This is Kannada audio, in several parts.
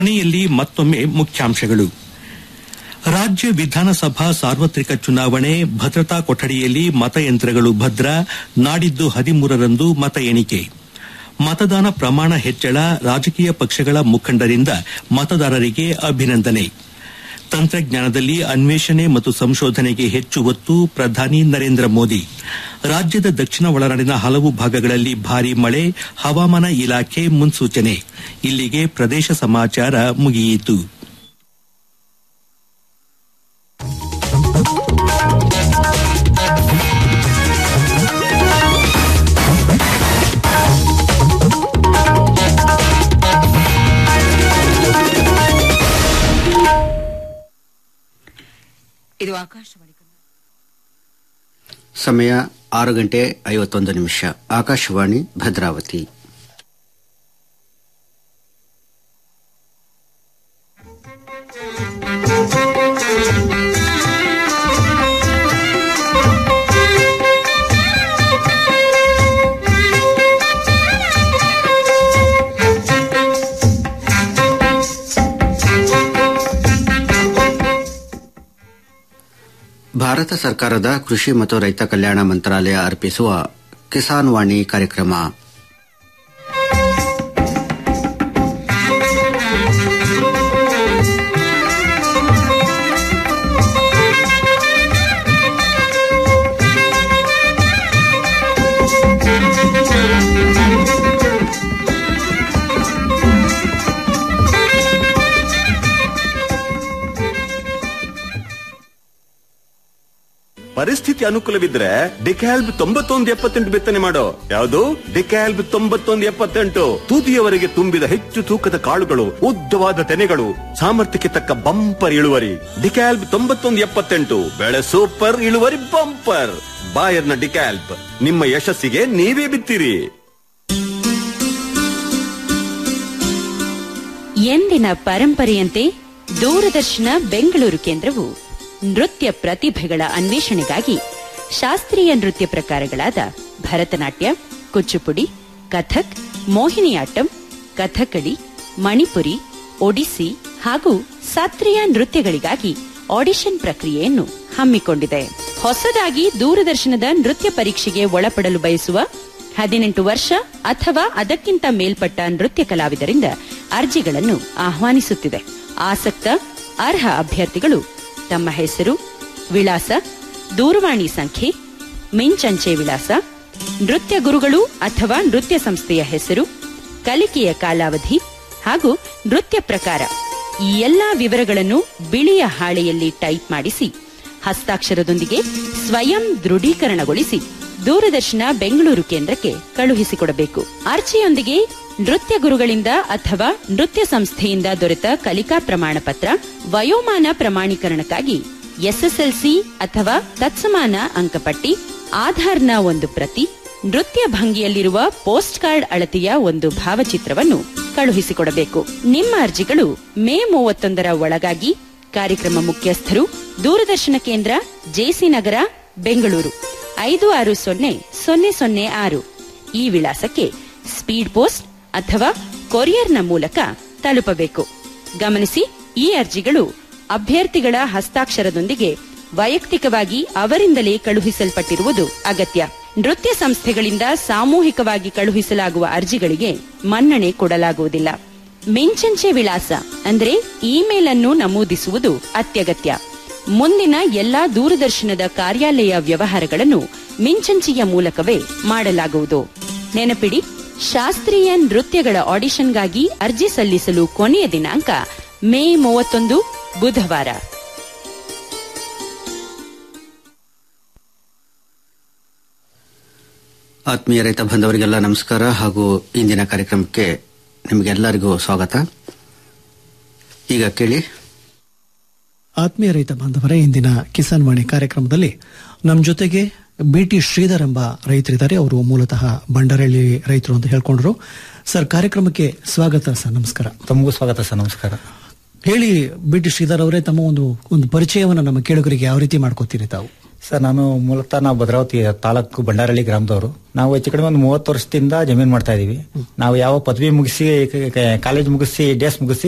ಕೊನೆಯಲ್ಲಿ ಮತ್ತೊಮ್ಮೆ ಮುಖ್ಯಾಂಶಗಳು ರಾಜ್ಯ ವಿಧಾನಸಭಾ ಸಾರ್ವತ್ರಿಕ ಚುನಾವಣೆ ಭದ್ರತಾ ಕೊಠಡಿಯಲ್ಲಿ ಮತಯಂತ್ರಗಳು ಭದ್ರ ನಾಡಿದ್ದು ಹದಿಮೂರರಂದು ಮತ ಎಣಿಕೆ ಮತದಾನ ಪ್ರಮಾಣ ಹೆಚ್ಚಳ ರಾಜಕೀಯ ಪಕ್ಷಗಳ ಮುಖಂಡರಿಂದ ಮತದಾರರಿಗೆ ಅಭಿನಂದನೆ ತಂತ್ರಜ್ಞಾನದಲ್ಲಿ ಅನ್ವೇಷಣೆ ಮತ್ತು ಸಂಶೋಧನೆಗೆ ಹೆಚ್ಚು ಒತ್ತು ಪ್ರಧಾನಿ ನರೇಂದ್ರ ಮೋದಿ ರಾಜ್ಯದ ದಕ್ಷಿಣ ಒಳನಾಡಿನ ಹಲವು ಭಾಗಗಳಲ್ಲಿ ಭಾರೀ ಮಳೆ ಹವಾಮಾನ ಇಲಾಖೆ ಮುನ್ಸೂಚನೆ ಇಲ್ಲಿಗೆ ಪ್ರದೇಶ ಸಮಾಚಾರ ಮುಗಿಯಿತು ಇದು ಆಕಾಶವಾಣಿ ಕನ್ನಡ. ಸಮಯ ಆರು ಗಂಟೆ ಐವತ್ತೊಂದು ನಿಮಿಷ ಆಕಾಶವಾಣಿ ಭದ್ರಾವತಿ ಭಾರತ ಸರ್ಕಾರದ ಕೃಷಿ ಮತ್ತು ರೈತ ಕಲ್ಯಾಣ ಮಂತ್ರಾಲಯ ಅರ್ಪಿಸುವ ಕಿಸಾನ್ ವಾಣಿ ಕಾರ್ಯಕ್ರಮ ಪರಿಸ್ಥಿತಿ ಅನುಕೂಲವಿದ್ರೆ ಡಿಕ್ಯಾಲ್ಬ್ ತೊಂಬತ್ತೊಂದು ಎಪ್ಪತ್ತೆಂಟು ಬಿತ್ತನೆ ಮಾಡೋ ಯಾವುದು ಡಿಕ್ಯಾಲ್ಬ್ ತೊಂಬತ್ತೊಂದು ಎಪ್ಪತ್ತೆಂಟು ತುದಿಯವರೆಗೆ ತುಂಬಿದ ಹೆಚ್ಚು ತೂಕದ ಕಾಳುಗಳು ಉದ್ದವಾದ ತೆನೆಗಳು ಸಾಮರ್ಥ್ಯಕ್ಕೆ ತಕ್ಕ ಬಂಪರ್ ಇಳುವರಿ ಡಿಕ್ಯಾಲ್ಬ್ ತೊಂಬತ್ತೊಂದು ಎಪ್ಪತ್ತೆಂಟು ಬೆಳೆ ಸೂಪರ್ ಇಳುವರಿ ಬಂಪರ್ ಬಾಯರ್ನ ಡಿಕ್ಯಾಲ್ಬ್ ನಿಮ್ಮ ಯಶಸ್ಸಿಗೆ ನೀವೇ ಬಿತ್ತಿರಿ ಎಂದಿನ ಪರಂಪರೆಯಂತೆ ದೂರದರ್ಶನ ಬೆಂಗಳೂರು ಕೇಂದ್ರವು ನೃತ್ಯ ಪ್ರತಿಭೆಗಳ ಅನ್ವೇಷಣೆಗಾಗಿ ಶಾಸ್ತ್ರೀಯ ನೃತ್ಯ ಪ್ರಕಾರಗಳಾದ ಭರತನಾಟ್ಯ ಕುಚ್ಚುಪುಡಿ ಕಥಕ್ ಮೋಹಿನಿಯಾಟ್ಟಂ ಕಥಕಳಿ ಮಣಿಪುರಿ ಒಡಿಸ್ಸಿ ಹಾಗೂ ಶಾಸ್ತ್ರೀಯ ನೃತ್ಯಗಳಿಗಾಗಿ ಆಡಿಷನ್ ಪ್ರಕ್ರಿಯೆಯನ್ನು ಹಮ್ಮಿಕೊಂಡಿದೆ ಹೊಸದಾಗಿ ದೂರದರ್ಶನದ ನೃತ್ಯ ಪರೀಕ್ಷೆಗೆ ಒಳಪಡಲು ಬಯಸುವ ಹದಿನೆಂಟು ವರ್ಷ ಅಥವಾ ಅದಕ್ಕಿಂತ ಮೇಲ್ಪಟ್ಟ ನೃತ್ಯ ಕಲಾವಿದರಿಂದ ಅರ್ಜಿಗಳನ್ನು ಆಹ್ವಾನಿಸುತ್ತಿದೆ ಆಸಕ್ತ ಅರ್ಹ ಅಭ್ಯರ್ಥಿಗಳು ತಮ್ಮ ಹೆಸರು ವಿಳಾಸ ದೂರವಾಣಿ ಸಂಖ್ಯೆ ಮಿಂಚಂಚೆ ವಿಳಾಸ ನೃತ್ಯ ಗುರುಗಳು ಅಥವಾ ನೃತ್ಯ ಸಂಸ್ಥೆಯ ಹೆಸರು ಕಲಿಕೆಯ ಕಾಲಾವಧಿ ಹಾಗೂ ನೃತ್ಯ ಪ್ರಕಾರ ಈ ಎಲ್ಲಾ ವಿವರಗಳನ್ನು ಬಿಳಿಯ ಹಾಳೆಯಲ್ಲಿ ಟೈಪ್ ಮಾಡಿಸಿ ಹಸ್ತಾಕ್ಷರದೊಂದಿಗೆ ಸ್ವಯಂ ದೃಢೀಕರಣಗೊಳಿಸಿ ದೂರದರ್ಶನ ಬೆಂಗಳೂರು ಕೇಂದ್ರಕ್ಕೆ ಕಳುಹಿಸಿಕೊಡಬೇಕು ಅರ್ಜಿಯೊಂದಿಗೆ ನೃತ್ಯ ಗುರುಗಳಿಂದ ಅಥವಾ ನೃತ್ಯ ಸಂಸ್ಥೆಯಿಂದ ದೊರೆತ ಕಲಿಕಾ ಪ್ರಮಾಣ ಪತ್ರ ವಯೋಮಾನ ಪ್ರಮಾಣೀಕರಣಕ್ಕಾಗಿ ಎಸ್ಎಸ್ಎಲ್ಸಿ ಅಥವಾ ತತ್ಸಮಾನ ಅಂಕಪಟ್ಟಿ ಆಧಾರ್ನ ಒಂದು ಪ್ರತಿ ನೃತ್ಯ ಭಂಗಿಯಲ್ಲಿರುವ ಪೋಸ್ಟ್ ಕಾರ್ಡ್ ಅಳತೆಯ ಒಂದು ಭಾವಚಿತ್ರವನ್ನು ಕಳುಹಿಸಿಕೊಡಬೇಕು ನಿಮ್ಮ ಅರ್ಜಿಗಳು ಮೇ ಮೂವತ್ತೊಂದರ ಒಳಗಾಗಿ ಕಾರ್ಯಕ್ರಮ ಮುಖ್ಯಸ್ಥರು ದೂರದರ್ಶನ ಕೇಂದ್ರ ಜೆಸಿ ನಗರ ಬೆಂಗಳೂರು ಐದು ಆರು ಸೊನ್ನೆ ಸೊನ್ನೆ ಸೊನ್ನೆ ಆರು ಈ ವಿಳಾಸಕ್ಕೆ ಸ್ಪೀಡ್ ಪೋಸ್ಟ್ ಅಥವಾ ಕೊರಿಯರ್ನ ಮೂಲಕ ತಲುಪಬೇಕು ಗಮನಿಸಿ ಈ ಅರ್ಜಿಗಳು ಅಭ್ಯರ್ಥಿಗಳ ಹಸ್ತಾಕ್ಷರದೊಂದಿಗೆ ವೈಯಕ್ತಿಕವಾಗಿ ಅವರಿಂದಲೇ ಕಳುಹಿಸಲ್ಪಟ್ಟಿರುವುದು ಅಗತ್ಯ ನೃತ್ಯ ಸಂಸ್ಥೆಗಳಿಂದ ಸಾಮೂಹಿಕವಾಗಿ ಕಳುಹಿಸಲಾಗುವ ಅರ್ಜಿಗಳಿಗೆ ಮನ್ನಣೆ ಕೊಡಲಾಗುವುದಿಲ್ಲ ಮಿಂಚಂಚೆ ವಿಳಾಸ ಅಂದರೆ ಇಮೇಲ್ ಅನ್ನು ನಮೂದಿಸುವುದು ಅತ್ಯಗತ್ಯ ಮುಂದಿನ ಎಲ್ಲಾ ದೂರದರ್ಶನದ ಕಾರ್ಯಾಲಯ ವ್ಯವಹಾರಗಳನ್ನು ಮಿಂಚಂಚೆಯ ಮೂಲಕವೇ ಮಾಡಲಾಗುವುದು ನೆನಪಿಡಿ ಶಾಸ್ತ್ರೀಯ ನೃತ್ಯಗಳ ಆಡಿಷನ್ಗಾಗಿ ಅರ್ಜಿ ಸಲ್ಲಿಸಲು ಕೊನೆಯ ದಿನಾಂಕ ಮೇ ಮೂವತ್ತೊಂದು ಬುಧವಾರ ಆತ್ಮೀಯ ರೈತ ಬಂಧವರಿಗೆಲ್ಲ ನಮಸ್ಕಾರ ಹಾಗೂ ಇಂದಿನ ಕಾರ್ಯಕ್ರಮಕ್ಕೆ ನಿಮಗೆಲ್ಲರಿಗೂ ಸ್ವಾಗತ ಈಗ ಕೇಳಿ ಆತ್ಮೀಯ ರೈತ ಬಾಂಧವರೇ ಇಂದಿನ ಕಿಸಾನ್ ವಾಣಿ ಕಾರ್ಯಕ್ರಮದಲ್ಲಿ ನಮ್ಮ ಜೊತೆಗೆ ಬಿಟಿ ಶ್ರೀಧರ್ ಎಂಬ ರೈತರಿದ್ದಾರೆ ಅವರು ಮೂಲತಃ ಬಂಡರಳ್ಳಿ ರೈತರು ಅಂತ ಹೇಳ್ಕೊಂಡ್ರು ಸರ್ ಕಾರ್ಯಕ್ರಮಕ್ಕೆ ಸ್ವಾಗತ ಸರ್ ನಮಸ್ಕಾರ ತಮಗೂ ಸ್ವಾಗತ ಸರ್ ನಮಸ್ಕಾರ ಹೇಳಿ ಬಿಟಿ ಶ್ರೀಧರ್ ಅವರೇ ತಮ್ಮ ಒಂದು ಒಂದು ಪರಿಚಯವನ್ನು ನಮ್ಮ ಕೇಳುಗರಿಗೆ ಯಾವ ರೀತಿ ಮಾಡ್ಕೋತೀರಿ ತಾವು ಸರ್ ನಾನು ಮೂಲತಃ ನಾವು ಭದ್ರಾವತಿ ತಾಲೂಕು ಬಂಡಾರಳ್ಳಿ ಗ್ರಾಮದವರು ನಾವು ಹೆಚ್ಚು ಕಡಿಮೆ ಒಂದು ಮೂವತ್ತು ವರ್ಷದಿಂದ ಜಮೀನು ಮಾಡ್ತಾ ಇದೀವಿ ನಾವು ಯಾವ ಪದವಿ ಮುಗಿಸಿ ಕಾಲೇಜ್ ಮುಗಿಸಿ ಡಿ ಎಸ್ ಮುಗಿಸಿ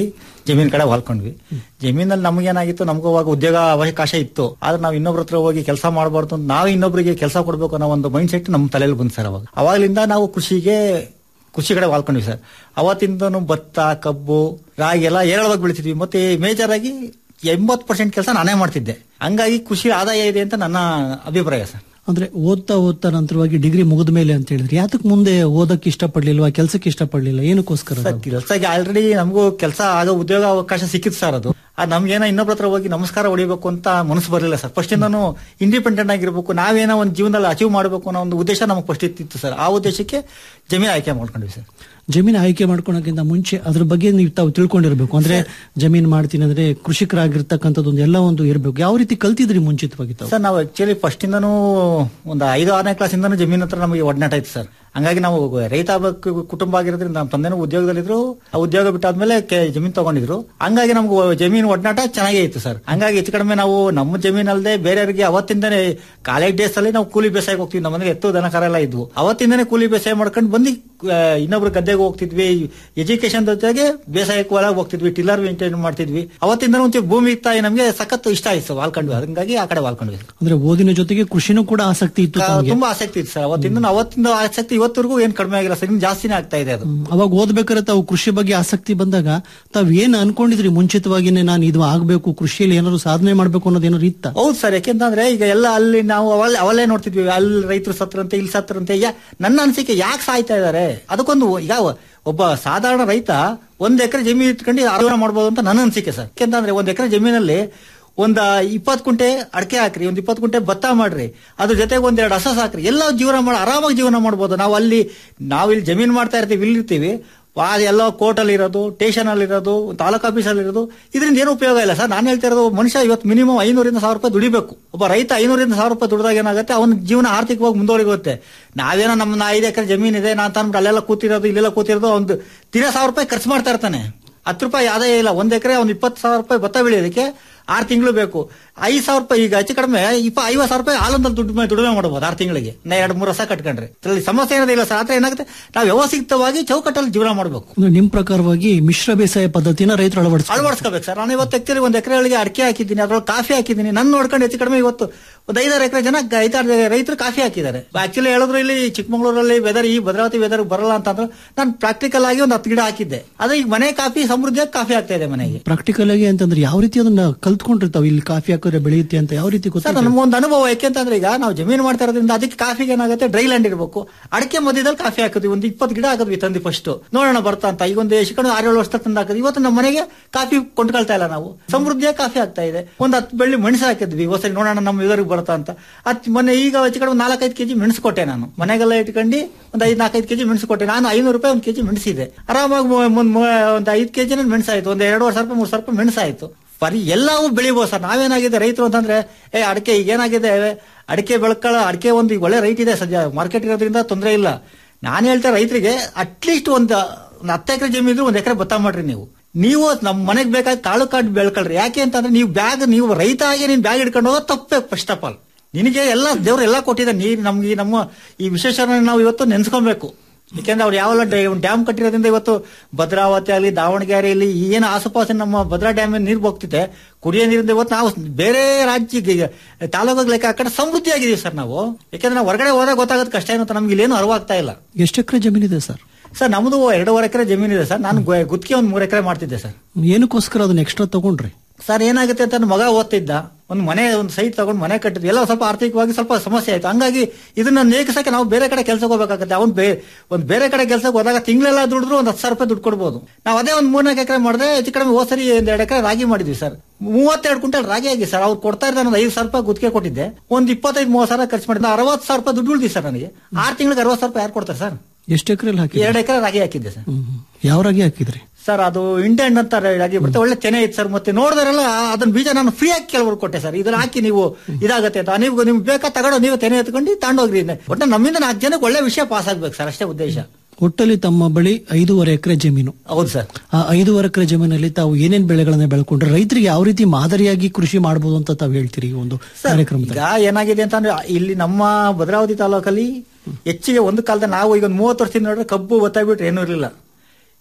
ಜಮೀನ್ ಕಡೆ ವಾಲ್ಕೊಂಡ್ವಿ ಜಮೀನಲ್ಲಿ ನಮಗೇನಾಗಿತ್ತು ನಮಗೂ ಅವಾಗ ಉದ್ಯೋಗ ಅವಕಾಶ ಇತ್ತು ಆದ್ರೆ ನಾವು ಇನ್ನೊಬ್ರ ಹತ್ರ ಹೋಗಿ ಕೆಲಸ ಮಾಡಬಾರ್ದು ಅಂತ ನಾವು ಇನ್ನೊಬ್ರಿಗೆ ಕೆಲಸ ಕೊಡ್ಬೇಕು ಅನ್ನೋ ಒಂದು ಮೈಂಡ್ ಸೆಟ್ ನಮ್ಮ ತಲೆಯಲ್ಲಿ ಬಂತು ಸರ್ ಅವಾಗ ಅವಾಗಲಿಂದ ನಾವು ಕೃಷಿಗೆ ಕೃಷಿ ಕಡೆ ವಾಲ್ಕೊಂಡ್ವಿ ಸರ್ ಅವತ್ತಿಂದನು ಭತ್ತ ಕಬ್ಬು ರಾಗಿ ಎಲ್ಲ ಏರಳವಾಗಿ ಬೆಳಿತಿದ್ವಿ ಮತ್ತೆ ಮೇಜರ್ ಆಗಿ ಎಂಬತ್ತು ಪರ್ಸೆಂಟ್ ಕೆಲಸ ನಾನೇ ಮಾಡ್ತಿದ್ದೆ ಹಂಗಾಗಿ ಕೃಷಿ ಆದಾಯ ಇದೆ ಅಂತ ನನ್ನ ಅಭಿಪ್ರಾಯ ಸರ್ ಅಂದ್ರೆ ಓದ್ತಾ ಓದ್ತಾ ನಂತರವಾಗಿ ಡಿಗ್ರಿ ಮುಗಿದ ಮೇಲೆ ಅಂತ ಹೇಳಿದ್ರೆ ಯಾತಕ್ ಮುಂದೆ ಓದಕ್ಕೆ ಇಷ್ಟಪಡ್ಲಿಲ್ವಾ ಕೆಲಸಕ್ಕೆ ಇಷ್ಟಪಡ್ಲಿಲ್ಲ ಏನಕ್ಕೋಸ್ಕರ ಅದು? ಸರ್ ಕೆಲಸಕ್ಕೆ ಆಲ್ರೆಡಿ ನಮಗೂ ಕೆಲಸ ಆಗ ಉದ್ಯೋಗ ಅವಕಾಶ ಸಿಕ್ಕಿತ್ತು ಸರ್ ಅದು ಅದು ನಮ್ಗೇನೋ ಇನ್ನೊಬ್ರ ಹತ್ರ ಹೋಗಿ ನಮಸ್ಕಾರ ಹೊಡಿಬೇಕು ಅಂತ ಮನಸ್ಸು ಬರಲಿಲ್ಲ ಸರ್ ಫಸ್ಟ್ ಇಂದನು ಇಂಡಿಪೆಂಡೆಂಟ್ ಆಗಿರ್ಬೇಕು ನಾವೇನೋ ಒಂದು ಜೀವನದಲ್ಲಿ ಅಚೀವ್ ಮಾಡಬೇಕು ಅನ್ನೋ ಒಂದು ಉದ್ದೇಶ ನಮಗೆ ಫಸ್ಟ್ ಇತ್ತಿತ್ತು ಸರ್ ಆ ಉದ್ದೇಶಕ್ಕೆ ಜಮೀನು ಆಯ್ಕೆ ಮಾಡ್ಕೊಂಡ್ವಿ ಸರ್ ಜಮೀನು ಆಯ್ಕೆ ಮಾಡ್ಕೊಳಕ್ಕಿಂತ ಮುಂಚೆ ಅದ್ರ ಬಗ್ಗೆ ನೀವು ತಾವು ತಿಳ್ಕೊಂಡಿರ್ಬೇಕು ಅಂದ್ರೆ ಜಮೀನ್ ಮಾಡ್ತೀನಿ ಅಂದ್ರೆ ಕೃಷಿಕರಾಗಿರ್ತಕ್ಕಂಥದ್ದು ಒಂದು ಎಲ್ಲ ಒಂದು ಇರಬೇಕು ಯಾವ ರೀತಿ ಕಲ್ತಿದ್ರಿ ಮುಂಚಿತವಾಗಿ ತಾವು ಸರ್ ನಾವು ಆಕ್ಚುಲಿ ಫಸ್ಟ್ ಇಂದನೂ ಒಂದು ಐದು ಆರನೇ ಕ್ಲಾಸ್ ಇಂದನೂ ಜಮೀನ್ ಹತ್ರ ನಮಗೆ ಒಡನಾಟ ಇತ್ತು ಸರ್ ಹಂಗಾಗಿ ನಾವು ರೈತ ಆಗ್ಬೇಕು ಕುಟುಂಬ ಆಗಿರೋದ್ರಿಂದ ನಮ್ಮ ತಂದೆನೂ ಉದ್ಯೋಗದಲ್ಲಿದ್ರು ಆ ಉದ್ಯೋಗ ಬಿಟ್ಟಾದ್ಮೇಲೆ ಕೆ- ಜಮೀನ್ ತಗೊಂಡಿದ್ರು ಹಂಗಾಗಿ ನಮ್ಗೆ ಜಮೀನ್ ಒಡನಾಟ ಚೆನ್ನಾಗೇ ಇತ್ತು ಸರ್ ಹಂಗಾಗಿ ಹೆಚ್ಚು ಕಡಿಮೆ ನಾವು ನಮ್ಮ ಜಮೀನ್ ಅಲ್ಲದೆ ಬೇರೆಯವರಿಗೆ ಅವತ್ತಿಂದನೇ ಕಾಲೇಜ್ ಡೇಸ್ ಅಲ್ಲಿ ನಾವು ಕೂಲಿ ಬೇಸಾಯಕ್ಕೆ ಹೋಗ್ತೀವಿ ನಮ್ಮ ಮನೆಗೆ ಎತ್ತು ದನಕರ ಎಲ್ಲ ಇದ್ವು ಅವತ್ತಿಂದನೇ ಕೂಲಿ ಬೇಸಾಯ ಮಾಡ್ಕೊಂಡು ಬಂದು ಆ, ಇನ್ನೊಬ್ರು ಗದ್ದೆಗೆ ಹೋಗ್ತಿದ್ವಿ ಎಜುಕೇಶನ್ ಜೊತೆಗೆ ಬೇಸಾಯಕ್ಕೆ ಒಳಗೆ ಹೋಗ್ತಿದ್ವಿ ಟಿಲ್ಲರ್ ಮೇಂಟೈನ್ ಮಾಡ್ತಿದ್ವಿ ಅವತ್ತಿಂದ ಒಂಚೂರು ಭೂಮಿ ತಾಯಿ ನಮಗೆ ಸಖತ್ ಇಷ್ಟ ಆಯ್ತು ವಾಲ್ಕೊಂಡ್ವಿ ಹಂಗಾಗಿ ಆ ಕಡೆ ವಾಲ್ಕೊಂಡ್ವಿ ಅಂದ್ರೆ ಓದಿನ ಜೊತೆಗೆ ಕೃಷಿನೂ ಕೂಡ ಆಸಕ್ತಿ ಇತ್ತು ಕಾ- ತಮಗೆ ತುಂಬಾ ಆಸಕ್ತಿ ಇತ್ತು ಸರ್ ಅವತ್ತಿಂದ ಅವತ್ತಿಂದ ಆಸಕ್ತಿ ಇವತ್ತರೆಗೂ ಏನ್ ಕಡಿಮೆ ಆಗಿಲ್ಲ ಸರ್ ಇನ್ನು ಜಾಸ್ತಿನೇ ಆಗ್ತಾ ಇದೆ ಅದು ಅವಾಗ ಓದ್ಬೇಕಾದ್ರೆ ತಾವು ಕೃಷಿ ಬಗ್ಗೆ ಆಸಕ್ತಿ ಬಂದಾಗ ತಾವ್ ಏನ್ ಅನ್ಕೊಂಡಿದ್ರಿ ಮುಂಚಿತವಾಗಿನೇ ನಾನು ಇದು ಆಗ್ಬೇಕು ಕೃಷಿಯಲ್ಲಿ ಏನಾದ್ರು ಸಾಧನೆ ಮಾಡ್ಬೇಕು ಅನ್ನೋದು ಏನಾದ್ರು ಇತ್ತ ಹೌದು ಸರ್ ಯಾಕೆಂತಂದ್ರೆ ಈಗ ಎಲ್ಲ ಅಲ್ಲಿ ನಾವು ಅವಲ್ಲೇ ಅವಲ್ಲೇ ನೋಡ್ತಿದ್ವಿ ಅಲ್ಲಿ ರೈತರು ಸತ್ರಂತೆ ಇಲ್ಲಿ ಸತ್ರಂತೆ ಯಾ ನನ್ನ ಅನಿಸಿಕೆ ಯಾಕೆ ಸಾಯ್ತಾ ಇದಾರೆ ಅದಕ್ಕೊಂದು ಈಗ ಒಬ್ಬ ಸಾಧಾರಣ ರೈತ ಒಂದ್ ಎಕರೆ ಜಮೀನು ಇಟ್ಕೊಂಡು ಆರೋಗ್ಯ ಮಾಡ್ಬೋದು ಅಂತ ನನ್ನ ಅನಿಸಿಕೆ ಸರ್ ಯಾಕೆಂತಂದ್ರೆ ಒಂದ್ ಎಕರೆ ಜಮೀನಲ್ಲಿ ಒಂದ್ ಇಪ್ಪತ್ತು ಕುಂಟೆ ಅಡಕೆ ಹಾಕ್ರಿ ಒಂದ್ ಇಪ್ಪತ್ತು ಕುಂಟೆ ಭತ್ತ ಮಾಡ್ರಿ ಅದ್ರ ಜೊತೆಗೆ ಒಂದೆರಡು ಹಸ ಸಾಕ್ರಿ ಎಲ್ಲ ಜೀವನ ಮಾಡಿ ಆರಾಮಾಗಿ ಜೀವನ ಮಾಡ್ಬೋದು ನಾವು ಅಲ್ಲಿ ನಾವು ಇಲ್ಲಿ ಜಮೀನು ಮಾಡ್ತಾ ಇರ್ತೀವಿ ಇಲ್ಲಿ ಇರ್ತೀವಿ ಆ ಎಲ್ಲೋ ಕೋರ್ಟಲ್ಲಿ ಇರೋದು ಸ್ಟೇಷನ್ ಅಲ್ಲಿ ಇರೋದು ತಾಲೂಕ್ ಆಫೀಸಲ್ಲಿ ಇರೋದು ಇದರಿಂದ ಏನು ಉಪಯೋಗ ಇಲ್ಲ ಸರ್ ನಾನು ಹೇಳ್ತಾ ಇರೋದು ಮನುಷ್ಯ ಇವತ್ತು ಮಿನಿಮಮ್ ಐನೂರಿಂದ ಸಾವಿರ ರೂಪಾಯಿ ದುಡಿಬೇಕು ಒಬ್ಬ ರೈತ ಐನೂರಿಂದ ಸಾವಿರ ರೂಪಾಯಿ ದುಡಿದಾಗ ಏನಾಗುತ್ತೆ ಅವನ ಜೀವನ ಆರ್ಥಿಕವಾಗಿ ಮುಂದುವರಿಗುತ್ತೆ ನಾವೇನೋ ನಮ್ಮ ಐದು ಎಕರೆ ಜಮೀನ್ ಇದೆ ನಾನು ತಂದ್ಬಿಟ್ಟು ಅಲ್ಲೆಲ್ಲ ಕೂತಿರೋದು ಇಲ್ಲೆಲ್ಲ ಕೂತಿರೋದು ಒಂದು ದಿನ ಸಾವಿರ ರೂಪಾಯಿ ಖರ್ಚು ಮಾಡ್ತಾ ಇರ್ತಾನೆ ಹತ್ತು ರೂಪಾಯಿ ಆದಾಯ ಇಲ್ಲ ಒಂದ್ ಎಕರೆ ಒಂದು ಇಪ್ಪತ್ತು ಸಾವಿರ ರೂಪಾಯಿ ಭತ್ತ ಬೆಳೆಯೋದಕ್ಕೆ ಆರು ತಿಂಗಳು ಬೇಕು ಐದು ಸಾವಿರ ರೂಪಾಯಿ ಈಗ ಹೆಚ್ಚು ಕಡಿಮೆ ಇಪ್ಪ ಐವತ್ತು ಸಾವಿರ ರೂಪಾಯಿ ಹಾಲೊಂದಲ್ಲಿ ದುಡ್ಡು ದುಡಿಮೆ ಮಾಡಬಹುದು ಆರು ತಿಂಗಳಿಗೆ ನಾ ಎರಡು ಮೂರು ವರ್ಷ ಕಟ್ಕೊಂಡ್ರೆ ಇದರಲ್ಲಿ ಸಮಸ್ಯೆ ಏನಿಲ್ಲ ಸರ್ ಆದ್ರೆ ಏನಾಗುತ್ತೆ ನಾವು ವ್ಯವಸ್ಥಿತವಾಗಿ ಚೌಕಟ್ಟಲ್ಲಿ ಜೀವನ ಮಾಡಬೇಕು ಅಂದ್ರೆ ನಿಮ್ ಪ್ರಕಾರವಾಗಿ ಮಿಶ್ರ ಬೇಸಾಯ ಪದ್ಧತಿನ ರೈತರು ಅಳವಡಿಸ್ತಾರೆ ಅಳವಡಿಸ್ಕೋಬೇಕು ಸರ್ ನಾನು ಇವತ್ತು ಆಕ್ಚುಲಿ ಒಂದು ಎಕರೆಗಳಿಗೆ ಅಡಿಕೆ ಹಾಕಿದ್ದೀನಿ ಅದ್ರೊಳಗೆ ಕಾಫಿ ಹಾಕಿದ್ದೀನಿ ನನ್ನ ನೋಡ್ಕೊಂಡು ಹೆಚ್ಚು ಕಡಿಮೆ ಇವತ್ತು ಒಂದು ಐದಾರು ಎಕರೆ ಜನ ಗ- ಐದಾರು ರೈತರು ಕಾಫಿ ಹಾಕಿದ್ದಾರೆ ಆಕ್ಚುಲಿ ಹೇಳಿದ್ರು ಇಲ್ಲಿ ಚಿಕ್ಕಮಗಳೂರಲ್ಲಿ ವೆದರ್ ಈ ಭದ್ರಾವತಿ ವೆದರ್ ಬರಲ್ಲ ಅಂತಂದ್ರೆ ನಾನು ಪ್ರಾಕ್ಟಿಕಲ್ ಆಗಿ ಒಂದು ಹತ್ತು ಗಿಡ ಹಾಕಿದ್ದೆ ಅದೇ ಈಗ ಮನೆ ಕಾಫಿ ಸಮೃದ್ಧಿಯಾಗಿ ಕಾಫಿ ಆಗ್ತಾ ಇದೆ ಮನೆಗೆ ಪ್ರಾಕ್ಟಿಕಲ್ ಆಗಿ ಅಂತಂದ್ರೆ ಯಾವ ರೀತಿ ಅದನ್ನ ಕಲ್ತ್ಕೊಂಡಿರ್ತಾವ ಇಲ್ಲಿ ಕಾಫಿ ಹಾಕಿದ್ರೆ ಬೆಳೆಯುತ್ತೆ ಅಂತ ಯಾವ ರೀತಿ ಸರ್ ಗೊತ್ತಿಲ್ಲ ನಮ್ಗೊಂದು ಅನುಭವ ಯಾಕೆಂತಂದ್ರೆ ಈಗ ನಾವು ಜಮೀನು ಮಾಡ್ತಾ ಇರೋದ್ರಿಂದ ಅದಕ್ಕೆ ಕಾಫಿಗೆ ಏನಾಗುತ್ತೆ ಡ್ರೈ ಲ್ಯಾಂಡ್ ಇರಬೇಕು ಅಡಿಕೆ ಮಧ್ಯದಲ್ಲಿ ಕಾಫಿ ಹಾಕಿದ್ವಿ ಒಂದು ಇಪ್ಪತ್ತು ಗಿಡ ಹಾಕಿದ್ವಿ ತಂದು ಫಸ್ಟ್ ನೋಡೋಣ ಬರ್ತಾ ಅಂತ ಈಗ ಒಂದು ಎಷ್ಟು ಆರು ಏಳು ವರ್ಷ ತಂದು ಹಾಕಿದ್ವಿ ಇವತ್ತು ನಮ್ಮ ಮನೆಗೆ ಕಾಫಿ ಕೊಂಡ್ಕೊಳ್ತಾ ಇಲ್ಲ ನಾವು ಸಮೃದ್ಧಿಯಾಗಿ ಕಾಫಿ ಆಗ್ತಾ ಇದೆ ಒಂದು ಹತ್ತು ಬೆಳ್ಳಿ ಮೆಣಸು ಹಾಕಿದ್ವಿ ಹೊಸರಿ ನೋಡೋಣ ನಮ್ಮ ಇದರಿಗೆ ಬರ್ತಾ ಅಂತ ಹತ್ತು ಮೊನ್ನೆ ಈಗ ಹೆಚ್ಚು ಕಡೆ ಒಂದು ನಾಲ್ಕೈದು ಕೆಜಿ ಮೆಣಸು ಕೊಟ್ಟೆ ನಾನು ಮನೆಗೆಲ್ಲ ಇಟ್ಕೊಂಡು ಒಂದು ಐದು ನಾಲ್ಕೈದು ಕೆಜಿ ಮೆಣಸು ಕೊಟ್ಟೆ ನಾನು ಐನೂರು ರೂಪಾಯಿ ಒಂದು ಕೆಜಿ ಮೆಣಸಿದೆ ಆರಾಮಾಗಿ ಮು- ಮುಂದ್ ಮು- ಒಂದು ಐದು ಕೆಜಿ ಮೆಣಸಾಯ್ತು ಒಂದು ಎರಡೂವರೆ ಸಾವಿರ ರೂಪಾಯಿ ಮೂರು ಸಾವಿರ ರೂಪಾಯಿ ಮೆಣಸಾಯ್ತು ಬರೀ ಎಲ್ಲವೂ ಬೆಳಿಬೋದು ಸರ್ ನಾವೇನಾಗಿದೆ ರೈತರು ಅಂತಂದ್ರೆ ಏ ಅಡಿಕೆ ಈಗ ಏನಾಗಿದೆ ಅಡಿಕೆ ಬೆಳ್ಕೊಳ್ಳೋ ಅಡಿಕೆ ಒಂದು ಈಗ ಒಳ್ಳೆ ರೈಟ್ ಇದೆ ಸದ್ಯ ಮಾರ್ಕೆಟ್ ಇರೋದ್ರಿಂದ ತೊಂದರೆ ಇಲ್ಲ ನಾನು ಹೇಳ್ತಾ ರೈತರಿಗೆ ಅಟ್ಲೀಸ್ಟ್ ಒಂದು ಒಂದು ಹತ್ತು ಎಕರೆ ಜಮೀನು ಇದ್ರೆ ಒಂದು ಎಕರೆ ಭತ್ತ ಮಾಡ್ರಿ ನೀವು ನೀವು ನಮ್ಮ ಮನೆಗೆ ಬೇಕಾದ ತಾಲೂಕಾಡ್ ಬೆಳ್ಕೊಳ್ರಿ ಯಾಕೆ ಅಂತಂದ್ರೆ ನೀವು ಬ್ಯಾಗ್ ನೀವು ರೈತ ಆಗಿ ನೀನು ಬ್ಯಾಗ್ ಹಿಡ್ಕೊಂಡು ಹೋಗೋದು ತಪ್ಪೇ ಫಸ್ಟ್ ಆಫ್ ಆಲ್ ನಿನಗೆ ಎಲ್ಲ ದೇವ್ರು ಎಲ್ಲ ಕೊಟ್ಟಿದ್ದಾರೆ ನೀರು ನಮ್ಗೆ ಈ ನಮ್ಮ ಈ ವಿಶೇಷನ ನಾವು ಇವತ್ತು ನೆನ್ಸ್ಕೊಬೇಕು ಯಾಕೆಂದ್ರೆ ಅವ್ರು ಯಾವೆಲ್ಲ ಡ್ಯಾಮ್ ಕಟ್ಟಿರೋದ್ರಿಂದ ಇವತ್ತು ಭದ್ರಾವತಿ ಆಗಲಿ ದಾವಣಗೆರೆಯಲ್ಲಿ ಏನು ಆಸುಪಾಸಿನ ನಮ್ಮ ಭದ್ರಾ ಡ್ಯಾಮ್ ನೀರು ಹೋಗ್ತಿದೆ ಕುಡಿಯೋ ನೀರಿಂದ ಇವತ್ತು ನಾವು ಬೇರೆ ರಾಜ್ಯಕ್ಕೆ ತಾಲೂಕು ಲೆಕ್ಕ ಆ ಕಡೆ ಸಮೃದ್ಧಿ ಆಗಿದೀವಿ ಸರ್ ನಾವು ಯಾಕೆಂದ್ರೆ ನಾವು ಹೊರಗಡೆ ಹೋದಾಗ ಗೊತ್ತಾಗೋದು ಕಷ್ಟ ಏನು ಅಂತ ನಮ್ಗೆ ಇಲ್ಲೇನು ಅರಿವಾಗ್ತಾ ಇಲ್ಲ ಎಷ್ಟು ಎಕರೆ ಜಮೀನಿದೆ ಸರ್ ಸರ್ ನಮ್ದು ಎರಡೂವರೆ ಎಕರೆ ಜಮೀನಿದೆ ಸರ್ ನಾನು ಗೊ- ಗುತ್ತಿಗೆ ಒಂದು ಮೂರು ಎಕರೆ ಮಾಡ್ತಿದ್ದೆ ಸರ್ ಏನಕ್ಕೋಸ್ಕರ ಅದನ್ನ ಎಕ್ಸ್ಟ್ರಾ ತಗೊಂಡ್ರಿ ಸರ್ ಏನಾಗುತ್ತೆ ಅಂತ ನನ್ನ ಮಗ ಓದ್ತಿದ್ದ ಒಂದು ಮನೆ ಒಂದು ಸೈಟ್ ತಗೊಂಡು ಮನೆ ಕಟ್ಟಿದ್ವಿ ಎಲ್ಲ ಸ್ವಲ್ಪ ಆರ್ಥಿಕವಾಗಿ ಸ್ವಲ್ಪ ಸಮಸ್ಯೆ ಆಯ್ತು ಹಂಗಾಗಿ ಇದನ್ನ ನೇಗಿಸಕ್ಕೆ ನಾವು ಬೇರೆ ಕಡೆ ಕೆಲಸಕ್ಕೆ ಹೋಗಬೇಕಾಗುತ್ತೆ ಅವ್ನು ಬೇ ಒಂದು ಬೇರೆ ಕಡೆ ಕೆಲಸಕ್ಕೆ ಹೋದಾಗ ತಿಂಗಳೆಲ್ಲ ದುಡಿದ್ರು ಒಂದು ಹತ್ತು ಸಾವಿರ ರೂಪಾಯಿ ದುಡ್ಡು ಕೊಡ್ಬೋದು ನಾವು ಅದೇ ಒಂದು ಮೂರ್ನಾಲ್ಕು ಎಕರೆ ಮಾಡಿದ್ರೆ ಹೆಚ್ಚು ಕಡಿಮೆ ಹೋದ ಸರಿ ಒಂದು ಎರಡು ಎಕರೆ ರಾಗಿ ಮಾಡಿದ್ವಿ ಸರ್ ಮೂವತ್ತೆರಡು ಕ್ವಿಂಟಲ್ ರಾಗಿ ಆಗಿ ಸರ್ ಅವ್ರು ಕೊಡ್ತಾ ಇದ್ದಾರೆ ಒಂದು ಐದು ಸಾವಿರ ರೂಪಾಯಿ ಗುತ್ತಿಗೆ ಕೊಟ್ಟಿದ್ದೆ ಒಂದು ಇಪ್ಪತ್ತೈದು ಮೂವತ್ತು ಸಾವಿರ ಖರ್ಚು ಮಾಡಿದ್ದೆ ಅರವತ್ತು ಸಾವಿರ ರೂಪಾಯಿ ದುಡ್ಡು ಉಳಿದಿ ಸರ್ ನನಗೆ ಆರು ತಿಂಗಳಿಗೆ ಅರವತ್ತು ಸಾವಿರ ರೂಪಾಯಿ ಯಾರು ಕೊಡ್ತಾರೆ ಸರ್ ಎಷ್ಟು ಎಕರೆಲಿ ಹಾಕಿ ಎರಡು ಎಕರೆ ರಾಗಿ ಹಾಕಿದ್ದೆ ಸರ್ ಯಾವ ರಾಗಿ ಹಾಕಿದ್ರಿ ಸರ್ ಅದು ಇಂಟೆಂಡ್ ಅಂತ ರಾಗಿ ಬರುತ್ತೆ ಒಳ್ಳೆ ತೆನೆ ಇತ್ತು ಸರ್ ಮತ್ತೆ ನೋಡಿದ್ರೆಲ್ಲ ಅದನ್ನ ಬೀಜ ನಾನು ಫ್ರೀ ಆಗಿ ಕೆಲವರು ಕೊಟ್ಟೆ ಸರ್ ಇದನ್ನ ಹಾಕಿ ನೀವು ಇದಾಗತ್ತೆ ಅಂತ ನೀವು ನಿಮ್ಗೆ ಬೇಕಾ ತಗೊಂಡು ನೀವು ತೆನೆ ಎತ್ಕೊಂಡು ತಗೊಂಡೋಗ್ರಿ ಒಟ್ಟು ನಮ್ಮಿಂದ ನಾಲ್ಕು ಜನಕ್ಕೆ ಒಳ್ಳೆ ವಿಷಯ ಪಾಸ್ ಆಗ್ಬೇಕು ಸರ್ ಅಷ್ಟೇ ಉದ್ದೇಶ ಒಟ್ಟಲ್ಲಿ ತಮ್ಮ ಬಳಿ ಐದೂವರೆ ಎಕರೆ ಜಮೀನು ಹೌದು ಸರ್ ಆ ಐದೂವರೆ ಎಕರೆ ಜಮೀನಲ್ಲಿ ತಾವು ಏನೇನ್ ಬೆಳೆಗಳನ್ನ ಬೆಳ್ಕೊಂಡ್ರೆ ರೈತರಿಗೆ ಯಾವ ರೀತಿ ಮಾದರಿಯಾಗಿ ಕೃಷಿ ಮಾಡಬಹುದು ಅಂತ ತಾವು ಹೇಳ್ತೀರಿ ಈ ಒಂದು ಕಾರ್ಯಕ್ರಮದಲ್ಲಿ ಈಗ ಏನಾಗಿದೆ ಅಂತಂದ್ರೆ ಇಲ್ಲಿ ನಮ್ಮ ಭದ್ರಾವತಿ ತಾಲೂಕಲ್ಲಿ ಹೆಚ್ಚಿಗೆ ಒಂದು ಕಾಲದಲ್ಲಿ ನಾವು ಈಗ ಒಂದು ಮೂವತ್ತು ವರ್ಷದಿಂದ ನೋಡಿದ್ರೆ ಕಬ್ಬು ಭತ್ತ ಬಿಟ್ರೆ ಏನೂ ಇರಲಿಲ್ಲ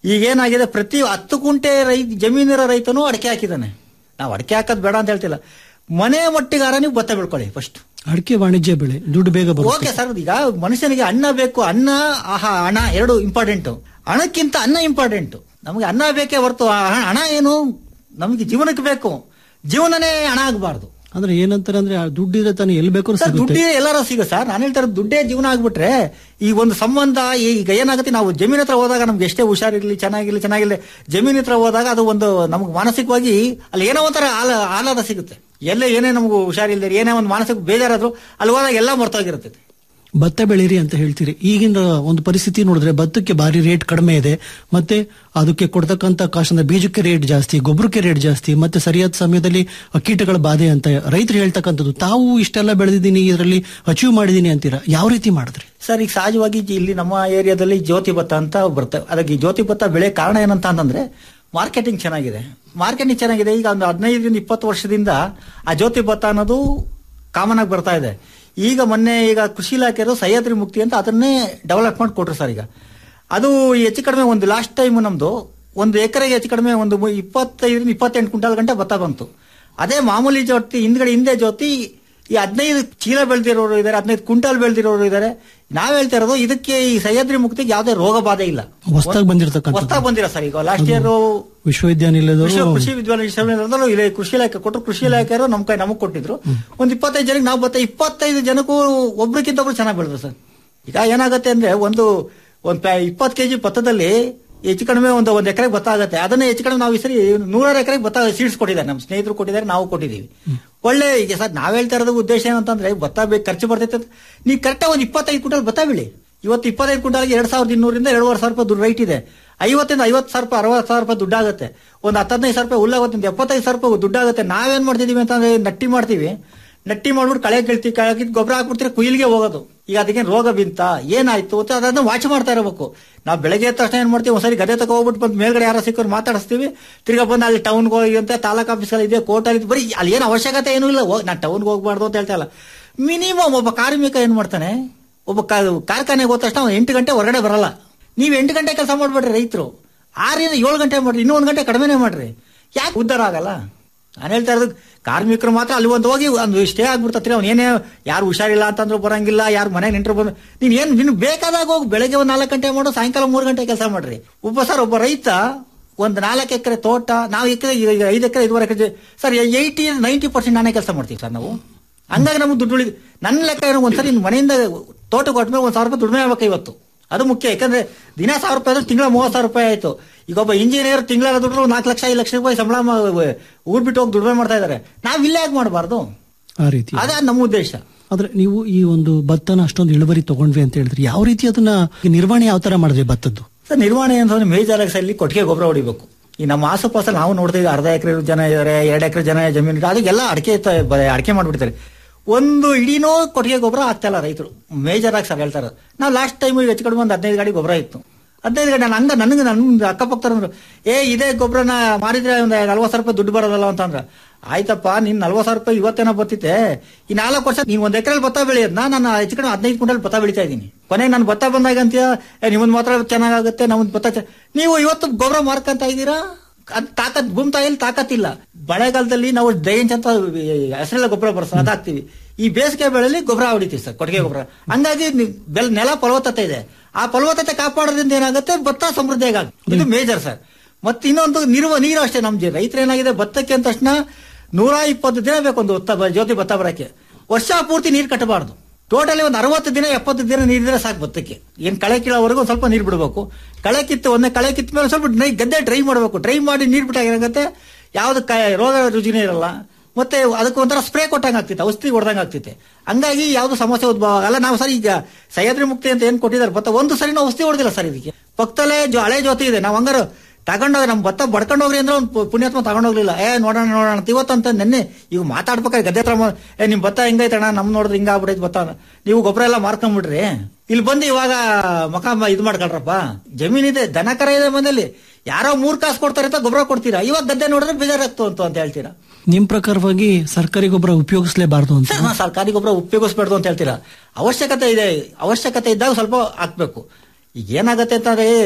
ಈಗ ಏನಾಗಿದೆ ಪ್ರತಿ ಹತ್ತು ಕುಂಟೆ ರೈತ ಜಮೀನಿರೋ ರೈತನು ಅಡಿಕೆ ಹಾಕಿದ್ದಾನೆ ನಾವು ಅಡಿಕೆ ಹಾಕೋದು ಬೇಡ ಅಂತ ಹೇಳ್ತಿಲ್ಲ ಮನೆ ಮಟ್ಟಿಗಾರ ನೀವು ಭತ್ತ ಬೆಳ್ಕೊಳ್ಳಿ ಫಸ್ಟ್ ಅಡಿಕೆ ವಾಣಿಜ್ಯ ಬೆಳೆ ದುಡ್ಡು ಬೇಗ ಬರುತ್ತೆ ಓಕೆ ಸರ್ ಈಗ ಮನುಷ್ಯನಿಗೆ ಅನ್ನ ಬೇಕು ಅನ್ನ ಆಹಾ ಹಣ ಎರಡು ಇಂಪಾರ್ಟೆಂಟ್ ಹಣಕ್ಕಿಂತ ಅನ್ನ ಇಂಪಾರ್ಟೆಂಟ್ ನಮಗೆ ಅನ್ನ ಬೇಕೇ ಹೊರತು ಆ ಹಣ- ಹಣ ಏನು ನಮಗೆ ಜೀವನಕ್ಕೆ ಬೇಕು ಜೀವನನೇ ಹಣ ಆಗಬಾರ್ದು ಅಂದ್ರೆ ಏನಂತಾರೆ ಅಂದ್ರೆ ಆ ದುಡ್ಡಿದ್ರೆ ತಾನು ಎಲ್ಲಿ ಬೇಕಾದ್ರೂ ಸರ್ ಸಿಗುತ್ತೆ ದುಡ್ಡೇ ಎಲ್ಲಾರು ಸಿಗ ಸರ್ ನಾನು ಹೇಳ್ತಾರೆ ದುಡ್ಡೇ ಜೀವನ ಆಗ್ಬಿಟ್ರೆ ಈ ಒಂದು ಸಂಬಂಧ ಈಗ ಏನಾಗುತ್ತೆ ನಾವು ಜಮೀನ್ ಹತ್ರ ಹೋದಾಗ ನಮ್ಗೆ ಎಷ್ಟೇ ಹುಷಾರಿರ್ಲಿ ಚೆನ್ನಾಗಿರ್ಲಿ ಚೆನ್ನಾಗಿರ್ಲಿ ಜಮೀನ್ ಹತ್ರ ಹೋದಾಗ ಅದು ಒಂದು ನಮ್ಗೆ ಮಾನಸಿಕವಾಗಿ ಅಲ್ಲಿ ಏನೋ ಒಂಥರ ಆಲ ಆಹ್ಲಾದ ಸಿಗುತ್ತೆ ಎಲ್ಲೇ ಏನೇ ನಮ್ಗೆ ಹುಷಾರಿಲ್ದೆ ಏನೇ ಒಂದು ಮಾನಸಿಕ ಬೇಜಾರಾದ್ರು ಅಲ್ಲಿ ಹೋದಾಗ ಎಲ್ಲ ಮರ್ತೋಗಿರುತ್ತೆ ಭತ್ತ ಬೆಳೀರಿ ಅಂತ ಹೇಳ್ತೀರಿ ಈಗಿನ ಒಂದು ಪರಿಸ್ಥಿತಿ ನೋಡಿದ್ರೆ ಭತ್ತಕ್ಕೆ ಭಾರಿ ರೇಟ್ ಕಡಿಮೆ ಇದೆ ಮತ್ತೆ ಅದಕ್ಕೆ ಕೊಡ್ತಕ್ಕಂತ ಕಾಸ್ಟ್ ಅಂದ್ರೆ ಬೀಜಕ್ಕೆ ರೇಟ್ ಜಾಸ್ತಿ ಗೊಬ್ಬರಕ್ಕೆ ರೇಟ್ ಜಾಸ್ತಿ ಮತ್ತೆ ಸರಿಯಾದ ಸಮಯದಲ್ಲಿ ಕೀಟಗಳ ಬಾಧೆ ಅಂತ ರೈತರು ಹೇಳ್ತಕ್ಕಂಥದ್ದು ತಾವು ಇಷ್ಟೆಲ್ಲ ಬೆಳೆದಿದ್ದೀನಿ ಇದರಲ್ಲಿ ಅಚೀವ್ ಮಾಡಿದೀನಿ ಅಂತೀರಾ ಯಾವ ರೀತಿ ಮಾಡಿದ್ರಿ ಸರ್ ಈಗ ಸಹಜವಾಗಿ ಜಿ- ಇಲ್ಲಿ ನಮ್ಮ ಏರಿಯಾದಲ್ಲಿ ಜ್ಯೋತಿ ಭತ್ತ ಅಂತ ಬರ್ತವೆ ಅದಕ್ಕೆ ಈ ಜ್ಯೋತಿ ಭತ್ತ ಬೆಳೆ ಕಾರಣ ಏನಂತ ಅಂತಂದ್ರೆ ಮಾರ್ಕೆಟಿಂಗ್ ಚೆನ್ನಾಗಿದೆ ಮಾರ್ಕೆಟಿಂಗ್ ಚೆನ್ನಾಗಿದೆ ಈಗ ಒಂದು ಹದಿನೈದರಿಂದ ಇಪ್ಪತ್ತು ವರ್ಷದಿಂದ ಆ ಜ್ಯೋತಿ ಭತ್ತ ಅನ್ನೋದು ಕಾಮನ್ ಆಗಿ ಬರ್ತಾ ಇದೆ ಈಗ ಮೊನ್ನೆ ಈಗ ಕೃಷಿ ಇಲಾಖೆಯವರು ಸಹ್ಯಾದ್ರಿ ಮುಕ್ತಿ ಅಂತ ಅದನ್ನೇ ಡೆವಲಪ್ ಮಾಡಿ ಕೊಟ್ರು ಸರ್ ಈಗ ಅದು ಹೆಚ್ಚು ಕಡಿಮೆ ಒಂದು ಲಾಸ್ಟ್ ಟೈಮ್ ನಮ್ದು ಒಂದು ಎಕರೆಗೆ ಹೆಚ್ಚು ಕಡಿಮೆ ಒಂದು ಮು- ಇಪ್ಪತ್ತೈದರಿಂದ ಇಪ್ಪತ್ತೆಂಟು ಕ್ವಿಂಟಾಲ್ ಗಂಟೆ ಭತ್ತ ಬಂತು ಅದೇ ಮಾಮೂಲಿ ಜ್ಯೋತಿ ಹಿಂದ್ಗಡೆ ಹಿಂದೆ ಜ್ಯೋತಿ ಈ ಹದಿನೈದು ಚೀಲ ಬೆಳೆದಿರೋರು ಇದ್ದಾರೆ ಹದಿನೈದು ಕ್ವಿಂಟಾಲ್ ಬೆಳೆದಿರೋರು ಇದ್ದಾರೆ ನಾವ್ ಹೇಳ್ತಾ ಇರೋದು ಇದಕ್ಕೆ ಈ ಸಹ್ಯಾದ್ರಿ ಮುಕ್ತಿಗೆ ಯಾವುದೇ ರೋಗ ಬಾಧೆ ಇಲ್ಲ ಹೊಸ್ದಾಗ್ ಬಂದಿರತಕ್ಕಂಥದ್ದು. ಹೊಸ್ದಾಗ್ ಬಂದಿರ ಸರ್ ಈಗ ಲಾಸ್ಟ್ ಇಯರ್ ವಿಶ್ವವಿದ್ಯಾನಿಲಯದವರು ಕೃಷಿ ವಿಶ್ವವಿದ್ಯಾಲಯದಲ್ಲೂ ಇಲ್ಲಿ ಕೃಷಿ ಇಲಾಖೆ ಕೊಟ್ಟರು ಕೃಷಿ ಇಲಾಖೆಯವರು ನಮ್ ಕೈ ನಮಗ್ ಕೊಟ್ಟಿದ್ರು ಒಂದ್ ಇಪ್ಪತ್ತೈದು ಜನಕ್ಕೆ ನಾವು ಬತ್ತ ಇಪ್ಪತ್ತೈದು ಜನಕ್ಕೂ ಒಬ್ರಿಗಿಂತ ಒಬ್ರು ಚೆನ್ನಾಗಿ ಬೆಳೆದ್ರು ಸರ್ ಈಗ ಏನಾಗುತ್ತೆ ಅಂದ್ರೆ ಒಂದು ಒಂದ್ ಪ್ಯಾ- ಇಪ್ಪತ್ತು ಕೆಜಿ ಭತ್ತದಲ್ಲಿ ಹೆಚ್ಚು ಕಡಿಮೆ ಒಂದು ಒಂದ್ ಎಕರೆಗೆ ಭತ್ತ ಆಗುತ್ತೆ ಅದನ್ನ ಹೆಚ್ಚು ಕಡಿಮೆ ನಾವು ಈ ಸರಿ ನೂರಾರು ಎಕರೆಗೆ ಭತ್ತ ಸೀಡ್ಸ್ ಕೊಟ್ಟಿದ್ದಾರೆ ನಮ್ಮ ಸ್ನೇಹಿತರು ಕೊಟ್ಟಿದ್ದಾರೆ ನಾವು ಕೊಟ್ಟಿದ್ದೀವಿ ಒಳ್ಳೆ ಈಗ ಸರ್ ನಾವ್ ಹೇಳ್ತಾ ಇರೋದು ಉದ್ದೇಶ ಏನಂತಂದ್ರೆ ಭತ್ತ ಬೇಕು ಖರ್ಚು ಬರ್ತೈತೆ ಅಂತ. ನೀವು ಕರೆಕ್ಟಾಗಿ ಒಂದು ಇಪ್ಪತ್ತೈದು ಕ್ವಿಂಟಲ್ ಭತ್ತ ಬೆಳಿ ಇವತ್ತು ಇಪ್ಪತ್ತೈದು ಕ್ವಿಂಟಲ್ಗೆ ಎರಡ್ ಸಾವಿರದ ಇನ್ನೂರಿಂದ ಎರಡುವರೆ ಸಾವಿರ ರೂಪಾಯಿ ದುಡ್ಡು ರೈಟ್ ಇದೆ ಐವತ್ತಿಂದ ಐವತ್ತು ಸಾವಿರ ರೂಪಾಯಿ ಅರವತ್ತು ಸಾವಿರ ರೂಪಾಯಿ ದುಡ್ಡಾಗುತ್ತೆ ಒಂದು ಹತ್ತದೈದು ಸಾವಿರ ರೂಪಾಯಿ ಹುಲ್ಲಾಗುತ್ತೆ ಎಪ್ಪತ್ತೈದು ಸಾವಿರ ರೂಪಾಯಿ ದುಡ್ಡಾಗುತ್ತೆ ನಾವೇನ್ ಮಾಡ್ತಿದೀವಿ ಅಂತಂದ್ರೆ ನಟ್ಟಿ ಮಾಡ್ತೀವಿ ನಟ್ಟಿ ಮಾಡ್ಬಿಟ್ಟು ಕಳೆ ಕೇಳ್ತೀವಿ ಕಳೆ ಕಿತ್ತು ಗೊಬ್ಬರ ಹಾಕ್ಬಿಡ್ತೀರಿ ಕುಯಿಲ್ಗೆ ಹೋಗೋದು ಈಗ ಅದಕ್ಕೆ ರೋಗ ಬಿಂತ ಏನಾಯ್ತು ಅಂತ ಅದನ್ನ ವಾಚ್ ಮಾಡ್ತಾ ಇರಬೇಕು ನಾವು ಬೆಳಗ್ಗೆ ಎದ್ದ ತಕ್ಷಣ ಏನ್ ಮಾಡ್ತೀವಿ ಒಂದ್ಸರಿ ಗದೆ ತಗೋ ಹೋಗ್ಬಿಟ್ಟು ಬಂದು ಮೇಲ್ಗಡೆ ಯಾರೋ ಸಿಕ್ಕರು ಮಾತಾಡಿಸ್ತೀವಿ ತಿರ್ಗಾ ಬಂದು ಅಲ್ಲಿ ಟೌನ್ಗೆ ಹೋಗಿ ಅಂತ ತಾಲೂಕ್ ಆಫೀಸಲ್ಲಿ ಇದೆ ಕೋರ್ಟಲ್ಲಿ ಬರೀ ಅಲ್ಲಿ ಏನು ಅವಶ್ಯಕತೆ ಏನೂ ಇಲ್ಲ ಹೋಗ್ ನಾನು ಟೌನ್ಗೆ ಹೋಗ್ಬಾರ್ದು ಅಂತ ಹೇಳ್ತಾ ಇಲ್ಲ ಮಿನಿಮಮ್ ಒಬ್ಬ ಕಾರ್ಮಿಕ ಏನ್ ಮಾಡ್ತಾನೆ ಒಬ್ಬ ಕಾ- ಕಾರ್ಖಾನೆಗೆ ಹೋದ ತಕ್ಷಣ ಅವ್ನು ಎಂಟು ಗಂಟೆ ಹೊರಗಡೆ ಬರಲ್ಲ ನೀವು ಎಂಟು ಗಂಟೆ ಕೆಲಸ ಮಾಡ್ಬೇಡ್ರಿ ರೈತರು ಆರಿಂದ ಏಳು ಗಂಟೆ ಮಾಡ್ರಿ ಇನ್ನೂ ಒಂದು ಗಂಟೆ ಕಡಿಮೆನೇ ಮಾಡ್ರಿ ಯಾಕೆ ಉದ್ಧಾರ ಆಗಲ್ಲ ನಾನು ಹೇಳ್ತಾ ಇರೋದು ಕಾರ್ಮಿಕರು ಮಾತ್ರ ಅಲ್ಲಿ ಒಂದು ಹೋಗಿ ಒಂದು ಸ್ಟೇ ಆಗ್ಬಿಡ್ತತ್ರಿ ಅವ್ನು ಏನೇ ಯಾರು ಹುಷಾರಿಲ್ಲ ಅಂತಂದ್ರು ಬರಂಗಿಲ್ಲ ಯಾರು ಮನೆ ನಿಂಟ್ರು ಬಂದು ನೀನ್ ಏನ್ ನಿನ್ ಬೇಕಾದಾಗ ಹೋಗಿ ಬೆಳಗ್ಗೆ ಒಂದು ನಾಲ್ಕು ಗಂಟೆ ಮಾಡು ಸಾಯಂಕಾಲ ಮೂರು ಗಂಟೆ ಕೆಲಸ ಮಾಡ್ರಿ ಒಬ್ಬ ಸರ್ ಒಬ್ಬ ರೈತ ಒಂದು ನಾಲ್ಕು ಎಕರೆ ತೋಟ ನಾವು ಎಕರೆ ಈಗ ಐದು ಎಕರೆ ಐದುವರೆ ಎಕರೆ ಸರ್ ಏಯ್ಟಿ ನೈಂಟಿ ಪರ್ಸೆಂಟ್ ನಾನೇ ಕೆಲಸ ಮಾಡ್ತೀವಿ ಸರ್ ನಾವು ಹಂಗಾಗಿ ನಮ್ಗೆ ದುಡ್ಡು ಉಳಿದು ನನ್ನ ಲೆಕ್ಕ ಏನೋ ಒಂದ್ಸರಿ ನಿನ್ ಮನೆಯಿಂದ ತೋಟ ಕೊಟ್ಮೇಲೆ ಒಂದ್ ಸಾವಿರ ರೂಪಾಯಿ ದುಡಿಮೆ ಆಗ್ಬೇಕು ಇವತ್ತು ಅದು ಮುಖ್ಯ ಯಾಕಂದ್ರೆ ದಿನ ಸಾವಿರ ರೂಪಾಯಿ ಆದ್ರೆ ತಿಂಗಳ ಮೂವತ್ತು ಸಾವಿರ ರೂಪಾಯಿ ಆಯ್ತು ಈಗ ಒಬ್ಬ ಇಂಜಿನಿಯರ್ ತಿಂಗಳ ದುಡ್ಡು ನಾಲ್ಕು ಲಕ್ಷ ಐದು ಲಕ್ಷ ರೂಪಾಯಿ ಸಂಬಳ ಮ- ಊರ್ ಬಿಟ್ಟು ಹೋಗಿ ದುಡಿಮೆ ಮಾಡ್ತಾ ಇದಾರೆ ನಾವ್ ಇಲ್ಲೇ ಯಾಕೆ ಮಾಡಬಾರ್ದು ಆ ರೀತಿ ಅದೇ ನಮ್ಮ ಉದ್ದೇಶ ಆದ್ರೆ ನೀವು ಈ ಒಂದು ಭತ್ತನ ಅಷ್ಟೊಂದು ಇಳುವರಿ ತಗೊಂಡ್ವಿ ಅಂತ ಹೇಳಿದ್ರಿ ಯಾವ ರೀತಿ ಅದನ್ನ ನಿರ್ವಹಣೆ ಯಾವ ತರ ಮಾಡಿದ್ರಿ ಭತ್ತದ್ದು ಸರ್ ನಿರ್ವಹಣೆ ಅಂತಂದ್ರೆ ಮೇಜರ್ ಅಲ್ಲಿ ಕೊಟ್ಟಿಗೆ ಗೊಬ್ಬರ ಹೊಡಿಬೇಕು ಈ ನಮ್ಮ ಆಸುಪಾಸಲ್ಲಿ ನಾವು ನೋಡ್ತೀವಿ ಅರ್ಧ ಎಕರೆ ಜನ ಇದಾರೆ ಎರಡು ಎಕರೆ ಜನ ಜಮೀನು ಇದೆ ಅದಕ್ಕೆಲ್ಲ ಅಡಿಕೆ ತ- ಬ- ಅಡಿಕೆ ಮಾಡ್ಬಿಡ್ತಾರೆ ಒಂದು ಇಡೀನೋ ಕೊಟ್ಟಿಗೆ ಗೊಬ್ಬರ ಆಗ್ತಾ ಇಲ್ಲ ರೈತರು ಮೇಜರ್ ಆಗಿ ಸರ್ ಹೇಳ್ತಾರೆ ನಾವು ಲಾಸ್ಟ್ ಟೈಮ್ ಹೆಚ್ಚು ಕಡಿಮೆ ಒಂದು ಹದಿನೈದು ಗಾಡಿ ಗೊಬ್ಬರ ಇತ್ತು ಹದಿನೈದು ಗಾಡಿ ನಾನು ಹಂಗ ನನಗೆ ನನ್ನ ಅಕ್ಕಪಕ್ಕದವ್ರು ಅಂದ್ರು ಏ ಇದೇ ಗೊಬ್ಬರನ ಮಾರಿದ್ರೆ ಒಂದು ನಲ್ವತ್ತು ಸಾವಿರ ರೂಪಾಯಿ ದುಡ್ಡು ಬರೋದಲ್ಲ ಅಂತಂದ್ರೆ ಆಯ್ತಪ್ಪ ನೀನ್ ನಲ್ವತ್ತು ಸಾವಿರ ರೂಪಾಯಿ ಇವತ್ತೇನೋ ಬರ್ತಿತ್ತೆ ಈ ನಾಲ್ಕು ವರ್ಷ ನೀನ್ ಒಂದ್ ಎಕರೆ ಭತ್ತ ಬೆಳೆಯೋದ್ನ ನಾನು ಹೆಚ್ಚು ಕಡಿಮೆ ಹದಿನೈದು ಕ್ವಿಂಟಲ್ ಭತ್ತ ಬೆಳಿತಾ ಇದ್ದೀನಿ ಕೊನೆ ನಾನು ಭತ್ತ ಬಂದಾಗ ಅಂತೀಯ ಏ ನಿಮ್ಮದ್ ಮಾತ್ರ ಚೆನ್ನಾಗಾಗುತ್ತೆ ನಮ್ಮದ್ ಭತ್ತ ಚೆ-" ನೀವು ಇವತ್ತು ಗೊಬ್ಬರ ಮಾರ್ಕಂತ ಇದ್ದೀರಾ ಅದ್ ತಾಕತ್ ಭೂಮಿ ತಾಯಲ್ಲಿ ತಾಕತ್ತಿಲ್ಲ ಮಳೆಗಾಲದಲ್ಲಿ ನಾವು ಡೈಂಚ್ ಅಂತ ಹೆಸರೆಲ್ಲ ಗೊಬ್ಬರ ಬರ್ಸ ಅದಾಗ್ತೀವಿ ಈ ಬೇಸಿಗೆ ಬೆಳೆಯಲ್ಲಿ ಗೊಬ್ಬರ ಹೊಡಿತೀವಿ ಸರ್ ಕೊಟ್ಟಿಗೆ ಗೊಬ್ಬರ ಹಂಗಾಗಿ ನಿ- ಬೆಲ್ ನೆಲ ಫಲವತ್ತತೆ ಇದೆ ಆ ಫಲವತ್ತತೆ ಕಾಪಾಡೋದ್ರಿಂದ ಏನಾಗುತ್ತೆ ಭತ್ತ ಸಮೃದ್ಧಿಯಾಗುತ್ತೆ ಇದು ಮೇಜರ್ ಸರ್ ಮತ್ತೆ ಇನ್ನೊಂದು ನೀರುವ ನೀರು ಅಷ್ಟೇ ನಮ್ ಜಿ- ರೈತರು ಏನಾಗಿದೆ ಭತ್ತಕ್ಕೆ ಅಂದ ತಕ್ಷಣ ನೂರ ಇಪ್ಪತ್ತು ದಿನ ಬೇಕು ಒಂದು ಭತ್ತ ಬ- ಜ್ಯೋತಿ ಭತ್ತ ಬರಕ್ಕೆ ವರ್ಷ ಪೂರ್ತಿ ನೀರು ಕಟ್ಟಬಾರ್ದು ಟೋಟಲಿ ಒಂದು ಅರವತ್ತು ದಿನ ಎಪ್ಪತ್ತು ದಿನ ನೀರಿದ್ರೆ ಸಾಕು ಭತ್ತಕ್ಕೆ ಏನ್ ಕಳೆ ಕೀಳೋವರೆಗೂ ಒಂದ್ ಸ್ವಲ್ಪ ನೀರು ಬಿಡಬೇಕು ಕಳೆ ಕಿತ್ತು ಒಂದೇ ಕಳೆ ಕಿತ್ತ ಮೇಲೆ ಸ್ವಲ್ಪ ಡ್ರೈ ಗದ್ದೆ ಡ್ರೈ ಮಾಡಬೇಕು ಡ್ರೈ ಮಾಡಿ ನೀರು ಬಿಟ್ಟಾಗ ಏನಾಗುತ್ತೆ ಯಾವ್ದು ಕ- ರೋಗ ರುಜಿನೇ ಇರಲ್ಲ ಮತ್ತೆ ಅದಕ್ಕೆ ಒಂಥರ ಸ್ಪ್ರೇ ಕೊಟ್ಟಂಗೆ ಆಗ್ತಿತ್ತು ಔಷಧಿ ಹೊಡೆದಂಗೆ ಆಗ್ತಿತ್ತು ಹಂಗಾಗಿ ಯಾವ್ದು ಸಮಸ್ಯೆ ಉದ್ಭವ ಆಗಲ್ಲ ನಾವು ಸರಿ ಈಗ ಸಹ್ಯಾದ್ರಿ ಮುಕ್ತಿ ಅಂತ ಏನ್ ಕೊಟ್ಟಿದ್ದಾರೆ ಭತ್ತ ಒಂದು ಸರಿ ನಾವು ಔಷಧಿ ಹೊಡೆದಿಲ್ಲ ಸರ್ ಇದಕ್ಕೆ ಪಕ್ಕದಲ್ಲೇ ಜೊ- ಹಳೆ ಜೊತೆ ಇದೆ ನಾವು ಹಂಗಾರ ತಗೊಂಡೋಗಿ ನಮ್ಮ ಭತ್ತ ಬಡ್ಕೊಂಡು ಹೋಗ್ರಿ ಅಂದ್ರೆ ಒಂದು ಪುಣ್ಯಾತ್ಮ ತಗೊಂಡೋಗ್ಲಿಲ್ಲ ಏ ನೋಡೋಣ ನೋಡೋಣ ಅಂತ ಇವತ್ತಂತ ನೆನ್ನೆ ಈಗ ಮಾತಾಡ್ಬೇಕಾದ್ರೆ ಗದ್ದೆ ಹತ್ರ ಮ- ಏ ನಿಮ್ ಭತ್ತ ಹೆಂಗೈತಣ್ಣ ನಮ್ ನೋಡಿದ್ರೆ ಹಿಂಗ ಆಗ್ಬಿಡೈತೆ ಭತ್ತ ನೀವು ಗೊಬ್ಬರ ಎಲ್ಲ ಮಾರ್ಕೊಂಡ್ಬಿಡ್ರಿ ಇಲ್ಲಿ ಬಂದು ಇವಾಗ ಮಕ ಮ- ಇದು ಮಾಡ್ಕೊಳ್ರಪ್ಪ ಜಮೀನಿದೆ ದನ ಕರ ಇದೆ ಮನೇಲಿ ಯಾರೋ ಮೂರ್ ಕಾಸು ಕೊಡ್ತಾರೆ ಅಂತ ಗೊಬ್ಬರ ಕೊಡ್ತೀರಾ ಇವಾಗ ಗದ್ದೆ ನೋಡಿದ್ರೆ ಬೇಜಾರಾಗ್ತು ಅಂತ ಅಂತ ಹೇಳ್ತೀರಾ ನಿಮ್ ಪ್ರಕಾರವಾಗಿ ಸರ್ಕಾರಿ ಗೊಬ್ಬರ ಉಪಯೋಗಿಸಲೇಬಾರದು ಅಂತ ಸರ್, ನಾ ಸರ್ಕಾರಿ ಗೊಬ್ಬರ ಉಪಯೋಗಿಸ್ಬಾರ್ದು ಅಂತ ಹೇಳ್ತೀರಾ ಅವಶ್ಯಕತೆ ಇದೆ ಅವಶ್ಯಕತೆ ಇದ್ದಾಗ ಸ್ವಲ್ಪ ಹಾಕ್ಬೇಕು ಈಗ ಏನಾಗತ್ತೆ ಅಂತಂದ್ರೆ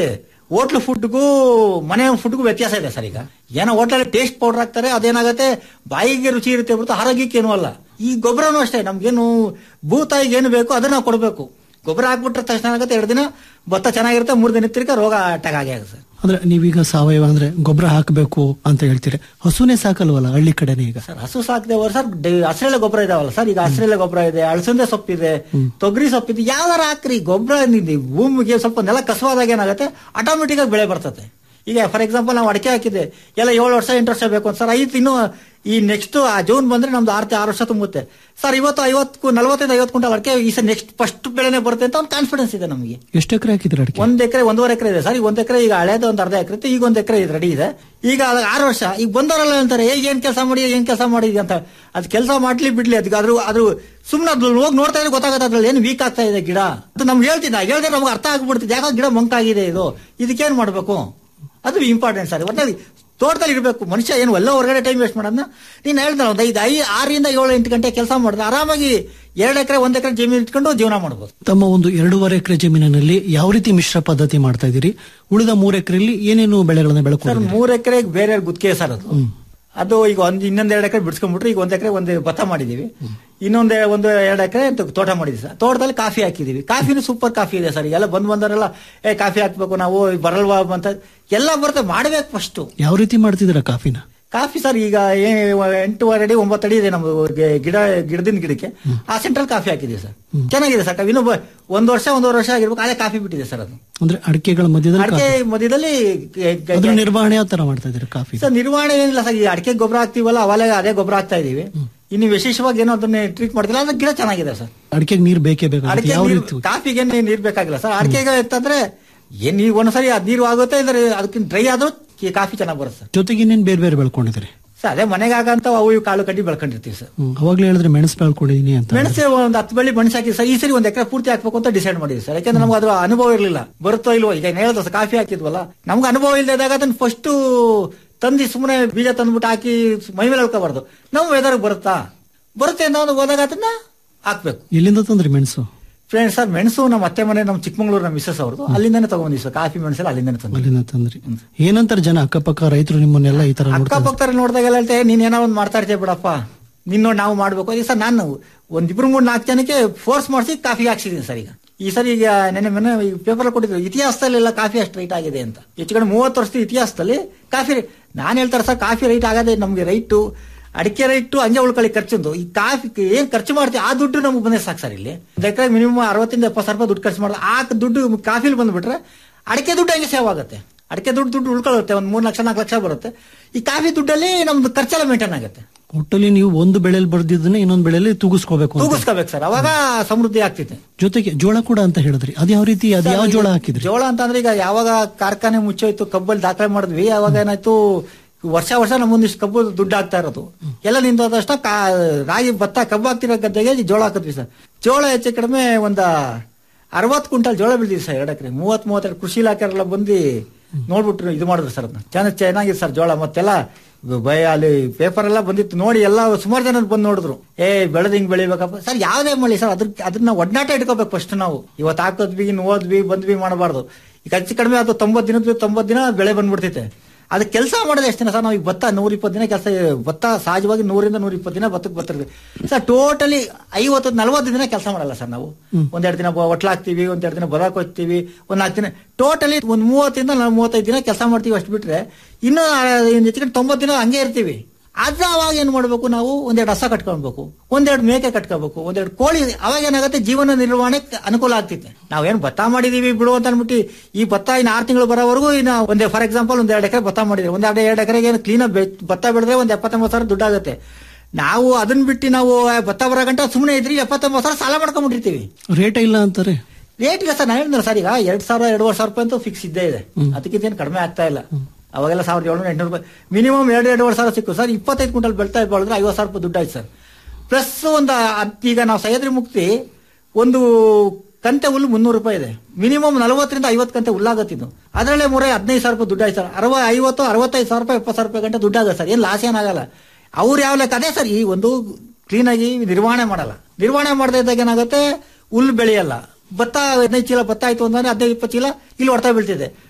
ಹೋಟ್ಲ್ ಫುಡ್ಗೂ ಮನೆ ಫುಡ್ಗೂ ವ್ಯತ್ಯಾಸ ಇದೆ ಸರ್ ಈಗ ಏನೋ ಹೋಟ್ಲಲ್ಲಿ ಟೇಸ್ಟ್ ಪೌಡರ್ ಹಾಕ್ತಾರೆ ಅದೇನಾಗುತ್ತೆ ಬಾಯಿಗೆ ರುಚಿ ಇರುತ್ತೆ ಹೊರತು ಆರೋಗ್ಯಕ್ಕೇನು ಅಲ್ಲ ಈ ಗೊಬ್ಬರನೂ ಅಷ್ಟೇ ನಮ್ಗೇನು ಭೂತಾಯಿಗೆ ಏನು ಬೇಕು ಅದನ್ನ ನಾವು ಕೊಡಬೇಕು ಗೊಬ್ಬರ ಹಾಕ್ಬಿಟ್ರೆ ತಕ್ಷಣ ಆಗುತ್ತೆ ಎರಡು ದಿನ ಭತ್ತ ಚೆನ್ನಾಗಿರುತ್ತೆ ಮೂರು ದಿನ ತಿರ್ಗ ರೋಗ ಅಟ್ಯಾಕ್ ಆಗೇ ಆಗುತ್ತೆ ಸರ್ ಅಂದ್ರೆ ನೀವೀಗ ಸಾವಯವ ಅಂದ್ರೆ ಗೊಬ್ಬರ ಹಾಕಬೇಕು ಅಂತ ಹೇಳ್ತೀರಿ ಹಸುನೇ ಸಾಕಲ್ವಲ್ಲ ಹಳ್ಳಿ ಕಡೆನೇ ಈಗ ಸರ್ ಹಸು ಸಾಕದೆ ಸರ್ ಹಸಿರೆಲೆ ಗೊಬ್ಬರ ಇದಾವಲ್ಲ ಸರ್ ಈಗ ಹಸಿರೆಲೆ ಗೊಬ್ಬರ ಇದೆ ಅಳಸಂದೆ ಸೊಪ್ಪಿದೆ ತೊಗರಿ ಸೊಪ್ಪಿದೆ ಯಾವ್ದಾರ ಹಾಕ್ರಿ ಗೊಬ್ಬರ ಭೂಮಿಗೆ ಸ್ವಲ್ಪ ನೆಲ ಕಸವಾದಾಗ ಏನಾಗುತ್ತೆ ಆಟೋಮೆಟಿಕ್ ಆಗಿ ಬೆಳೆ ಬರ್ತದೆ ಈಗ ಫಾರ್ ಎಕ್ಸಾಂಪಲ್ ನಾವು ಅಡಿಕೆ ಹಾಕಿದೆ ಎಲ್ಲ ಏಳು ವರ್ಷ ಎಂಟು ವರ್ಷ ಬೇಕು ಅಂತ ಸರ್ ಐದು ಇನ್ನು ಈ ನೆಕ್ಸ್ಟ್ ಆ ಜೂನ್ ಬಂದ್ರೆ ನಮ್ದು ಆರು ಆರು ವರ್ಷ ತುಂಬುತ್ತೆ ಸರ್ ಇವತ್ತು ಐವತ್ತು ನಲವತ್ತೈದು ಐವತ್ತು ಕ್ವಿಂಟಲ್ ಅಡಿಕೆ ಈ ಸರ್ ನೆಕ್ಸ್ಟ್ ಫಸ್ಟ್ ಬೆಳೆನೇ ಬರುತ್ತೆ ಅಂತ ಒಂದು ಕಾನ್ಫಿಡೆನ್ಸ್ ಇದೆ ನಮಗೆ ಎಷ್ಟು ಎಕರೆ ಹಾಕಿದ್ರಿ ಅಡಿಕೆ ಒಂದ್ ಎಕರೆ ಒಂದೂವರೆ ಎಕರೆ ಇದೆ ಸರ್ ಈಗ ಒಂದ್ ಎಕರೆ ಈಗ ಹಳೇದು ಒಂದು ಅರ್ಧ ಎಕರೆ ಇತ್ತು ಈಗ ಒಂದ್ ಎಕರೆ ಇದು ರೆಡಿ ಇದೆ ಈಗ ಅದಾಗ ಆರು ವರ್ಷ ಈಗ ಬಂದವರೆಲ್ಲ ಹೇಳ್ತಾರೆ ಏ ಏನ್ ಕೆಲಸ ಮಾಡಿ ಏನ್ ಕೆಲಸ ಮಾಡಿದ್ವಿ ಅಂತ ಅದು ಕೆಲಸ ಮಾಡ್ಲಿ ಬಿಡ್ಲಿ ಅದಕ್ಕೆ ಅದ್ರ ಅದು ಸುಮ್ಮನೆ ಅದ್ರ ಹೋಗಿ ನೋಡ್ತಾ ಇದ್ರೆ ಗೊತ್ತಾಗುತ್ತೆ ಅದ್ರಲ್ಲಿ ಏನು ವೀಕ್ ಆಗ್ತಾ ಇದೆ ಗಿಡ ಅದು ನಮ್ಗೆ ಹೇಳ್ತಿದ್ದ ಹೇಳಿದ್ರೆ ನಮ್ಗೆ ಅರ್ಥ ಆಗ್ಬಿಡ್ತಿದೆ ಯಾಕೋ ಗಿಡ ಮಂಕಾಗಿದೆ ಇದು ಇದಕ್ಕೇನ್ ಮಾಡ್ಬೇಕು ಅದು ಇಂಪಾರ್ಟೆಂಟ್ ಸರ್ ಒಟ್ನಲ್ಲಿ ತೋಟದಲ್ಲಿ ಇರಬೇಕು ಮನುಷ್ಯ ಏನು ಎಲ್ಲ ಹೊರಗಡೆ ಟೈಮ್ ವೇಸ್ಟ್ ಮಾಡೋದನ್ನ ನೀನು ಹೇಳ್ದಲ್ಲ ಒಂದು ಐದು ಐ ಆರರಿಂದ ಏಳು ಎಂಟು ಗಂಟೆ ಕೆಲಸ ಮಾಡಿದ್ರೆ ಆರಾಮಾಗಿ ಎರಡು ಎಕರೆ ಒಂದ್ ಎಕರೆ ಜಮೀನು ಇಟ್ಕೊಂಡು ಜೀವನ ಮಾಡ್ಬೋದು ತಮ್ಮ ಒಂದು ಎರಡೂವರೆ ಎಕರೆ ಜಮೀನಿನಲ್ಲಿ ಯಾವ ರೀತಿ ಮಿಶ್ರ ಪದ್ಧತಿ ಮಾಡ್ತಾ ಇದ್ದೀರಿ ಉಳಿದ ಮೂರು ಎಕರೆಯಲ್ಲಿ ಏನೇನು ಬೆಳೆಗಳನ್ನ ಸರ್ ಬೆಳ್ಕೊಂಡಿದ್ದೀರಿ ಮೂರ್ ಎಕರೆಗೆ ಬೇರೆ ಗುತ್ತಿಗೆ ಸರ್ ಅದು ಅದು ಈಗ ಒಂದ್ ಇನ್ನೊಂದ್ ಎರಡು ಎಕರೆ ಬಿಡಿಸ್ಕೊಂಡ್ಬಿಟ್ರೆ ಈಗ ಒಂದ್ ಎಕರೆ ಒಂದು ಭತ್ತ ಮಾಡಿದೀವಿ ಇನ್ನೊಂದ್ ಎ- ಒಂದು ಎರಡು ಎಕರೆ ತೋಟ ಮಾಡಿದ್ವಿ ಸರ್ ತೋಟದಲ್ಲಿ ಕಾಫಿ ಹಾಕಿದೀವಿ ಕಾಫಿನೂ ಸೂಪರ್ ಕಾಫಿ ಇದೆ ಸರ್ ಎಲ್ಲ ಬಂದ್ ಬಂದವರೆಲ್ಲ ಏ ಕಾಫಿ ಹಾಕ್ಬೇಕು ನಾವು ಬರಲ್ವಾ ಅಂತ ಎಲ್ಲ ಬರುತ್ತೆ ಮಾಡ್ಬೇಕು ಫಸ್ಟ್ ಯಾವ ರೀತಿ ಮಾಡ್ತಿದ್ದೀರಾ ಕಾಫಿನ ಕಾಫಿ ಸರ್ ಈಗ ಏ- ಎಂಟೂವರೆ ಅಡಿ ಒಂಬತ್ತು ಅಡಿ ಇದೆ ನಮ್ದು ಗಿ- ಗಿಡ ಗಿಡದಿಂದ ಗಿಡಕ್ಕೆ ಆ ಸೆಂಟ್ರಲ್ ಕಾಫಿ ಹಾಕಿದೀವಿ ಸರ್ ಚೆನ್ನಾಗಿದೆ ಸರ್ ಕಾಫಿ ಇನ್ನೊಬ್ಬ ಒಂದ್ ವರ್ಷ ಒಂದೂವರೆ ವರ್ಷ ಆಗಿರ್ಬೇಕು ಅದೇ ಕಾಫಿ ಬಿಟ್ಟಿದೆ ಸರ್ ಅದು ಅಂದ್ರೆ ಅಡಿಕೆಗಳ ಮಧ್ಯದಲ್ಲಿ ಅಡಿಕೆ ಕಾಫಿ. ಮಧ್ಯದಲ್ಲಿ ಗ- ಗ- ಅದ್ರ ನಿರ್ವಹಣೆ ಯಾವ ತರ ಮಾಡ್ತಾ ಇದ್ದೀರಾ ಕಾಫಿ ಸರ್ ನಿರ್ವಹಣೆ ಏನಿಲ್ಲ ಸರ್ ಈ ಅಡಿಕೆ ಗೊಬ್ಬರ ಹಾಕ್ತಿವಲ್ಲ ಅವಾಗಲೇ ಅದೇ ಗೊಬ್ಬರ ಹಾಕ್ತಾ ಇದೀವಿ ಇನ್ನು ವಿಶೇಷವಾಗಿ ಏನೋ ಅದನ್ನ ಟ್ರೀಟ್ ಮಾಡ್ತಿಲ್ಲ ಅಂದ್ರೆ ಗಿಡ ಚೆನ್ನಾಗಿದೆ ಸರ್ ಅಡಿಕೆಗೆ ನೀರ್ ಬೇಕೇ ಬೇಕಾಗುತ್ತೆ ಅಡಿಕೆ ಯಾವ ನೀರು- ರೀತಿ ಕಾಫಿಗೆ ಏನ್ ನೀರ್ ಬೇಕಾಗಿಲ್ಲ ಸರ್ ಅಡಿಕೆಗೆ ಅಂತಂದ್ರೆ ಏನ್ ನೀವು ಒಂದ್ಸರಿ ಅದ್ ನೀರು ಆಗುತ್ತೆ ಇದ್ರೆ ಅದಕ್ಕಿಂತ ಡ್ರೈ ಆದ್ರೂ ಈ ಕಾಫಿ ಚೆನ್ನಾಗಿ ಬರುತ್ತೆ ಸರ್ ಜೊತೆಗೆ ಇನ್ನೇನ್ ಬೇರೆ ಬೇರೆ ಬೆಳ್ಕೊಂಡಿದ್ದೀರಿ ಸರ್ ಅದೇ ಮನೆಗೆ ಆಗಂತ ಅವು ಇವು ಕಾಳು ಕಡ್ಡಿ ಬೆಳ್ಕೊಂಡಿರ್ತೀವಿ ಸರ್ ಹ್ಮ್. ಅವಾಗ್ಲೇ ಹೇಳಿದ್ರೆ ಮೆಣಸು ಬೆಳ್ಕೊಂಡಿದೀನಿ ಅಂತ ಮೆಣಸು ಒಂದು ಹತ್ತು ಬಳ್ಳಿ ಮೆಣಸು ಹಾಕಿ ಸರ್ ಈ ಸರಿ ಒಂದ್ ಎಕರೆ ಪೂರ್ತಿ ಹಾಕ್ಬೇಕು ಅಂತ ಡಿಸೈಡ್ ಮಾಡಿದ್ವಿ ಸರ್ ಯಾಕಂದ್ರೆ ನಮ್ಗೆ ಅದ್ರ ಅನುಭವ ಇರಲಿಲ್ಲ ಬರುತ್ತೋ ಇಲ್ವೋ ಈಗ ಏನ್ ಹೇಳ್ದ ಸರ್ ಕಾಫಿ ಹಾಕಿದ್ವಲ್ಲ ನಮ್ಗೆ ಅನುಭವ ಇಲ್ಲದಾಗ ಅದನ್ನ ಫಸ್ಟ್ ತಂದು ಸುಮ್ಮನೆ ಬೀಜ ತಂದ್ಬಿಟ್ಟು ಹಾಕಿ ಮೈ ಮೇಲೆ ಹೇಳ್ಕೋಬಾರ್ದು ನಮ್ಮ ವೆದರ್ ಬರುತ್ತಾ ಬರುತ್ತೆ ಅಂತ ಒಂದು ಹೋದಾಗ ಅದನ್ನ ಹಾಕ್ಬೇಕು ಎಲ್ಲಿಂದ ತಂದ್ರಿ ಮೆಣಸು ಫ್ರೆಂಡ್ಸ್ ಸರ್ ಮೆಣಸು ನಮ್ಮ ಅತ್ತೆ ಮನೆ ನಮ್ಮ ಚಿಕ್ಕಮಂಗ್ಳೂರು ನಮ್ಮ ಮಿಸ್ಸಸ್ ಅವ್ರದ್ದು ಅಲ್ಲಿಂದಾನೆ ತಗೊಂಡಿವಿ ಸರ್ ಕಾಫಿ ಮೆಣಸೆಲ್ಲ ಅಲ್ಲಿಂದಾನೆ ತಂದ್ವಿ ಅಲ್ಲಿಂದ ತಂದ್ರಿ ಏನಂತಾರೆ ಜನ ಅಕ್ಕಪಕ್ಕ ರೈತರು ನಿಮ್ಮನ್ನೆಲ್ಲ ಈ ತರ ನೋಡ್ತಾರೆ ಅಕ್ಕಪಕ್ಕದಲ್ಲಿ ನೋಡಿದಾಗೆಲ್ಲ ಹೇಳ್ತೆ ನೀನ್ ಏನೋ ಒಂದು ಮಾಡ್ತಾ ಇರ್ತೀಯ ಬಿಡಪ್ಪ ನಿನ್ನ ನೋಡಿ ನಾವು ಮಾಡ್ಬೇಕು ಈಗ ಸರ್ ನಾನು ಒಂದಿಬ್ರು ಮೂರ್ ನಾಲ್ಕು ಜನಕ್ಕೆ ಫೋರ್ಸ್ ಮಾಡಿಸಿ ಕಾಫಿ ಹಾಕ್ಸಿದೀನಿ ಸರ್ ಈಗ ಈ ಸರಿ ಈಗ ನೆನೆ ಮೊನ್ನೆ ಈ ಪೇಪರ್ ಕೊಟ್ಟಿದ್ರು ಇತಿಹಾಸದಲ್ಲೆಲ್ಲ ಕಾಫಿ ಅಷ್ಟು ರೈಟ್ ಆಗಿದೆ ಅಂತ ಹೆಚ್ಚು ಕಡೆ ಮೂವತ್ತು ವರ್ಷದ ಇತಿಹಾಸದಲ್ಲಿ ಕಾಫಿ ನಾನು ಹೇಳ್ತಾರೆ ಸರ್ ಕಾಫಿ ರೈಟ್ ಆಗದೆ ನಮ್ಗೆ ರೈಟು ಅಡಿಕೆ ರೈಟು ಹಂಗೆ ಉಳ್ಕೊಳ್ಳಿ ಖರ್ಚುಂದು ಈ ಕಾಫಿ ಏನ್ ಖರ್ಚು ಮಾಡ್ತೀವಿ ಆ ದುಡ್ಡು ನಮ್ಗೆ ಬಂದೇ ಸಾಕು ಸರ್ ಇಲ್ಲಿ ಎಕರೆ ಮಿನಿಮಮ್ ಅರವತ್ತಿಂದ ಎಪ್ಪತ್ತು ಸಾವಿರ ರೂಪಾಯಿ ದುಡ್ಡು ಖರ್ಚು ಮಾಡೋದು ಆ ದುಡ್ಡು ಕಾಫಿಲಿ ಬಂದ್ಬಿಟ್ರೆ ಅಡಿಕೆ ದುಡ್ಡು ಹಂಗೆ ಸೇವ್ ಆಗುತ್ತೆ ಅಡಿಕೆ ದುಡ್ಡು ದುಡ್ಡು ಉಳ್ಕೊಳ್ಳುತ್ತೆ ಒಂದು ಮೂರು ಲಕ್ಷ ನಾಲ್ಕು ಲಕ್ಷ ಬರುತ್ತೆ ಈ ಕಾಫಿ ದುಡ್ಡಲ್ಲಿ ನಮ್ದು ಖರ್ಚೆಲ್ಲ ಮೇಂಟೈನ್ ಆಗುತ್ತೆ ಒಟ್ಟಲ್ಲಿ ನೀವು ಒಂದು ಬೆಳೆಯಲ್ಲಿ ಬರ್ದಿದ್ದನ್ನ ಇನ್ನೊಂದು ಬೆಳೆಯಲ್ಲಿ ತೂಗಿಸ್ಕೋಬೇಕು ಅಂತ ತೂಗಿಸ್ಕೋಬೇಕು ಸರ್ ಅವಾಗ ಸಮೃದ್ಧಿ ಆಗ್ತಿದೆ ಜೊತೆಗೆ ಜೋಳ ಕೂಡ ಅಂತ ಹೇಳಿದ್ರಿ ಅದ್ ಯಾವ ರೀತಿ ಅದ್ ಯಾವ ಜೋಳ ಹಾಕಿದ್ರಿ ಜೋಳ ಅಂತಂದ್ರೆ ಈಗ ಯಾವಾಗ ಕಾರ್ಖಾನೆ ಮುಚ್ಚೋಯ್ತು ಕಬ್ಬಲ್ಲಿ ದಾಖಲೆ ಮಾಡಿದ್ವಿ ಅವಾಗ ಏನಾಯ್ತು ವರ್ಷ ವರ್ಷ ನಮ್ಮೊಂದಿಷ್ಟು ಕಬ್ಬು ದುಡ್ಡು ಆಗ್ತಾ ಇರೋದು ಎಲ್ಲ ನಿಂತಾದಷ್ಟ ರಾಗಿ ಭತ್ತ ಕಬ್ಬು ಹಾಕ್ತಿರೋ ಗದ್ದೆಗೆ ಜೋಳ ಹಾಕಿದ್ವಿ ಸರ್ ಜೋಳ ಹೆಚ್ಚು ಕಡಿಮೆ ಒಂದ ಅರವತ್ತು ಕ್ವಿಂಟಲ್ ಜೋಳ ಬೆಳೆದಿವಿ ಸರ್ ಎರಡು ಎಕರೆ ಮೂವತ್ ಮೂವತ್ತೆರಡು ಕೃಷಿ ಇಲಾಖೆಲ್ಲ ಬಂದು ನೋಡ್ಬಿಟ್ರು ಇದು ಮಾಡಿದ್ರು ಸರ್ ಅದನ್ನ ಚೆನ್ನಾಗಿ ಚೆನ್ನಾಗಿದೆ ಸರ್ ಜೋಳ ಮತ್ತೆಲ್ಲ ಭಯ ಅಲ್ಲಿ ಪೇಪರ್ ಎಲ್ಲ ಬಂದಿತ್ತು ನೋಡಿ ಎಲ್ಲ ಸುಮಾರು ಜನ ಬಂದು ನೋಡಿದ್ರು ಏ ಬೆಳೆದ್ ಹಿಂಗ್ ಬೆಳಿಬೇಕಪ್ಪ ಸರ್ ಯಾವ್ದೇ ಮಳಿ ಸರ್ ಅದ್ರ ಅದನ್ನ ಒಡನಾಟ ಇಟ್ಕೋಬೇಕು ಫಸ್ಟ್ ನಾವು ಇವತ್ತು ಹಾಕೋದ್ವಿ ಇನ್ನು ಓದ್ವಿ ಬಂದ್ವಿ ಮಾಡಬಾರ್ದು ಈಗ ಹೆಚ್ಚು ಕಡಿಮೆ ಅದು ತೊಂಬತ್ತು ದಿನದ ತೊಂಬತ್ತು ದಿನ ಬೆಳೆ ಬಂದ್ಬಿಡ್ತೈತೆ ಅದು ಕೆಲಸ ಮಾಡೋದು ಎಷ್ಟು ದಿನ ಸರ್ ನಾವು ಈಗ ಭತ್ತ ನೂರ ಇಪ್ಪತ್ತು ದಿನ ಕೆಲಸ ಭತ್ತ ಸಹಜವಾಗಿ ನೂರಿಂದ ನೂರ ಇಪ್ಪತ್ತು ದಿನ ಭತ್ತಕ್ಕೆ ಬರ್ತಿರ್ತೀವಿ ಸರ್ ಟೋಟಲಿ ಐವತ್ತು ನಲವತ್ತು ದಿನ ಕೆಲಸ ಮಾಡಲ್ಲ ಸರ್ ನಾವು ಒಂದೆರಡು ದಿನ ಒಟ್ಲಾಗ್ತೀವಿ ಒಂದೆರಡು ದಿನ ಬರಕ್ ಹೋಗ್ತೀವಿ ಒಂದ್ ನಾಲ್ಕು ದಿನ ಟೋಟಲಿ ಒಂದ್ ಮೂವತ್ತರಿಂದ ನಾವು ಮೂವತ್ತೈದು ದಿನ ಕೆಲಸ ಮಾಡ್ತೀವಿ ಅಷ್ಟು ಬಿಟ್ರೆ ಇನ್ನು ಹೆಚ್ಚಿಗೆ ತೊಂಬತ್ತು ದಿನ ಹಂಗೆ ಇರ್ತೀವಿ ಅದ್ರ ಅವಾಗ ಏನ್ ಮಾಡ್ಬೇಕು ನಾವು ಒಂದೆರಡು ಹಸ ಕಟ್ಕೊಳ್ಬೇಕು ಒಂದೆರಡು ಮೇಕೆ ಕಟ್ಕೋಬೇಕು ಒಂದೆರಡು ಕೋಳಿ ಅವಾಗ ಏನಾಗುತ್ತೆ ಜೀವನ ನಿರ್ವಹಣೆ ಅನುಕೂಲ ಆಗ್ತಿದೆ ನಾವೇನು ಭತ್ತ ಮಾಡಿದೀವಿ ಬಿಡು ಅಂತ ಅನ್ಬಿಟ್ಟು ಈ ಭತ್ತ ಇನ್ನು ಆರು ತಿಂಗಳು ಬರೋವರೆಗೂ ಇನ್ನು ಒಂದೇ ಫಾರ್ ಎಕ್ಸಾಂಪಲ್ ಒಂದ್ ಎರಡು ಎಕರೆ ಭತ್ತ ಮಾಡಿದ್ರೆ ಒಂದ್ ಎರಡು ಎರಡು ಎಕರೆಗೆ ಏನು ಕ್ಲೀನ್ ಭತ್ತ ಬೆಳೆದ್ರೆ ಒಂದ್ ಎಪ್ಪತ್ತೊಂಬತ್ತು ಸಾವಿರ ದುಡ್ಡಾಗುತ್ತೆ ನಾವು ಅದನ್ನ ಬಿಟ್ಟು ನಾವು ಭತ್ತ ಬರೋ ಗಂಟ ಸುಮ್ಮನೆ ಇದ್ರಿ ಎಪ್ಪತ್ತೊಂಬತ್ತು ಸಾವಿರ ಸಾಲ ಮಾಡ್ಕೊಂಡ್ಬಿಟ್ಟಿರ್ತೀವಿ ರೇಟ್ ಇಲ್ಲ ಅಂತಾರೆ ರೇಟ್ ಇಲ್ಲ ಸರ್ ನಾನು ಹೇಳಿದ್ರೆ ಸರ್ ಈಗ ಎರಡ್ ಸಾವಿರ ಎರಡುವರೆ ಸಾವಿರ ರೂಪಾಯಿ ಅಂತೂ ಫಿಕ್ಸ್ ಇದ್ದೇ ಇದೆ ಅದಕ್ಕಿಂತ ಏನು ಕಡಿಮೆ ಆಗ್ತಾ ಇಲ್ಲ ಅವಾಗೆಲ್ಲ ಸಾವಿರದ ಏಳ್ನೂರ ಎಂಟುನೂರು ರೂಪಾಯಿ ಮಿನಿಮಮ್ ಎರಡು ಎರಡುವರೆ ಸಾವಿರ ಸಿಕ್ಕು ಸರ್ ಇಪ್ಪತ್ತೈದು ಕ್ವಿಂಟಲ್ ಬೆಳ್ತಾ ಬೆಳೆದ್ರೆ ಐವತ್ತು ಸಾವಿರ ರೂಪಾಯಿ ದುಡ್ಡು ಆಯ್ತು ಸರ್ ಪ್ಲಸ್ ಒಂದು ಅದ್- ಈಗ ನಾವು ಸಹ್ಯಾದ್ರಿ ಮುಕ್ತಿ ಒಂದು ಕಂತೆ ಹುಲ್ಲು ಮುನ್ನೂರು ರೂಪಾಯಿ ಇದೆ ಮಿನಿಮಮ್ ನಲವತ್ತರಿಂದ ಐವತ್ತು ಕಂತೆ ಹುಲ್ಲಾಗತ್ತಿದ್ದು ಅದರಲ್ಲೇ ಮೂರೇ ಹದಿನೈದು ಸಾವಿರ ರೂಪಾಯಿ ದುಡ್ಡು ಆಯ್ತು ಸರ್ ಅರವ ಐವತ್ತು ಅರವತ್ತೈದು ಸಾವಿರ ರೂಪಾಯಿ ಎಪ್ಪತ್ತು ಸಾವಿರ ರೂಪಾಯಿ ಗಂಟೆ ದುಡ್ಡಾಗ ಸರ್ ಏನು ಲಾಸ್ ಏನಾಗಲ್ಲ ಅವ್ರು ಯಾವ ಲೆಕ್ಕ ಅದೇ ಸರ್ ಈ ಒಂದು ಕ್ಲೀನಾಗಿ ನಿರ್ವಹಣೆ ಮಾಡಲ್ಲ ನಿರ್ವಹಣೆ ಮಾಡದೇ ಇದ್ದಾಗ ಏನಾಗುತ್ತೆ ಹುಲ್ಲು ಬೆಳೆಯಲ್ಲ ಭತ್ತ ಹದಿನೈದು ಚೀಲ ಭತ್ತ ಆಯ್ತು ಅಂತಂದ್ರೆ ಹದಿನೈದು ಇಪ್ಪತ್ತು ಚೀಲ ಇಲ್ಲಿ ಹೊಡ್ತಾ ಬೀಳ್ತಿದೆ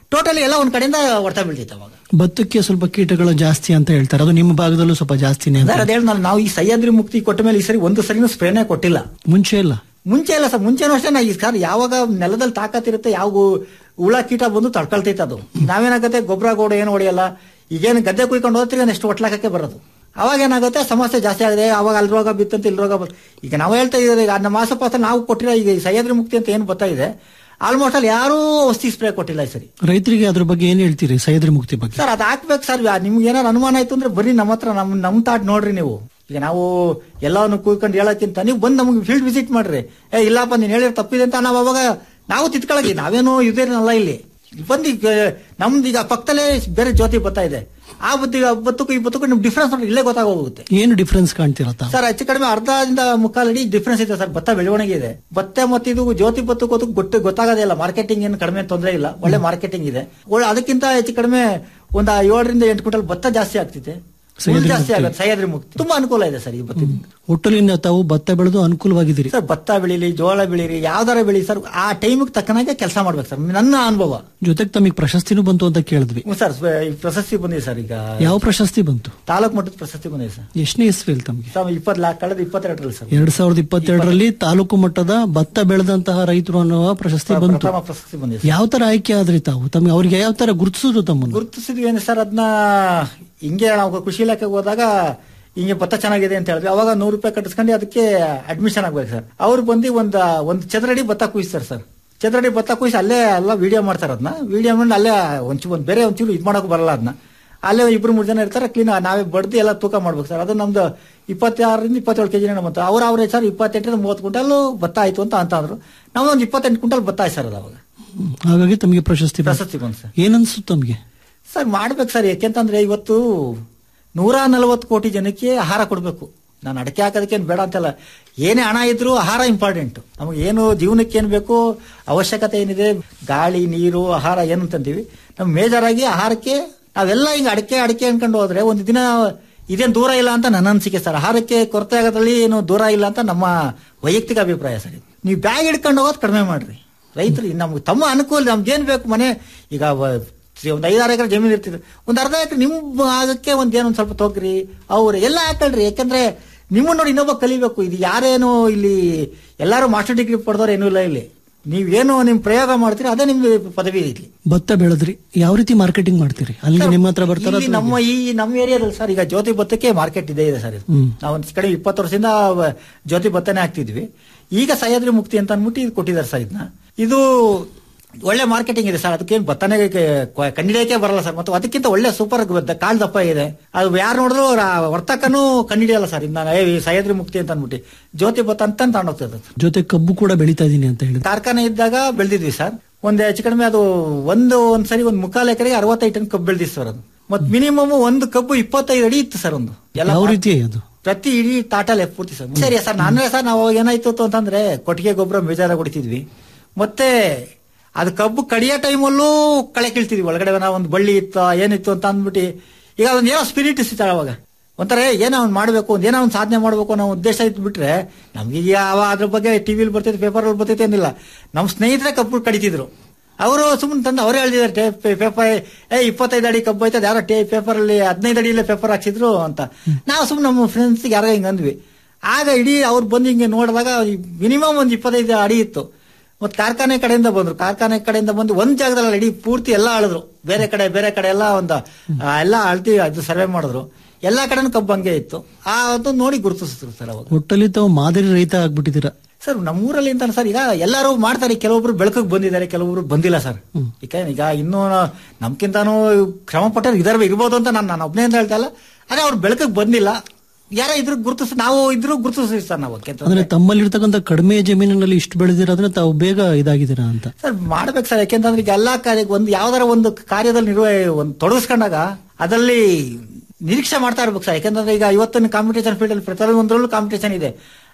ಟೋಟಲಿ ಎಲ್ಲ ಒಂದ್ ಕಡೆಯಿಂದ ಹೊಡ್ತಾ ಬೀಳ್ತಿತ್ತು ಅವಾಗ ಭತ್ತಕ್ಕೆ ಸ್ವಲ್ಪ ಕೀಟಗಳು ಜಾಸ್ತಿ ಅಂತ ಹೇಳ್ತಾರೆ ಅದು ನಿಮ್ಮ ಭಾಗದಲ್ಲೂ ಸ್ವಲ್ಪ ಜಾಸ್ತಿನೇ ಅಂತ ಸರ್ ಅದೇ ಹೇಳಿ ನಾವು ಈ ಸಹ್ಯಾದ್ರಿ ಮುಕ್ತಿ ಕೊಟ್ಟ ಮೇಲೆ ಈ ಸರಿ ಒಂದು ಸರಿನೂ ಸ್ಪ್ರೇನೇ ಕೊಟ್ಟಿಲ್ಲ ಮುಂಚೆ ಇಲ್ಲ ಮುಂಚೆ ಇಲ್ಲ ಸರ್ ಮುಂಚೆನೂ ಅಷ್ಟೇ ನಾ ಈ ಸರ್ ಯಾವಾಗ ನೆಲದಲ್ಲಿ ತಾಕತ್ತಿರುತ್ತೆ ಯಾವ ಹುಳ ಕೀಟ ಬಂದು ತಡ್ಕೊಳ್ತೈತೆ ಅದು ನಾವೇನಾಗುತ್ತೆ ಗೊಬ್ಬರ ಗೋಡ ಏನು ಹೊಡೆಯಲ್ಲ ಈಗೇನು ಗದ್ದೆ ಕುಯ್ಕೊಂಡು ಹೋಗ್ತೀವಿ ನೆಕ್ಸ್ಟ್ ಒಟ್ಲಾಕಕ್ಕೆ ಬರೋದು ಅವಾಗ ಏನಾಗುತ್ತೆ ಸಮಸ್ಯೆ ಜಾಸ್ತಿ ಆಗಿದೆ ಅವಾಗ ಅಲ್ಲಿ ರೋಗ ಬಿತ್ತಂತ ಇಲ್ಲಿ ರೋಗ ಬರ್ ಈಗ ನಾವು ಹೇಳ್ತಾ ಇದ್ದೀವಿ ಈಗ ನಮ್ಮ ಮಾಸಪಾಸ ನಾವು ಕೊಟ್ಟಿರೋ ಈಗ ಈ ಸಹ್ಯಾದ್ರಿ ಮುಕ್ತಿ ಅಂತ ಏನು ಬರ್ತಾ ಇದೆ ಆಲ್ಮೋಸ್ಟ್ ಅಲ್ಲಿ ಯಾರೂ ಔಷಧಿ ಸ್ಪ್ರೇ ಕೊಟ್ಟಿಲ್ಲ ಈ ಸರಿ ರೈತರಿಗೆ ಅದ್ರ ಬಗ್ಗೆ ಏನ್ ಹೇಳ್ತೀರಿ ಸಹ್ಯಾದ್ರಿ ಮುಕ್ತಿ ಬಗ್ಗೆ ಸರ್ ಅದು ಹಾಕ್ಬೇಕು ಸರ್ ನಿಮ್ಗೆ ಏನಾರು ಅನುಮಾನ ಆಯ್ತು ಅಂದ್ರೆ ಬರೀ ನಮ್ಮ ಹತ್ರ ನಮ್ ನಮ್ ತಾಟ್ ನೋಡ್ರಿ ನೀವು ಈಗ ನಾವು ಎಲ್ಲವನ್ನು ಕೂತ್ಕೊಂಡು ಹೇಳಕ್ಕಿಂತ ನೀವು ಬಂದು ನಮಗೆ ಫೀಲ್ಡ್ ವಿಸಿಟ್ ಮಾಡ್ರಿ ಏ ಇಲ್ಲಪ್ಪ ನೀನ್ ಹೇಳಿರೋ ತಪ್ಪಿದೆ ಅಂತ ನಾವು ಅವಾಗ ನಾವು ತಿತ್ಕೊಳಗಿ ನಾವೇನು ಇದೇನಲ್ಲ ಇಲ್ಲಿ ಬಂದು ಈಗ ನಮ್ದು ಈಗ ಪಕ್ಕದಲ್ಲೇ ಬೇರೆ ಜ್ಯೋತಿ ಬರ್ತಾ ಇದೆ ಆ ಬತ್ತಿಗೆ ಬತ್ತಕ್ಕೂ ಈ ಬತ್ತಕ್ಕೂ ನಿಮ್ಗೆ ಡಿಫ್ರೆನ್ಸ್ ನೋಡಿ ಇಲ್ಲೇ ಗೊತ್ತಾಗೋಗುತ್ತೆ ಏನು ಡಿಫ್ರೆನ್ಸ್ ಕಾಣ್ತಿರತ್ತ ಸರ್ ಹೆಚ್ಚು ಕಡಿಮೆ ಅರ್ಧದಿಂದ ಮುಕ್ಕಾಲು ಅಡಿ ಡಿಫ್ರೆನ್ಸ್ ಇದೆ ಸರ್ ಭತ್ತ ಬೆಳವಣಿಗೆ ಇದೆ ಭತ್ತ ಮತ್ತೆ ಇದು ಜ್ಯೋತಿ ಭತ್ತ ಗೊತ್ತು ಗೊತ್ತು ಗೊತ್ತಾಗೋದೇ ಇಲ್ಲ ಮಾರ್ಕೆಟಿಂಗ್ ಏನು ಕಡಿಮೆ ತೊಂದರೆ ಇಲ್ಲ ಒಳ್ಳೆ ಮಾರ್ಕೆಟಿಂಗ್ ಇದೆ ಒಳ್ಳೆ ಅದಕ್ಕಿಂತ ಹೆಚ್ಚು ಕಡಿಮೆ ಒಂದು ಏಳರಿಂದ ಎಂಟು ಕ್ವಿಂಟಲ್ ಭತ್ತ ಜಾಸ್ತಿ ಆಗ್ತಿದೆ ಸಹ್ಯಾದ್ರಿ ಜಾಸ್ತಿ ಮುಕ್ತಿ. ಆಗುತ್ತೆ ಸಹ್ಯಾದ್ರಿ ಮುಕ್ತಿ ತುಂಬಾ ಅನುಕೂಲ ಇದೆ ಸರ್ ಈ ಭತ್ತದಿಂದ ಒಟ್ಟಲಿಂದ ತಾವು ಭತ್ತ ಬೆಳೆದು ಅನುಕೂಲವಾಗಿದ್ದೀರಿ ಸರ್ ಭತ್ತ ಬೆಳೀಲಿ ಜೋಳ ಬೆಳೀರಿ ಯಾವ್ದಾರ ಬೆಳಿ ಸರ್ ಆ ಟೈಮಿಗೆ ತಕ್ಕನಾಗೆ ಕೆಲಸ ಮಾಡ್ಬೇಕು ಸರ್ ನನ್ನ ಅನುಭವ ಜೊತೆಗೆ ತಮಗೆ ಪ್ರಶಸ್ತಿನೂ ಬಂತು ಅಂತ ಕೇಳಿದ್ವಿ ಹ್ಞೂ ಸರ್ ಸ್ವ- ಈ ಪ್ರಶಸ್ತಿ ಬಂದಿದೆ ಸರ್ ಈಗ ಯಾವ ಪ್ರಶಸ್ತಿ ಬಂತು ತಾಲೂಕು ಮಟ್ಟದ ಪ್ರಶಸ್ತಿ ಬಂದಿದೆ ಸರ್ ಎಷ್ಟನೇ ಇಸ್ವಿಲ್ ತಮಗೆ ಸರ್ ಇಪ್ಪತ್ತು ಲಾಕ್ ಕಳೆದ ಇಪ್ಪತ್ತೆರಡರಲ್ಲಿ ಸರ್ ಎರಡ್ ಸಾವಿರದ ಇಪ್ಪತ್ತೆರಡರಲ್ಲಿ ತಾಲೂಕು ಮಟ್ಟದ ಭತ್ತ ಬೆಳೆದಂತಹ ರೈತರು ಅನ್ನುವ ಪ್ರಶಸ್ತಿ ಬಂತು ಪ್ರಥಮ ಪ್ರಶಸ್ತಿ ಬಂದಿದೆ ಸರ್. ಯಾವ ತರ ಆಯ್ಕೆ ಆದ್ರಿ ತಾವು ತಮಗೆ ಅವ್ರಿಗೆ ಯಾವ ತರ ಗುರುತಿಸೋದು ತಮ್ಮನ್ನು ಗುರುತಿಸಿದ್ವಿ ಏನು ಸರ್ ಅದನ್ನ ಹಿಂಗೆ ನಾವು ಕೃಷಿ ಇಲಾಖೆಗೆ ಹೋದಾಗ ಹಿಂಗೆ ಭತ್ತ ಚೆನ್ನಾಗಿದೆ ಅಂತ ಹೇಳಿದ್ವಿ ಅವಾಗ ನೂರು ರೂಪಾಯಿ ಕಟ್ಟಿಸ್ಕೊಂಡು ಅದಕ್ಕೆ ಅಡ್ಮಿಷನ್ ಆಗ್ಬೇಕು ಸರ್ ಅವ್ರು ಬಂದು ಒಂದ್ ಒಂದು ಚದರಡಿ ಭತ್ತ ಕುಯಿಸ್ತಾರೆ ಸರ್ ಚದರಡಿ ಭತ್ತ ಕುಯಿಸಿ ಅಲ್ಲೇ ಎಲ್ಲ ವಿಡಿಯೋ ಮಾಡ್ತಾರೆ ಅದನ್ನ ವಿಡಿಯೋ ಮಾಡಿ ಅಲ್ಲೇ ಒಂಚೂರು ಒಂದು ಬೇರೆ ಒಂಚೂರು ಇದು ಮಾಡೋಕೆ ಬರಲ್ಲ ಅದನ್ನ ಅಲ್ಲೇ ಇಬ್ರು ಮೂರು ಜನ ಇರ್ತಾರೆ ಕ್ಲೀನ್ ನಾವೇ ಬಡ್ದು ಎಲ್ಲ ತೂಕ ಮಾಡ್ಬೇಕು ಸರ್ ಅದು ನಮ್ದು ಇಪ್ಪತ್ತಾರರಿಂದ ಇಪ್ಪತ್ತೇಳು ಕೆಜಿ ಬಂತು ಅವ್ರ ಅವ್ರ ಸರ್ ಇಪ್ಪತ್ತೆಂಟರಿಂದ ಮೂವತ್ತು ಕ್ವಿಂಟಲ್ ಭತ್ತ ಆಯ್ತು ಅಂತ ಅಂತ ಅಂದ್ರು ನಾವು ಒಂದು ಇಪ್ಪತ್ತೆಂಟು ಕ್ವಿಂಟಲ್ ಭತ್ತ ಆಯ್ತು ಸರ್ ಅದು ಅವಾಗ ಹ್ಮ್. ಹಾಗಾಗಿ ತಮಗೆ ಪ್ರಶಸ್ತಿ ಬಂತು. ಪ್ರಶಸ್ತಿ ಬಂತು ಸರ್ ಏನನ್ಸುತ್ತೆ ತಮಗೆ ಸರ್ ಮಾಡ್ಬೇಕು ಸರ್ ಯಾಕೆಂತಂದ್ರೆ ಇವತ್ತು ನೂರ ನಲವತ್ತು ಕೋಟಿ ಜನಕ್ಕೆ ಆಹಾರ ಕೊಡಬೇಕು ನಾನು ಅಡಕೆ ಹಾಕೋದಕ್ಕೇನು ಬೇಡ ಅಂತಲ್ಲ ಏನೇ ಹಣ ಇದ್ರೂ ಆಹಾರ ಇಂಪಾರ್ಟೆಂಟ್ ನಮಗೆ ಏನು ಜೀವನಕ್ಕೆ ಏನು ಬೇಕು ಅವಶ್ಯಕತೆ ಏನಿದೆ ಗಾಳಿ ನೀರು ಆಹಾರ ಏನು ಅಂತಂತೀವಿ ನಮ್ಗೆ ಮೇಜರ್ ಆಗಿ ಆಹಾರಕ್ಕೆ ನಾವೆಲ್ಲ ಹಿಂಗೆ ಅಡಕೆ ಅಡಕೆ ಅನ್ಕೊಂಡು ಹೋದ್ರೆ ಒಂದು ದಿನ ಇದೇನು ದೂರ ಇಲ್ಲ ಅಂತ ನನ್ನ ಅನಿಸಿಕೆ ಸರ್ ಆಹಾರಕ್ಕೆ ಕೊರತೆ ಆಗೋದ್ರಲ್ಲಿ ಏನು ದೂರ ಇಲ್ಲ ಅಂತ ನಮ್ಮ ವೈಯಕ್ತಿಕ ಅಭಿಪ್ರಾಯ ಸರ್ ಇದು. ನೀವು ಬ್ಯಾಗ್ ಹಿಡ್ಕೊಂಡು ಹೋಗೋದು ಕಡಿಮೆ ಮಾಡ್ರಿ ರೈತರು ನಮ್ಗೆ ತಮ್ಮ ಅನುಕೂಲ ನಮ್ಗೇನ್ ಬೇಕು ಮನೆ ಈಗ ವ- ಒಂದು ಐದಾರು ಎಕರೆ ಜಮೀನು ಇರ್ತಿದ್ರು ಒಂದು ಅರ್ಧ ಎಕರೆ ನಿಮ್ಮ ಭಾಗಕ್ಕೆ ಒಂದ್ ಏನೋ ಒಂದ್ ಸ್ವಲ್ಪ ತೊಗ್ರಿ ಅವ್ರು ಎಲ್ಲ ಹಾಕಳ್ರಿ ಯಾಕಂದ್ರೆ ನಿಮ್ಮ ನೋಡಿ ಇನ್ನೊಬ್ಬ ಕಲಿಬೇಕು ಇದು ಯಾರೇನು ಇಲ್ಲಿ ಎಲ್ಲಾರು ಮಾಸ್ಟರ್ ಡಿಗ್ರಿ ಪಡೆದವ್ರು ಏನೂ ಇಲ್ಲ ಇಲ್ಲಿ ನೀವೇನು ನಿಮ್ ಪ್ರಯೋಗ ಮಾಡ್ತೀರಿ ಅದೇ ನಿಮ್ದು ಪದವಿ ಇಲ್ಲಿ ಭತ್ತ ಬೆಳೆದ್ರಿ ಯಾವ ರೀತಿ ಮಾರ್ಕೆಟಿಂಗ್ ಮಾಡ್ತೀರಿ ಅಲ್ಲಿ ನಿಮ್ಮ ಹತ್ರ ಬರ್ತಾರ ಇಲ್ಲಿ ನಮ್ಮ ಈ ನಮ್ಮ ಏರಿಯಾದಲ್ಲಿ ಸರ್ ಈಗ ಜ್ಯೋತಿ ಭತ್ತಕ್ಕೆ ಮಾರ್ಕೆಟ್ ಇದೆ ಇದೆ ಸರ್ ಇದು. ಹ್ಮ್. ನಾವು ಒಂದು ಕಡೆ ಇಪ್ಪತ್ತು ವರ್ಷದಿಂದ ವ- ಜ್ಯೋತಿ ಭತ್ತನೇ ಹಾಕ್ತಿದ್ವಿ ಈಗ ಸಹ್ಯಾದ್ರಿ ಮುಕ್ತಿ ಅಂತ ಅಂದ್ಬಿಟ್ಟು ಇದು ಕೊಟ್ಟಿದ್ದಾರೆ ಸರ್ ಇದನ್ನ ಇದು ಒಳ್ಳೆ ಮಾರ್ಕೆಟಿಂಗ್ ಇದೆ ಸರ್ ಅದಕ್ಕೇನು ಭತ್ತನೇ ಕಂಡಿಡಿಯಕ್ಕೆ ಬರಲ್ಲ ಸರ್ ಮತ್ತು ಅದಕ್ಕಿಂತ ಒಳ್ಳೆ ಸೂಪರ್ ಕಾಳು ದಪ್ಪ ಇದೆ ಅದು ಯಾರು ನೋಡಿದ್ರು ವರ್ತಕನೂ ಕಂಡಿಡಿಯಲ್ಲ ಸರ್ ಇದನ್ನ ಏ, ಈ ಸಹ್ಯಾದ್ರಿ ಮುಕ್ತಿ ಅಂತ ಅಂದ್ಬಿಟ್ಟು ಜ್ಯೋತಿ ಭತ್ತ ಅಂತ ತಗೊಂಡೋಗ್ತದೆ ಜೊತೆ ಕಬ್ಬು ಕೂಡ ಬೆಳೀತಾ ಇದೀನಿ ಅಂತ ಹೇಳಿದ್ರು ಕಾರ್ಖಾನೆ ಇದ್ದಾಗ ಬೆಳೆದಿದ್ವಿ ಸರ್ ಒಂದ್ ಹೆಚ್ಚು ಕಡಿಮೆ ಅದು ಒಂದು ಒಂದ್ ಸರಿ ಒಂದು ಮುಕ್ಕಾಲು ಎಕರೆಗೆ ಅರವತ್ತೈದು ಟನ್ ಕಬ್ಬು ಬೆಳೆದಿತ್ತು ಸರ್ ಅದು ಮತ್ ಮಿನಿಮಮ್ ಒಂದು ಕಬ್ಬು ಇಪ್ಪತ್ತೈದು ಅಡಿ ಇತ್ತು ಸರ್ ಒಂದು ಎಲ್ಲ ಯಾವ ರೀತಿ ಅದು ಪ್ರತಿ ಇಡೀ ತಾಟಲೆ ಪೂರ್ತಿ ಸರ್ ಸರಿ ಸರ್ ನಾನೇ ಸರ್ ನಾವು ಅವಾಗ ಏನಾಯ್ತು ಅಂತಂದ್ರೆ ಕೊಟ್ಟಿಗೆ ಗೊಬ್ಬರ ಬೇಜಾರಾಗಿ ಹೊಡಿತಿದ್ವಿ ಮತ್ತೆ ಅದು ಕಬ್ಬು ಕಡಿಯೋ ಟೈಮಲ್ಲೂ ಕಳೆ ಕೀಳ್ತಿದ್ವಿ ಒಳಗಡೆ ನಾವು ಒಂದು ಬಳ್ಳಿ ಇತ್ತು ಏನಿತ್ತು ಅಂತ ಅಂದ್ಬಿಟ್ಟು ಈಗ ಅದೊಂದು ಏನೋ ಸ್ಪಿರಿಟ್ ಇತ್ತು ಅವಾಗ ಒಂಥರ ಏನೋ ಒಂದು ಮಾಡಬೇಕು ಒಂದು ಏನೋ ಒಂದು ಸಾಧನೆ ಮಾಡಬೇಕು ಅನ್ನೋ ಉದ್ದೇಶ ಇತ್ತು ಬಿಟ್ರೆ ನಮ್ಗೆ ಯಾವ ಅದ್ರ ಬಗ್ಗೆ ಟಿವಿಲಿ ಬರ್ತೈತೆ ಪೇಪರಲ್ಲಿ ಬರ್ತೈತೆ ಏನಿಲ್ಲ ನಮ್ಮ ಸ್ನೇಹಿತರೆ ಕಬ್ಬು ಕಡಿತಿದ್ರು ಅವರು ಸುಮ್ಮನೆ ತಂದು ಅವರೇ ಹೇಳಿದಾರೆ ಪೇಪರ್ ಏ ಇಪ್ಪತ್ತೈದು ಅಡಿ ಕಬ್ಬು ಐತದ ಯಾರೋ ಟೇ ಪೇಪರ್ ಅಲ್ಲಿ ಹದಿನೈದು ಅಡಿಯಲ್ಲೇ ಪೇಪರ್ ಹಾಕ್ಸಿದ್ರು ಅಂತ ನಾವು ಸುಮ್ಮನೆ ನಮ್ಮ ಫ್ರೆಂಡ್ಸ್ ಯಾರೋ ಹಿಂಗೆ ಅಂದ್ವಿ ಆಗ ಇಡೀ ಅವ್ರು ಬಂದು ಹಿಂಗೆ ನೋಡಿದಾಗ ಮಿನಿಮಮ್ ಒಂದು ಇಪ್ಪತ್ತೈದು ಅಡಿ ಇತ್ತು ಮತ್ತೆ ಕಾರ್ಖಾನೆ ಕಡೆಯಿಂದ ಬಂದ್ರು ಕಾರ್ಖಾನೆ ಕಡೆಯಿಂದ ಬಂದು ಒಂದ್ ಜಾಗದಲ್ಲಿ ಇಡೀ ಪೂರ್ತಿ ಎಲ್ಲ ಆಳಿದ್ರು ಬೇರೆ ಕಡೆ ಬೇರೆ ಕಡೆ ಎಲ್ಲ ಒಂದು ಆ, ಎಲ್ಲ ಅಳ್ತಿ ಅದು ಸರ್ವೆ ಮಾಡಿದ್ರು ಎಲ್ಲಾ ಕಡೆನೂ ಕಬ್ಬು ಹಂಗೆ ಇತ್ತು ಆ ಅದು ನೋಡಿ ಗುರುತಿಸಿದ್ರು ಸರ್ ಅವಾಗ ಒಟ್ಟಲ್ಲಿ ತಾವು ಮಾದರಿ ರೈತ ಆಗ್ಬಿಟ್ಟಿದ್ದೀರಾ ಸರ್ ನಮ್ಮೂರಲ್ಲಿ ಅಂತ ಸರ್ ಈಗ ಎಲ್ಲರೂ ಮಾಡ್ತಾರೆ ಕೆಲವೊಬ್ರು ಬೆಳಕಿಗೆ ಬಂದಿದ್ದಾರೆ ಕೆಲವೊಬ್ರು ಬಂದಿಲ್ಲ ಸರ್ ಈಗ ಈಗ ಇನ್ನೂ ನಮ್ಕಿಂತಾನು ಶ್ರಮ ಪಟ್ಟರು ಇದರ ಇರ್ಬೋದು ಅಂತ ನಾನು ನಾನು ಒಬ್ಬನೇ ಅಂತ ಹೇಳ್ತಾ ಇಲ್ಲ ಅದೇ ಅವ್ರು ಬೆಳಕಿಗೆ ಬಂದಿಲ್ಲ ಯಾರೋ ಇದ್ರ ಗುರುತಿಸ್ ನಾವು ಇದ್ರು ಗುರುತಿಸ್ತೀವಿ ಸರ್ ನಾವು ಅಂದ್ರೆ ಯಾಕೆಂತಂದ್ರೆ ತಮ್ಮಲ್ಲಿರ್ತಕ್ಕಂಥ ಕಡಿಮೆ ಜಮೀನಿನಲ್ಲಿ ಇಷ್ಟು ಬೆಳೆದಿರೋದ್ರೆ ತಾವು ಬೇಗ ಇದಾಗಿದ್ದೀರಾ ಅಂತ ಸರ್ ಮಾಡ್ಬೇಕು ಸರ್ ಯಾಕೆಂತಂದ್ರೆ ಈಗ ಎಲ್ಲಾ ಕಾರ್ಯ ಒಂದು ಯಾವ್ದಾರ ಒಂದು ಕಾರ್ಯದಲ್ಲಿ ನಿರ್ವಹ ಒಂದು ತೊಡಗಿಸ್ಕೊಂಡಾಗ ಅದರಲ್ಲಿ ನಿರೀಕ್ಷೆ ಮಾಡ್ತಾ ಇರ್ಬೇಕು ಸರ್ ಯಾಕೆಂತಂದ್ರೆ ಈಗ ಇವತ್ತಿನ ಕಾಂಪಿಟೇಷನ್ ಫೀಲ್ಡ್ ಅಲ್ಲಿ ಪ್ರತಿಯೊಂದರಲ್ಲೂ ಕಾಂಪಿಟೇಷನ್ ಇದೆ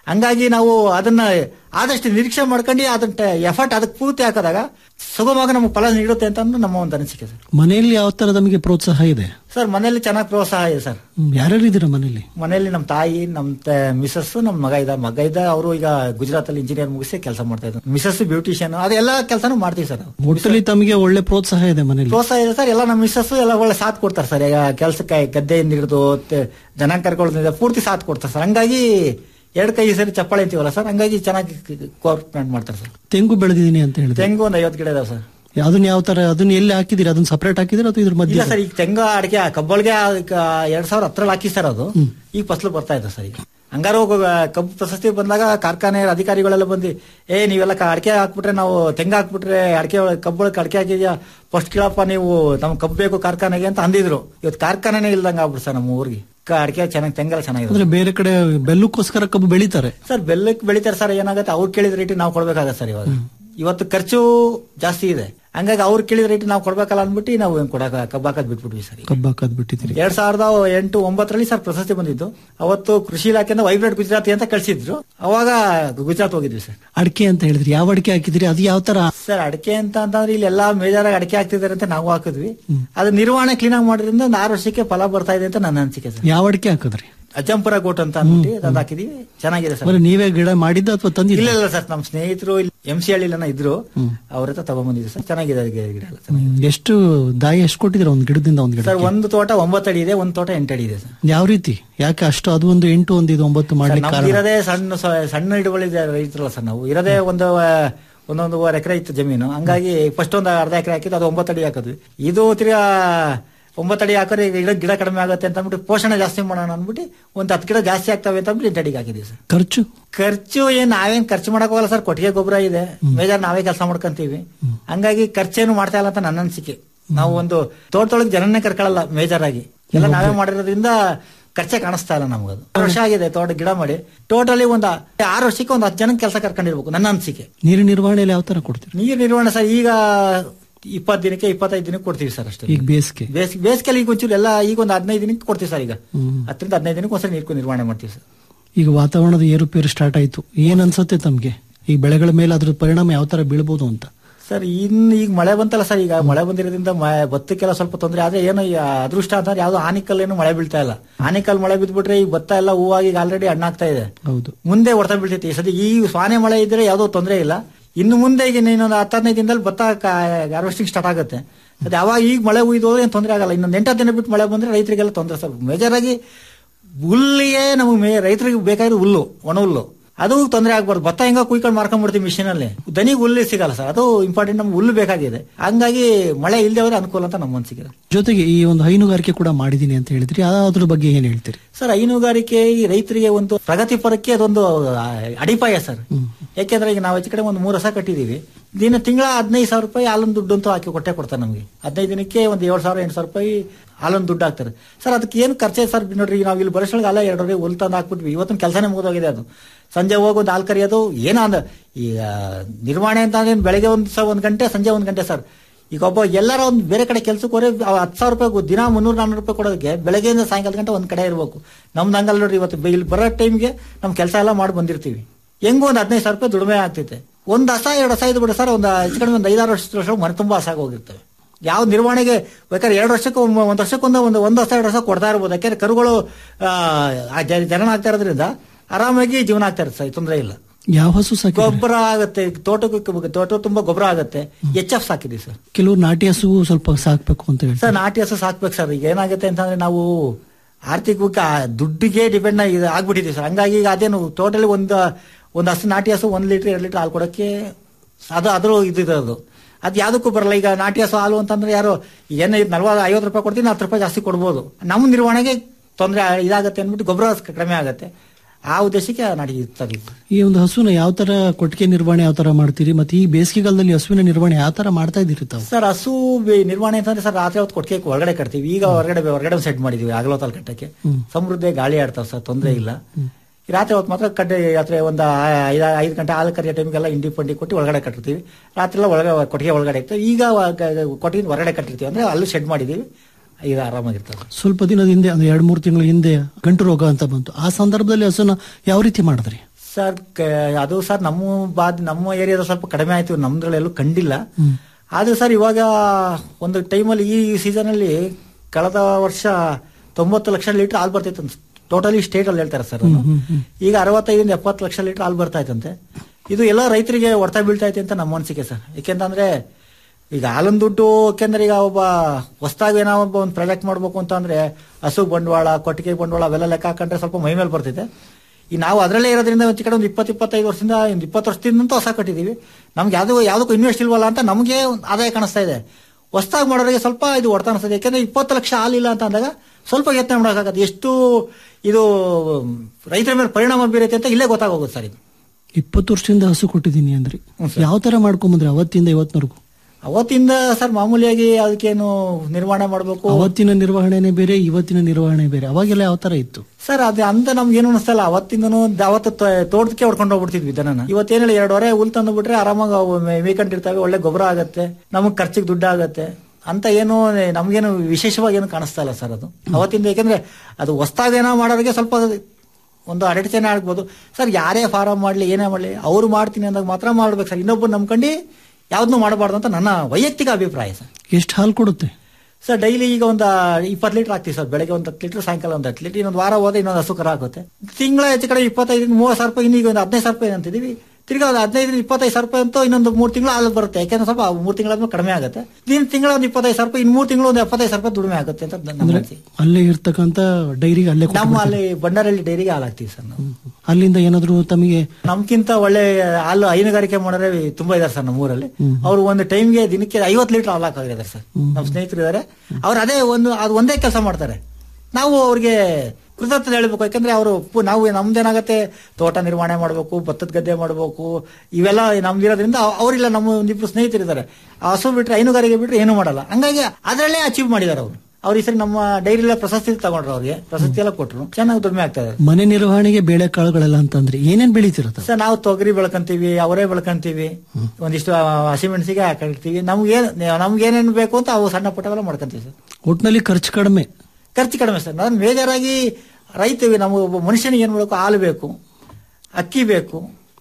ಹಂಗಾಗಿ ನಾವು ಅದನ್ನ ಆದಷ್ಟು ನಿರೀಕ್ಷೆ ಮಾಡ್ಕೊಂಡು ಅದನ್ನ ಎಫರ್ಟ್ ಅದಕ್ಕೆ ಪೂರ್ತಿ ಹಾಕಿದಾಗ ಸುಗಮವಾಗಿ ನಮಗೆ ಫಲ ನೀಡುತ್ತೆ ಅಂತ ಅಂದು ನಮ್ಮ ಒಂದು ಅನಿಸಿಕೆ ಸರ್ ಮನೆಯಲ್ಲಿ ಯಾವ ತರ ನಮಗೆ ಪ್ರೋತ್ಸಾಹ ಇದೆ ಸರ್ ಮನೆಯಲ್ಲಿ ಚೆನ್ನಾಗಿ ಪ್ರೋತ್ಸಾಹ ಇದೆ ಸರ್ ಹ್ಮ್, ಯಾರ್ಯಾರು ಇದ್ದೀರಾ ಮನೆಯಲ್ಲಿ ಮನೆಯಲ್ಲಿ ನಮ್ಮ ತಾಯಿ ನಮ್ಮ ಮಿಸಸ್ ನಮ್ಮ ಮಗ ಇದ್ದ ಮಗ ಇದ್ದ ಅವರು ಈಗ ಗುಜರಾತ್ ಅಲ್ಲಿ ಇಂಜಿನಿಯರ್ ಮುಗಿಸಿ ಕೆಲಸ ಮಾಡ್ತಾ ಇದ್ದಾರೆ ಮಿಸಸ್ ಬ್ಯೂಟಿಷಿಯನ್ ಅದೆಲ್ಲ ಕೆಲಸನೂ ಮಾಡ್ತೀವಿ ಸರ್ ನಾವು. ಒಟ್ಟಲ್ಲಿ ತಮಗೆ ಒಳ್ಳೆ ಪ್ರೋತ್ಸಾಹ ಇದೆ ಮನೆಯಲ್ಲಿ ಪ್ರೋತ್ಸಾಹ ಇದೆ ಸರ್ ಎಲ್ಲ ನಮ್ಮ ಮಿಸ್ಸಸ್ ಎಲ್ಲ ಒಳ್ಳೆ ಸಾಥ್ ಕೊಡ್ತಾರೆ ಸರ್ ಈಗ ಕೆಲಸಕ್ಕೆ ಗದ್ದೆಯಿಂದ ಹಿಡಿದು ತೆ- ಜನ ಕರ್ಕೊಳ್ಳೋದ್ರಿಂದ ಪೂರ್ತಿ ಸಾಥ್ ಕೊಡ್ತಾರೆ ಸರ್ ಹಂಗಾಗಿ ಎರಡು ಕೈ ಸರಿ ಚಪ್ಪಾಳೆ ಅಂತೀವಲ್ಲ ಸರ್ ಹಂಗಾಗಿ ಚೆನ್ನಾಗಿ ಕೋಆಪರೇಟ್ ಮಾಡ್ತಾರೆ ಸರ್ ತೆಂಗು ಬೆಳೆದಿದ್ದೀನಿ ಅಂತ ಹೇಳಿದ್ರೆ ತೆಂಗು ಒಂದು ಐವತ್ತು ಗಿಡ ಇದಾವೆ ಸರ್ ಅದನ್ನ ಯಾವ ತರ ಅದನ್ನ ಎಲ್ಲಿ ಹಾಕಿದಿರಿ ಅದನ್ನ ಸಪರೇಟ್ ಹಾಕಿದಿರ ಅಥವಾ ಇದ್ರ ಮಧ್ಯೆ ಇಲ್ಲ ಸರ್ ಈಗ ತೆಂಗು ಅಡಿಕೆ ಕಬ್ಬಳಿಗೆ ಎರಡ್ ಸಾವಿರ ಹತ್ತರಲ್ಲಿ ಹಾಕಿ ಸರ್ ಅದು ಈಗ ಫಸಲು ಬರ್ತಾ ಇದೆ ಸರ್ ಈಗ ಹಂಗಾರು ಹೋಗೋ ಕಬ್ಬು ಪ್ರಶಸ್ತಿ ಬಂದಾಗ ಕಾರ್ಖಾನೆ ಅಧಿಕಾರಿಗಳೆಲ್ಲ ಬಂದು ಏ ನೀವೆಲ್ಲ ಕ- ಅಡಿಕೆ ಹಾಕ್ಬಿಟ್ರೆ ನಾವು ತೆಂಗು ಹಾಕ್ಬಿಟ್ರೆ ಅಡಿಕೆ ಕಬ್ಬಳಕ್ಕೆ ಅಡಿಕೆ ಹಾಕಿದ್ಯಾ ಫಸ್ಟ್ ಕೇಳಪ್ಪ ನೀವು ನಮ್ಗೆ ಕಬ್ಬು ಬೇಕು ಕಾರ್ಖಾನೆಗೆ ಅಂತ ಅಂದಿದ್ರು ಇವತ್ತು ಕಾರ್ಖಾನೆನೇ ಇಲ್ದಂಗ ಆಗ್ಬಿಟ್ಟು ಸರ್ ನಮ್ಮ ಊರಿಗೆ ಕ- ಅಡಿಕೆ ಚೆನ್ನಾಗಿ ತೆಂಗೆಲ್ಲ ಚೆನ್ನಾಗಿದೆ ಅಂದ್ರೆ ಬೇರೆ ಕಡೆ ಬೆಲ್ಲಕ್ಕೋಸ್ಕರ ಕಬ್ಬು ಬೆಳೀತಾರೆ ಸರ್ ಬೆಲ್ಲಕ್ಕೆ ಬೆಳಿತಾರೆ ಸರ್ ಏನಾಗುತ್ತೆ ಅವ್ರು ಕೇಳಿದ ರೇಟ್ ನಾವು ಕೊಡ್ಬೇಕಾಗತ್ತೆ ಸರ್ ಇವಾಗ ಇವತ್ತು ಖರ್ಚು ಜಾಸ್ತಿ ಇದೆ ಹಂಗಾಗಿ ಅವ್ರು ಕೇಳಿದ ರೇಟ್ ನಾವು ಕೊಡ್ಬೇಕಲ್ಲ ಅಂದ್ಬಿಟ್ಟು ನಾವು ಏನ್ ಕೊಡಕ ಕಬ್ಬು ಹಾಕೋದ್ ಬಿಟ್ಬಿಟ್ವಿ ಸರ್ ಈಗ. ಕಬ್ಬು ಹಾಕದ್ ಬಿಟ್ಟಿದ್ದೀರಿ ಎರಡ್ ಸಾವಿರದ ಎಂಟು ಒಂಬತ್ತರಲ್ಲಿ ಸರ್ ಪ್ರಶಸ್ತಿ ಬಂದಿದ್ದು ಅವತ್ತು ಕೃಷಿ ಇಲಾಖೆಯಿಂದ ವೈಬ್ರೇಟ್ ಗುಜರಾತಿ ಅಂತ ಕಳ್ಸಿದ್ರು ಅವಾಗ ಗುಜರಾತ್ ಹೋಗಿದ್ವಿ ಸರ್ ಅಡಿಕೆ ಅಂತ ಹೇಳಿದ್ರಿ ಯಾವ ಅಡಿಕೆ ಹಾಕಿದ್ರಿ ಅದು ಯಾವ ತರ ಸರ್ ಅಡಿಕೆ ಅಂತ ಅಂತಂದ್ರೆ ಇಲ್ಲಿ ಎಲ್ಲಾ ಮೇಜರ್ ಆಗಿ ಅಡಿಕೆ ಹಾಕ್ತಿದ್ದಾರೆ ಅಂತ ನಾವು ಹಾಕಿದ್ವಿ ಅದು ನಿರ್ವಹಣೆ ಕ್ಲೀನ್ ಆಗಿ ಮಾಡೋದ್ರಿಂದ ಒಂದು ಆರು ವರ್ಷಕ್ಕೆ ಫಲ ಬರ್ತಾ ಇದೆ ಅಂತ ನನ್ನ ಅನಿಸಿಕೆ ಸರ್ ಯಾವ ಅಡಿಕೆ ಹಾಕಿದ್ರಿ ಅಜ್ಜಂಪುರ ಗೋಟ್ ಅಂತ ಅಂದ್ಬಿಟ್ಟು ಅದನ್ನ ಹಾಕಿದೀವಿ ಚೆನ್ನಾಗಿದೆ ಸರ್ ಅಂದ್ರೆ ನೀವೇ ಗಿಡ ಮಾಡಿದ್ದ ಅಥವಾ ಇಲ್ಲ ತಂದಿಲ್ಲ ಇಲ್ಲ ಸರ್ ನಮ್ಮ ಸ್ನೇಹಿತರು ಎಂ ಸಿ ಹಳ್ಳಿಲನ ಇದ್ರು ಅವ್ರ ಹತ್ರ ತಗೊಂಡ್ಬಂದಿದ್ವಿ ಸರ್ ಚೆನ್ನಾಗಿದೆ ಅದು ಗಿಡ ಗಿಡ ಎಲ್ಲ ಚೆನ್ನಾಗಿದೆ. ಎಷ್ಟು ದಾಯಿ ಎಷ್ಟು ಕೊಟ್ಟಿದ್ದೀರಾ ಒಂದ್ ಗಿಡದಿಂದ ಒಂದ್ ಗಿಡ ಸರ್ ಒಂದು ತೋಟ ಒಂಬತ್ತು ಅಡಿ ಇದೆ ಒಂದು ತೋಟ ಎಂಟು ಅಡಿ ಇದೆ ಸರ್ ಯಾವ ರೀತಿ ಯಾಕೆ ಅಷ್ಟು ಅದು ಒಂದು ಎಂಟು ಒಂದು ಇದು ಒಂಬತ್ತು ಸರ್, ಮಾಡ್ಲಿಕ್ಕೆ ನಮ್ದು ಕಾರಣ ಇರೋದೇ ಸಣ್ಣ ಸ- ಸಣ್ಣ ಹಿಡುವಳಿ ರೈತರಲ್ಲ ಸರ್ ನಾವು ಇರೋದೇ ಒಂದು ಆ, ಒಂದೊಂದುವರೆ ಎಕರೆ ಇತ್ತು ಜಮೀನು ಹಂಗಾಗಿ ಫಸ್ಟ್ ಒಂದು ಅರ್ಧ ಎಕರೆ ಹಾಕಿದ್ದು ಅದು ಒಂಬತ್ತು ಅಡಿ ಹಾಕಿದ್ವಿ ಇದು ತಿರ್ಗಾ ಒಂಬತ್ತು ಅಡಿ ಹಾಕಿದ್ರೆ ಈಗ ಗಿಡ ಗಿಡ ಕಡಿಮೆ ಆಗುತ್ತೆ ಅಂತ ಅಂದ್ಬಿಟ್ಟು ಪೋಷಣೆ ಜಾಸ್ತಿ ಮಾಡೋಣ ಅಂದ್ಬಿಟ್ಟು ಒಂದು ಹತ್ತು ಗಿಡ ಜಾಸ್ತಿ ಆಗ್ತವೆ ಅಂತ ಅಂದ್ಬಿಟ್ಟು ಎಂಟು ಅಡಿಗೆ ಹಾಕಿದ್ವಿ ಸರ್ ಖರ್ಚು ಖರ್ಚು ಏನ್ ನಾವೇನ್ ಖರ್ಚು ಮಾಡಕ್ ಹೋಗಲ್ಲ ಸರ್ ಕೊಟ್ಟಿಗೆ ಗೊಬ್ಬರ ಇದೆ ಬೇಜಾರ್ ನಾವೇ ಕೆಲಸ ಮಾಡ್ಕೊಂತೀವಿ ಹಂಗಾಗಿ ಖರ್ಚೇನು ಮಾಡ್ತಾ ಇಲ್ಲ ಅಂತ ನನ್ನ ಅನಿಸಿಕೆ ನಾವು ಒಂದು ತೋಟದೊಳಗೆ ಜನನ್ನೇ ಕರ್ಕೊಳ್ಳಲ್ಲ ಮೇಜರ್ ಆಗಿ ಎಲ್ಲ ನಾವೇ ಮಾಡಿರೋದ್ರಿಂದ ಖರ್ಚೆ ಕಾಣಿಸ್ತಾ ಇಲ್ಲ ನಮಗದು ಆರು ವರ್ಷ ಆಗಿದೆ ತೋಟ ಗಿಡ ಮಾಡಿ ಟೋಟಲಿ ಒಂದು ಆರು ವರ್ಷಕ್ಕೆ ಒಂದು ಹತ್ತು ಜನಕ್ಕೆ ಕೆಲಸ ಕರ್ಕೊಂಡಿರ್ಬೇಕು ನನ್ನ ಅನಿಸಿಕೆ ನೀರಿನ ನಿರ್ವಹಣೆಯಲ್ಲಿ ಯಾವ ತರ ಕೊಡ್ತೀರಿ ನೀರು ನಿರ್ವಹಣೆ ಸರ್ ಈಗ ಇಪ್ಪತ್ತು ದಿನಕ್ಕೆ ಇಪ್ಪತ್ತೈದು ದಿನಕ್ಕೆ ಕೊಡ್ತೀವಿ ಸರ್ ಅಷ್ಟೇ ಈಗ ಬೇಸಿಗೆ ಬೇಸಿಗೆ ಬೇಸಿಗೆಲಿ ಈಗ ಒಂಚೂರು ಎಲ್ಲ ಈಗ ಒಂದು ಹದಿನೈದು ದಿನಕ್ಕೆ ಕೊಡ್ತೀವಿ ಸರ್ ಈಗ ಹತ್ತರಿಂದ ಹದಿನೈದು ದಿನಕ್ಕೆ ಒಂದ್ಸರಿ ನೀರು ನಿರ್ವಹಣೆ ಮಾಡ್ತೀವಿ ಸರ್ ಈಗ ವಾತಾವರಣದ ಏರುಪೇರು ಸ್ಟಾರ್ಟ್ ಆಯ್ತು ಏನ್ ಅನ್ಸುತ್ತೆ ತಮ್ಗೆ ಈ ಬೆಳೆಗಳ ಮೇಲೆ ಅದ್ರ ಪರಿಣಾಮ ಯಾವ ತರ ಬೀಳ್ಬೋದು ಅಂತ ಸರ್ ಇನ್ ಈಗ ಮಳೆ ಬಂತಲ್ಲ ಸರ್ ಈಗ ಮಳೆ ಬಂದಿರೋದ್ರಿಂದ ಮ- ಭತ್ತಕ್ಕೆಲ್ಲ ಸ್ವಲ್ಪ ತೊಂದರೆ ಆದ್ರೆ ಏನೋ ಈ ಅದೃಷ್ಟ ಅಂತಂದ್ರೆ ಯಾವ್ದೋ ಆನಿಕಲ್ ಏನು ಮಳೆ ಬೀಳ್ತಾ ಇಲ್ಲ ಆನಿಕಲ್ ಮಳೆ ಬಿದ್ಬಿಟ್ರೆ ಈಗ ಭತ್ತ ಎಲ್ಲ ಹೂವಾಗಿ ಈಗ ಆಲ್ರೆಡಿ ಹಣ್ಣಾಗ್ತಾ ಇದೆ ಹೌದು ಮುಂದೆ ಹೊಡೆತ ಬೀಳ್ತೈತಿ ಈ ಸದ್ಯ ಈ ಸ್ವಾನೆ ಮಳೆ ಇದ್ರೆ ಯಾವ್ದೋ ತೊಂದರೆ ಇಲ್ಲ ಇನ್ನು ಮುಂದೆ ಈಗ ಇನ್ನೊಂದು ಹತ್ತು ಹದಿನೈದು ದಿನದಲ್ಲಿ ಭತ್ತ ಹಾರ್ವೆಸ್ಟಿಂಗ್ ಸ್ಟಾರ್ಟ್ ಆಗುತ್ತೆ ಅದು ಯಾವಾಗ ಈಗ ಮಳೆ ಉಯ್ದು ಹೋದ್ರೆ ಏನು ತೊಂದರೆ ಆಗಲ್ಲ ಇನ್ನೊಂದು ಎಂಟತ್ತು ದಿನ ಬಿಟ್ಟು ಮಳೆ ಬಂದ್ರೆ ರೈತರಿಗೆಲ್ಲ ತೊಂದರೆ ಸರ್ ಮೇಜರ್ ಆಗಿ ಹುಲ್ಲಿಗೆ ನಮಗೆ ಮೇ ರೈತರಿಗೆ ಬೇಕಾಗಿರೋ ಹುಲ್ಲು ಒಣ ಹುಲ್ಲು ಅದು ತೊಂದರೆ ಆಗ್ಬಾರ್ದು ಭತ್ತ ಹೆಂಗ ಕುಯ್ಕೊಂಡು ಮಾರ್ಕೊಂಡ್ಬಿಡ್ತೀವಿ ಮಿಷಿನ್ ಅಲ್ಲಿ ದನಿಗೆ ಹುಲ್ಲು ಸಿಗಲ್ಲ ಸರ್ ಅದು ಇಂಪಾರ್ಟೆಂಟ್ ನಮ್ಗೆ ಹುಲ್ಲು ಬೇಕಾಗಿದೆ ಹಂಗಾಗಿ ಮಳೆ ಇಲ್ಲದೆ ಹೋದ್ರೆ ಅನುಕೂಲ ಅಂತ ನಮ್ಮ ಅನ್ಸಿಕೆ ಜೊತೆಗೆ ಈ ಒಂದು ಹೈನುಗಾರಿಕೆ ಕೂಡ ಮಾಡಿದೀನಿ ಅಂತ ಹೇಳಿದ್ರಿ ಆ- ಅದ್ರ ಬಗ್ಗೆ ಏನ್ ಹೇಳ್ತೀರಿ ಸರ್ ಹೈನುಗಾರಿಕೆ ಈ ರೈತರಿಗೆ ಒಂದು ಪ್ರಗತಿ ಪರಕ್ಕೆ ಅದೊಂದು ಆ, ಅಡಿಪಾಯ ಸರ್ ಯಾಕೆಂದ್ರೆ ಈಗ ನಾವು ಹೆಚ್ಚು ಕಡೆ ಒಂದು ಮೂರು ಹೊಸ ಕಟ್ಟಿದೀವಿ ದಿನ ತಿಂಗಳ ಹದಿನೈದು ಸಾವಿರ ರೂಪಾಯಿ ಹಾಲನ್ ದುಡ್ಡು ಅಂತೂ ಹಾಕಿ ಕೊಟ್ಟೆ ಕೊಡ್ತಾರೆ ನಮಗೆ ಹದಿನೈದು ದಿನಕ್ಕೆ ಒಂದು ಏಳು ಸಾವಿರ ಎಂಟು ಸಾವಿರ ರೂಪಾಯಿ ಹಾಲನ್ ದುಡ್ಡು ಹಾಕ್ತಾರೆ ಸರ್ ಅದಕ್ಕೆ ಏನು ಖರ್ಚೆ ಸರ್ ನೋಡ್ರಿ ಈಗ ನಾವು ಇಲ್ಲಿ ಬರೋಷ್ಟೊಳಗೆ ಅಲ್ಲ ಎರಡೂವರೆ ಹುಲ್ ತಂದು ಹಾಕ್ಬಿಟ್ವಿ ಇವತ್ತಿನ ಕೆಲಸನೇ ಮುಗಿದೋಗಿದೆ ಅದು ಸಂಜೆ ಹೋಗಿ ಒಂದು ಹಾಲು ಕರಿಯೋದು ಏನೋ ಅಂದ ಈಗ ನಿರ್ವಹಣೆ ಅಂತ ಅಂದ್ರೆ ಬೆಳಗ್ಗೆ ಒಂದು ಸ ಒಂದು ಗಂಟೆ ಸಂಜೆ ಒಂದು ಗಂಟೆ ಸರ್ ಈಗ ಒಬ್ಬ ಎಲ್ಲರ ಒಂದು ಬೇರೆ ಕಡೆ ಕೆಲ್ಸಕ್ಕೆ ಹೋದ್ರೆ ಹತ್ತು ಸಾವಿರ ರೂಪಾಯಿ ದಿನ ಮುನ್ನೂರು ನಾನ್ನೂರು ರೂಪಾಯಿ ಕೊಡೋದಕ್ಕೆ ಬೆಳಗ್ಗೆಯಿಂದ ಸಾಯಂಕಾಲ ಗಂಟೆ ಒಂದು ಕಡೆ ಇರಬೇಕು ನಮ್ದು ಹಂಗಲ್ಲ ನೋಡ್ರಿ ಇವತ್ತು ಬೆ- ಇಲ್ಲಿ ಬರೋ ಟೈಮ್ಗೆ ನಮ್ಮ ಕೆಲಸ ಎಲ್ಲ ಮಾಡಿ ಬಂದಿರ್ತೀವಿ ಹೆಂಗೋ ಒಂದು ಹದಿನೈದು ಸಾವಿರ ರೂಪಾಯಿ ದುಡಿಮೆ ಆಗ್ತೈತೆ ಒಂದು ಹಸ ಎರಡು ಹಸ ಇದು ಬಿಡು ಸರ್ ಒಂದು ಹೆಚ್ಚು ಕಡಿಮೆ ಒಂದು ಐದಾರು ವರ್ಷ ವರ್ಷ ಮನೆ ತುಂಬ ಹಸಾಗಿ ಹೋಗಿರ್ತವೆ ಯಾವ ನಿರ್ವಹಣೆಗೆ ಬೇಕಾದ್ರೆ ಎರಡು ವರ್ಷಕ್ಕೆ ಒಮ್ಮೆ- ಒಂದು ವರ್ಷಕ್ಕೊಂದು ಒಂದು ಒಂದು ವರ್ಷ ಎರಡು ವರ್ಷ ಕೊಡ್ತಾ ಇರ್ಬೋದು ಯಾಕೆಂದ್ರೆ ಕರುಗಳು ಆ, ಆ ಜ- ಜನನ ಆಗ್ತಾ ಇರೋದ್ರಿಂದ ಆರಾಮಾಗಿ ಜೀವನ ಆಗ್ತಾ ಇರುತ್ತೆ ಸರ್ ತೊಂದರೆ ಇಲ್ಲ ಯಾವ ಹಸು ಸಾಕಿ ಗೊಬ್ಬರ ಆಗುತ್ತೆ ತೋಟಕ್ಕೆ ತೋಟ ತುಂಬಾ ಗೊಬ್ಬರ ಆಗುತ್ತೆ ಎಚ್ ಎಫ್ ಸಾಕಿದೀವಿ ಸರ್ ಕೆಲವು ನಾಟಿ ಹಸು ಸ್ವಲ್ಪ ಸಾಕ್ಬೇಕು ಅಂತ ಹೇಳಿ ಸರ್ ನಾಟಿ ಹಸು ಸಾಕ್ಬೇಕು ಸರ್ ಈಗ ಏನಾಗುತ್ತೆ ಅಂತಂದ್ರೆ ನಾವು ಆರ್ಥಿಕವಾಗಿ ಆ ದುಡ್ಡಿಗೆ ಡಿಪೆಂಡ್ ಆಗ್ಬಿಟ್ಟಿದ್ದೀವಿ ಸರ್ ಹಂಗಾಗಿ ಈಗ ಅದೇನು ಟೋಟಲಿ ಒಂದು ಒಂದು ಹಸು ನಾಟಿ ಹಸು ಒಂದು ಲೀಟರ್ ಎರಡು ಲೀಟರ್ ಹಾಲು ಕೊಡೋಕ್ಕೆ ಅದು ಅದ್ರ ಇದು ಅದು ಅದು ಯಾವುದಕ್ಕೂ ಬರಲ್ಲ ಈಗ ನಾಟಿ ಹಸು ಹಾಲು ಅಂತಂದ್ರೆ ಯಾರು ಏನು ನಲ್ವತ್ತು ಐವತ್ತು ರೂಪಾಯಿ ಕೊಡ್ತೀನಿ ಹತ್ತು ರೂಪಾಯಿ ಜಾಸ್ತಿ ಕೊಡ್ಬೋದು ನಮ್ಮ ನಿರ್ವಹಣೆಗೆ ತೊಂದರೆ ಇದಾಗುತ್ತೆ ಅಂದ್ಬಿಟ್ಟು ಗೊಬ್ಬರ ಕಡಿಮೆ ಆಗುತ್ತೆ ಆ ಉದ್ದೇಶಕ್ಕೆ ನಾಟಿ ತೆಗಿತು ಈ ಒಂದು ಹಸುನ ಯಾವ ತರ ಕೊಟ್ಟಿಗೆ ನಿರ್ವಹಣೆ ಯಾವ ತರ ಮಾಡ್ತೀರಿ ಮತ್ತೆ ಈ ಬೇಸಿಗೆಗಾಲದಲ್ಲಿ ಹಸುವಿನ ನಿರ್ವಹಣೆ ಯಾವ ತರ ಮಾಡ್ತಾ ಇದ್ದೀರಿ ತಾವು ಸರ್ ಹಸು ಬೆ- ನಿರ್ವಹಣೆ ಅಂತಂದ್ರೆ ಸರ್ ರಾತ್ರಿ ಹೊತ್ತು ಕೊಟ್ಟಿಗೆ ಹೊರಗಡೆ ಕಟ್ತೀವಿ ಈಗ ಹೊರಗಡೆ ಹೊರಗಡೆ ಸೆಟ್ ಮಾಡಿದೀವಿ ಆಗಲೋತಲ್ಲಿ ಕಟ್ಟಕ್ಕೆ ಸಮೃದ್ಧಿ ಗಾಳಿ ಆಡ್ತಾವ ಸರ್ ತೊಂದರೆ ಇಲ್ಲ ಈ ರಾತ್ರಿ ಹೊತ್ತು ಮಾತ್ರ ಕಡ್ಡೆ ರಾತ್ರಿ ಒಂದು ಐದು ಐದು ಗಂಟೆ ಹಾಲು ಕರಿಯೋ ಟೈಮ್ಗೆಲ್ಲ ಇಂಡಿ ಪಂಡಿ ಕೊಟ್ಟು ಒಳಗಡೆ ಕಟ್ಟಿರ್ತೀವಿ ರಾತ್ರಿ ಎಲ್ಲ ಒಳಗಡೆ ಕೊಟ್ಟಿಗೆ ಒಳಗಡೆ ಇರ್ತದೆ ಈಗ ಕೊಟ್ಟಿಗೆ ಹೊರಗಡೆ ಕಟ್ಟಿರ್ತೀವಿ ಅಂದ್ರೆ ಅಲ್ಲೂ ಶೆಡ್ ಮಾಡಿದೀವಿ ಈಗ ಆರಾಮಾಗಿರ್ತದೆ ಸ್ವಲ್ಪ ದಿನದ ಹಿಂದೆ ಅಂದ್ರೆ ಎರಡ್ ಮೂರು ತಿಂಗಳ ಹಿಂದೆ ಗಂಟು ರೋಗ ಅಂತ ಬಂತು ಆ ಸಂದರ್ಭದಲ್ಲಿ ಹಸುನ ಯಾವ ರೀತಿ ಮಾಡಿದ್ರಿ ಸರ್ ಕ- ಅದು ಸರ್ ನಮ್ಮ ಬಾದ್ ನಮ್ಮ ಏರಿಯಾದ ಸ್ವಲ್ಪ ಕಡಿಮೆ ಆಯ್ತು ನಮ್ದ್ರಲ್ಲೆಲ್ಲೂ ಕಂಡಿಲ್ಲ ಆದ್ರೆ ಸರ್ ಇವಾಗ ಒಂದು ಟೈಮಲ್ಲಿ ಈ ಸೀಸನ್ ಅಲ್ಲಿ ಕಳೆದ ವರ್ಷ ತೊಂಬತ್ತು ಲಕ್ಷ ಲೀಟರ್ ಹಾಲು ಬರ್ತಿತ್ತು ಟೋಟಲಿ ಸ್ಟೇಟ್ ಅಲ್ಲಿ ಹೇಳ್ತಾರೆ ಸರ್ ಅದು. ಈಗ ಅರವತ್ತೈದರಿಂದ ಎಪ್ಪತ್ತು ಲಕ್ಷ ಲೀಟರ್ ಹಾಲು ಬರ್ತಾ ಇತ್ತಂತೆ ಇದು ಎಲ್ಲ ರೈತರಿಗೆ ಹೊಡೆತ ಬೀಳ್ತಾ ಐತೆ ಅಂತ ನಮ್ಮ ಅನಿಸಿಕೆ ಸರ್ ಯಾಕೆಂತಂದ್ರೆ ಈಗ ಹಾಲನ್ ದುಡ್ಡು ಯಾಕೆಂದ್ರೆ ಈಗ ಒಬ್ಬ ಹೊಸದಾಗಿ ಏನೋ ಒಬ್ಬ ಒಂದು ಪ್ರಾಜೆಕ್ಟ್ ಮಾಡ್ಬೇಕು ಅಂತ ಅಂದ್ರೆ ಹಸು ಬಂಡವಾಳ ಕೊಟ್ಟಿಗೆ ಬಂಡವಾಳ ಅವೆಲ್ಲ ಲೆಕ್ಕ ಹಾಕೊಂಡ್ರೆ ಸ್ವಲ್ಪ ಮೈ ಮೇಲೆ ಬರ್ತಿದೆ ಈ ನಾವು ಅದರಲ್ಲೇ ಇರೋದ್ರಿಂದ ಒಂದು ಕಡೆ ಒಂದು ಇಪ್ಪತ್ತು ಇಪ್ಪತ್ತೈದು ವರ್ಷದಿಂದ ಒಂದು ಇಪ್ಪತ್ತು ವರ್ಷದಿಂದ ಹೊಸ ಕಟ್ಟಿದೀವಿ ನಮ್ಗೆ ಯಾವ್ದು ಯಾವ್ದಕ್ಕೂ ಇನ್ವೆಸ್ಟ್ ಇಲ್ವಲ್ಲ ಅಂತ ನಮಗೆ ಒಂದು ಆದಾಯ ಕಾಣಿಸ್ತಾ ಇದೆ ಹೊಸದಾಗಿ ಮಾಡೋರಿಗೆ ಸ್ವಲ್ಪ ಇದು ಹೊಡ್ತಾ ಅನಿಸ್ತದೆ ಯಾಕಂದ್ರೆ ಇಪ್ಪತ್ತು ಲಕ್ಷ ಹಾಲಿಲ್ಲ ಅಂತ ಅಂದಾಗ ಸ್ವಲ್ಪ ಯತ್ನ ಮಾಡೋಕ್ಕಾಗತ್ತೆ ಎಷ್ಟು ಇದು ರೈತರ ಮೇಲೆ ಪರಿಣಾಮ ಬೀರುತ್ತೆ ಅಂತ ಇಲ್ಲೇ ಗೊತ್ತಾಗೋಗುತ್ತೆ ಸರ್ ಇದು ಇಪ್ಪತ್ತು ವರ್ಷದಿಂದ ಹಸು ಕೊಟ್ಟಿದ್ದೀನಿ ಅಂದ್ರಿ ಹ್ಮ್ ಸರ್. ಯಾವ ತರ ಮಾಡ್ಕೊಂಬಂದ್ರಿ ಅವತ್ತಿಂದ ಇವತ್ತಿನವರೆಗೂ ಅವತ್ತಿಂದ ಸರ್ ಮಾಮೂಲಿಯಾಗಿ ಅದಕ್ಕೇನು ನಿರ್ವಹಣೆ ಮಾಡಬೇಕು ಅವತ್ತಿನ ನಿರ್ವಹಣೆನೇ ಬೇರೆ ಇವತ್ತಿನ ನಿರ್ವಹಣೆ ಬೇರೆ ಅವಾಗೆಲ್ಲ ಯಾವ ತರ ಇತ್ತು ಸರ್ ಅದು ಅಂತ ನಮ್ಗೆ ಏನು ಅನಿಸ್ತಲ್ಲ ಅವತ್ತಿಂದನು ಅವತ್ತು ತೋ- ತೋಟಕ್ಕೆ ಹೊಡ್ಕೊಂಡು ಹೋಗ್ಬಿಡ್ತಿದ್ವಿ ದನನ ಇವತ್ತೇನಿಲ್ಲ ಎರಡು ಹೊರೆ ಹುಲ್ ತಂದು ಬಿಟ್ರೆ ಆರಾಮಾಗಿ ಅವು ಮೇ- ಮೇಯ್ಕೊಂಡಿರ್ತಾವೆ ಒಳ್ಳೆ ಗೊಬ್ಬರ ಆಗತ್ತೆ ನಮಗ್ ಖರ್ಚಿಗೆ ದುಡ್ಡು ಆಗತ್ತೆ ಅಂತ ಏನು ನಮ್ಗೇನು ವಿಶೇಷವಾಗಿ ಏನು ಕಾಣಿಸ್ತಾ ಇಲ್ಲ ಸರ್ ಅದು ಅವತ್ತಿಂದ ಯಾಕಂದ್ರೆ ಅದು ಹೊಸ್ದಾಗೇನೋ ಮಾಡೋರಿಗೆ ಸ್ವಲ್ಪ ಒಂದು ಅಡಚಣೆ ಆಗ್ಬೋದು ಸರ್ ಯಾರೇ ಫಾರಂ ಮಾಡ್ಲಿ ಏನೇ ಮಾಡ್ಲಿ ಅವ್ರು ಮಾಡ್ತೀನಿ ಅಂದಾಗ ಮಾತ್ರ ಮಾಡ್ಬೇಕು ಸರ್ ಇನ್ನೊಬ್ಬರು ನಂಬ್ಕೊಂಡು ಯಾವ್ದನ್ನೂ ಮಾಡಬಾರ್ದು ಅಂತ ನನ್ನ ವೈಯಕ್ತಿಕ ಅಭಿಪ್ರಾಯ ಸರ್ ಎಷ್ಟು ಹಾಲು ಕೊಡುತ್ತೆ ಸರ್ ಡೈಲಿ ಈಗ ಒಂದು ಇಪ್ಪತ್ತು ಲೀಟರ್ ಹಾಕ್ತೀವಿ ಸರ್ ಬೆಳಗ್ಗೆ ಒಂದು ಹತ್ತು ಲೀಟರ್ ಸಾಯಂಕಾಲ ಒಂದು ಹತ್ತು ಲೀಟರ್ ಇನ್ನೊಂದು ವಾರ ಹೋದ್ರೆ ಇನ್ನೊಂದು ಹಸು ಕರ ಆಗುತ್ತೆ ತಿಂಗಳ ಹೆಚ್ಚು ಕಡೆ ಇಪ್ಪತ್ತೈದರಿಂದ ಮೂವತ್ತು ಸಾವಿರ ರೂಪಾಯಿ ಇನ್ನೀಗ ಒಂದು ಹದಿನೈದು ಸಾವಿರ ರೂಪಾಯಿ ಅಂತಿದೀವಿ ತಿರ್ಗಾ ಒಂದು ಹದಿನೈದರಿಂದ ಇಪ್ಪತ್ತೈದು ಸಾವಿರ ರೂಪಾಯಿ ಅಂತೂ ಇನ್ನೊಂದು ಮೂರು ತಿಂಗಳು ಹಾಲು ಬರುತ್ತೆ ಯಾಕೆಂದ್ರೆ ಸ್ವಲ್ಪ ಮೂರು ತಿಂಗಳಾದ್ಮೇಲೆ ಕಡಿಮೆ ಆಗುತ್ತೆ ದಿನ ತಿಂಗಳ ಒಂದು ಇಪ್ಪತ್ತೈದು ಸಾವಿರ ರೂಪಾಯಿ ಇನ್ನು ಮೂರು ತಿಂಗಳು ಒಂದು ಎಪ್ಪತ್ತೈದು ಸಾವಿರ ರೂಪಾಯಿ ದುಡಿಮೆ ಆಗುತ್ತೆ ಅಂತ ನಮ್ಮ ಅಂದ್ರೆ ಅನಿಸಿಕೆ. ಅಲ್ಲೇ ಇರ್ತಕ್ಕಂತ ಡೈರಿಗೆ ಅಲ್ಲೇ ನಮ್ಮ ಕೊಟ್ಬಿಡ್ತಾರೆ. ಅಲ್ಲಿ ಬಂಡಾರಳ್ಳಿ ಡೈರಿಗೆ ಹಾಲು ಹಾಕ್ತೀವಿ ಸರ್ ನಾವು ಅಲ್ಲಿಂದ ಏನಾದ್ರು ತಮಗೆ ನಮ್ಗಿಂತ ಒಳ್ಳೆ ಹಾಲು ಹೈನುಗಾರಿಕೆ ಮಾಡೋರೆ ತುಂಬಾ ಇದಾರೆ ಸರ್ ನಮ್ಮ ಊರಲ್ಲಿ ಅವರು ಒಂದು ಟೈಮ್ಗೆ ದಿನಕ್ಕೆ ಐವತ್ತು ಲೀಟರ್ ಹಾಲು ಹಾಕಿದ್ದಾರೆ ಸರ್ ನಮ್ಮ ಸ್ನೇಹಿತರು ಇದಾರೆ ಅವ್ರು ಅದೇ ಒಂದು ಅದು ಒಂದೇ ಕೆಲಸ ಮಾಡ್ತಾರೆ ನಾವು ಅವ್ರಿಗೆ ಕೃತಜ್ಞತೆ ಹೇಳ್ಬೇಕು ಯಾಕಂದ್ರೆ ಅವರು ನಾವು ನಮ್ದೇನಾಗತ್ತೆ ತೋಟ ನಿರ್ವಹಣೆ ಮಾಡಬೇಕು ಭತ್ತದ ಗದ್ದೆ ಮಾಡಬೇಕು ಇವೆಲ್ಲ ನಮ್ದಿರೋದ್ರಿಂದ ಅವ್- ಅವರಿಲ್ಲ ನಮ್ಮ ಒಂದಿಬ್ರು ಸ್ನೇಹಿತರಿದ್ದಾರೆ ಆ ಹಸು ಬಿಟ್ರೆ ಹೈನುಗಾರಿಕೆ ಬಿಟ್ರೆ ಏನು ಮಾಡಲ್ಲ ಹಂಗಾಗಿ ಅದರಲ್ಲೇ ಅಚೀವ್ ಮಾಡಿದ್ದಾರೆ ಅವರು ಅವ್ರು ಈ ಸರಿ ನಮ್ಮ ಡೈರಿಲ್ಲ ಪ್ರಶಸ್ತಿ ತಗೊಂಡ್ರು ಅವ್ರಿಗೆ ಪ್ರಶಸ್ತಿ ಎಲ್ಲ ಕೊಟ್ರು ಚೆನ್ನಾಗಿ ದುಡಿಮೆ ಆಗ್ತಾ ಇದೆ ಮನೆ ನಿರ್ವಹಣೆಗೆ ಬೇಳೆ ಕಾಳುಗಳೆಲ್ಲ ಅಂತಂದ್ರೆ ಏನೇನ್ ಬೆಳೀತಿರತ್ತ ಸರ್ ನಾವು ತೊಗರಿ ಬೆಳ್ಕೊಂತೀವಿ ಅವರೇ ಬೆಳ್ಕೊಂತೀವಿ ಒಂದಿಷ್ಟು ಆ, ಹಸಿಮೆಣಸಿಗೆ ಹಾಕಿರ್ತೀವಿ ನಮ್ಗೇನ್ ನಮ್ಗೇನೇನು ಬೇಕು ಅಂತ ಅವು ಸಣ್ಣ ಪುಟ್ಟವೆಲ್ಲ ಮಾಡ್ಕೊಂತೀವಿ ಸರ್ ಒಟ್ನಲ್ಲಿ ಖರ್ಚು ಕಡಿಮೆ ಖರ್ಚು ಕಡಿಮೆ ಸರ್ ನಾನು ಬೇಜಾರಾಗಿ ರೈತ ನಮಗೆ ಒಬ್ಬ ಮನುಷ್ಯನಿಗೆ ಏನು ಬೇಕು ಹಾಲು ಬೇಕು ಅಕ್ಕಿ ಬೇಕು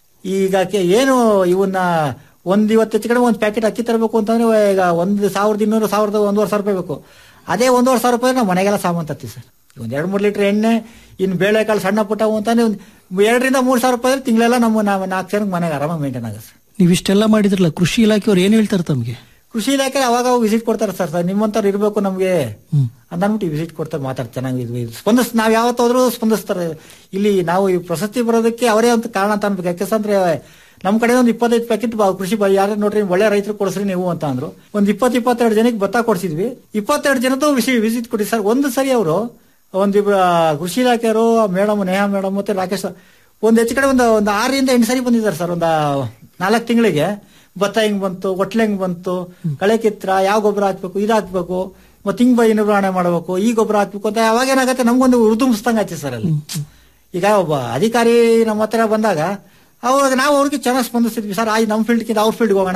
ಈಗ ಕೆ- ಏನು ಇವನ್ನ ಒಂದ್ ಇವತ್ತು ಹೆಚ್ಚು ಕಡಿಮೆ ಒಂದು ಪ್ಯಾಕೆಟ್ ಅಕ್ಕಿ ತರಬೇಕು ಅಂತಂದ್ರೆ ಈಗ ಒಂದು ಸಾವಿರದ ಇನ್ನೂರು ಸಾವಿರದ ಒಂದೂವರೆ ಸಾವಿರ ರೂಪಾಯಿ ಬೇಕು ಅದೇ ಒಂದೂವರೆ ಸಾವಿರ ರೂಪಾಯಿ ನಾವು ಮನೆಗೆಲ್ಲ ಸಾಮಾನು ತರ್ತೀವಿ ಸರ್ ಒಂದ್ ಎರಡು ಮೂರು ಲೀಟರ್ ಎಣ್ಣೆ ಇನ್ನು ಬೇಳೆಕಾಳು ಸಣ್ಣ ಪುಟ್ಟವು ಅಂತಂದ್ರೆ ಒಂದು ಎರಡರಿಂದ ಮೂರು ಸಾವಿರ ರೂಪಾಯಿ ತಿಂಗಳೆಲ್ಲ ನಮ್ಮ ನಾವು ನಾಲ್ಕು ಜನಕ್ಕೆ ಮನೆಗೆ ಆರಾಮಾಗಿ ಮೇಂಟೈನ್ ಆಗುತ್ತೆ ಸರ್ ನೀವ್ ಇಷ್ಟೆಲ್ಲ ಮಾಡಿದ್ರಲ್ಲ ಕೃಷಿ ಇಲಾಖೆಯವ್ರು ಏನ್ ಹೇಳ್ತಾರೆ ತಮ್ಗೆ ಕೃಷಿ ಇಲಾಖೆ ಅವಾಗ ವಿಸಿಟ್ ಕೊಡ್ತಾರೆ ಸರ್ ಸರ್ ನಿಮ್ಮಂತವ್ರು ಇರಬೇಕು ನಮಗೆ ಅಂತ ಅಂದ್ಬಿಟ್ಟು ವಿಸಿಟ್ ಕೊಡ್ತಾರೆ ಮಾತಾಡ್ ಚೆನ್ನಾಗಿ ಇದು- ಇದು ಸ್ಪಂದಿಸ್ ನಾವ್ ಯಾವತ್ತಾದ್ರೂ ಸ್ಪಂದಿಸ್ತಾರೆ ಇಲ್ಲಿ ನಾವು ಈ ಪ್ರಶಸ್ತಿ ಬರೋದಕ್ಕೆ ಅವರೇ ಒಂದು ಕಾರಣ ಅಂತ ಅನ್ಬೇಕು ಯಾಕೆಂದ್ರೆ ನಮ್ ಕಡೆ ಒಂದು ಇಪ್ಪತ್ತೈದು ಪ್ಯಾಕೆಟ್ ಕೃಷಿ ಬ- ಯಾರೇ ನೋಡ್ರಿ ಒಳ್ಳೆ ರೈತರು ಕೊಡಿಸ್ರಿ ನೀವು ಅಂತ ಅಂದ್ರು ಒಂದ್ ಇಪ್ಪತ್ ಇಪ್ಪತ್ತೆರಡು ಜನಕ್ಕೆ ಭತ್ತ ಕೊಡ್ಸಿದ್ವಿ ಇಪ್ಪತ್ತೆರಡು ಜನದ್ದು ವಿಸಿ ವಿಸಿಟ್ ಕೊಡಿ ಸರ್ ಒಂದು ಸರಿ ಅವರು ಒಂದಿಬ್ರು ಆ, ಕೃಷಿ ಇಲಾಖೆಯವರು ಮೇಡಮ್ ನೇಹಾ ಮೇಡಮ್ ಮತ್ತೆ ರಾಕೇಶ್ ಒಂದ್ ಹೆಚ್ಚು ಕಡೆ ಒಂದು ಒಂದು ಆರರಿಂದ ಎಂಟು ಸರಿ ಬಂದಿದ್ದಾರೆ ಸರ್ ಒಂದು ನಾಲ್ಕು ತಿಂಗಳಿಗೆ ಭತ್ತ ಹೆಂಗ್ ಬಂತು ಒಟ್ಲೆ ಹೆಂಗ್ ಬಂತು ಕಳೆ ಕಿತ್ರ ಯಾವ ಗೊಬ್ಬರ ಹಾಕ್ಬೇಕು ಇದು ಹಾಕ್ಬೇಕು ಮತ್ತೆ ಹಿಂಗ್ ಬೈ ನಿರ್ವಹಣೆ ಮಾಡಬೇಕು ಈ ಗೊಬ್ಬರ ಹಾಕ್ಬೇಕು ಅಂತ ಅವಾಗ ಏನಾಗತ್ತೆ ನಮ್ಗೊಂದು ಉರುದುಂಬಿಸ್ದಂಗ ಆಯ್ತು ಸರ್ ಅಲ್ಲಿ ಈಗ ಒಬ್ಬ ಅಧಿಕಾರಿ ನಮ್ಮ ಹತ್ರ ಬಂದಾಗ ಅವಾಗ ನಾವು ಅವ್ರಿಗೆ ಚೆನ್ನಾಗಿ ಸ್ಪಂದಿಸ್ತಿದ್ವಿ ಸರ್ ಆಯ್ ನಮ್ಮ ಫೀಲ್ಡ್ಗಿಂತ ಅವ್ರ ಫೀಲ್ಡ್ಗೆ ಹೋಗೋಣ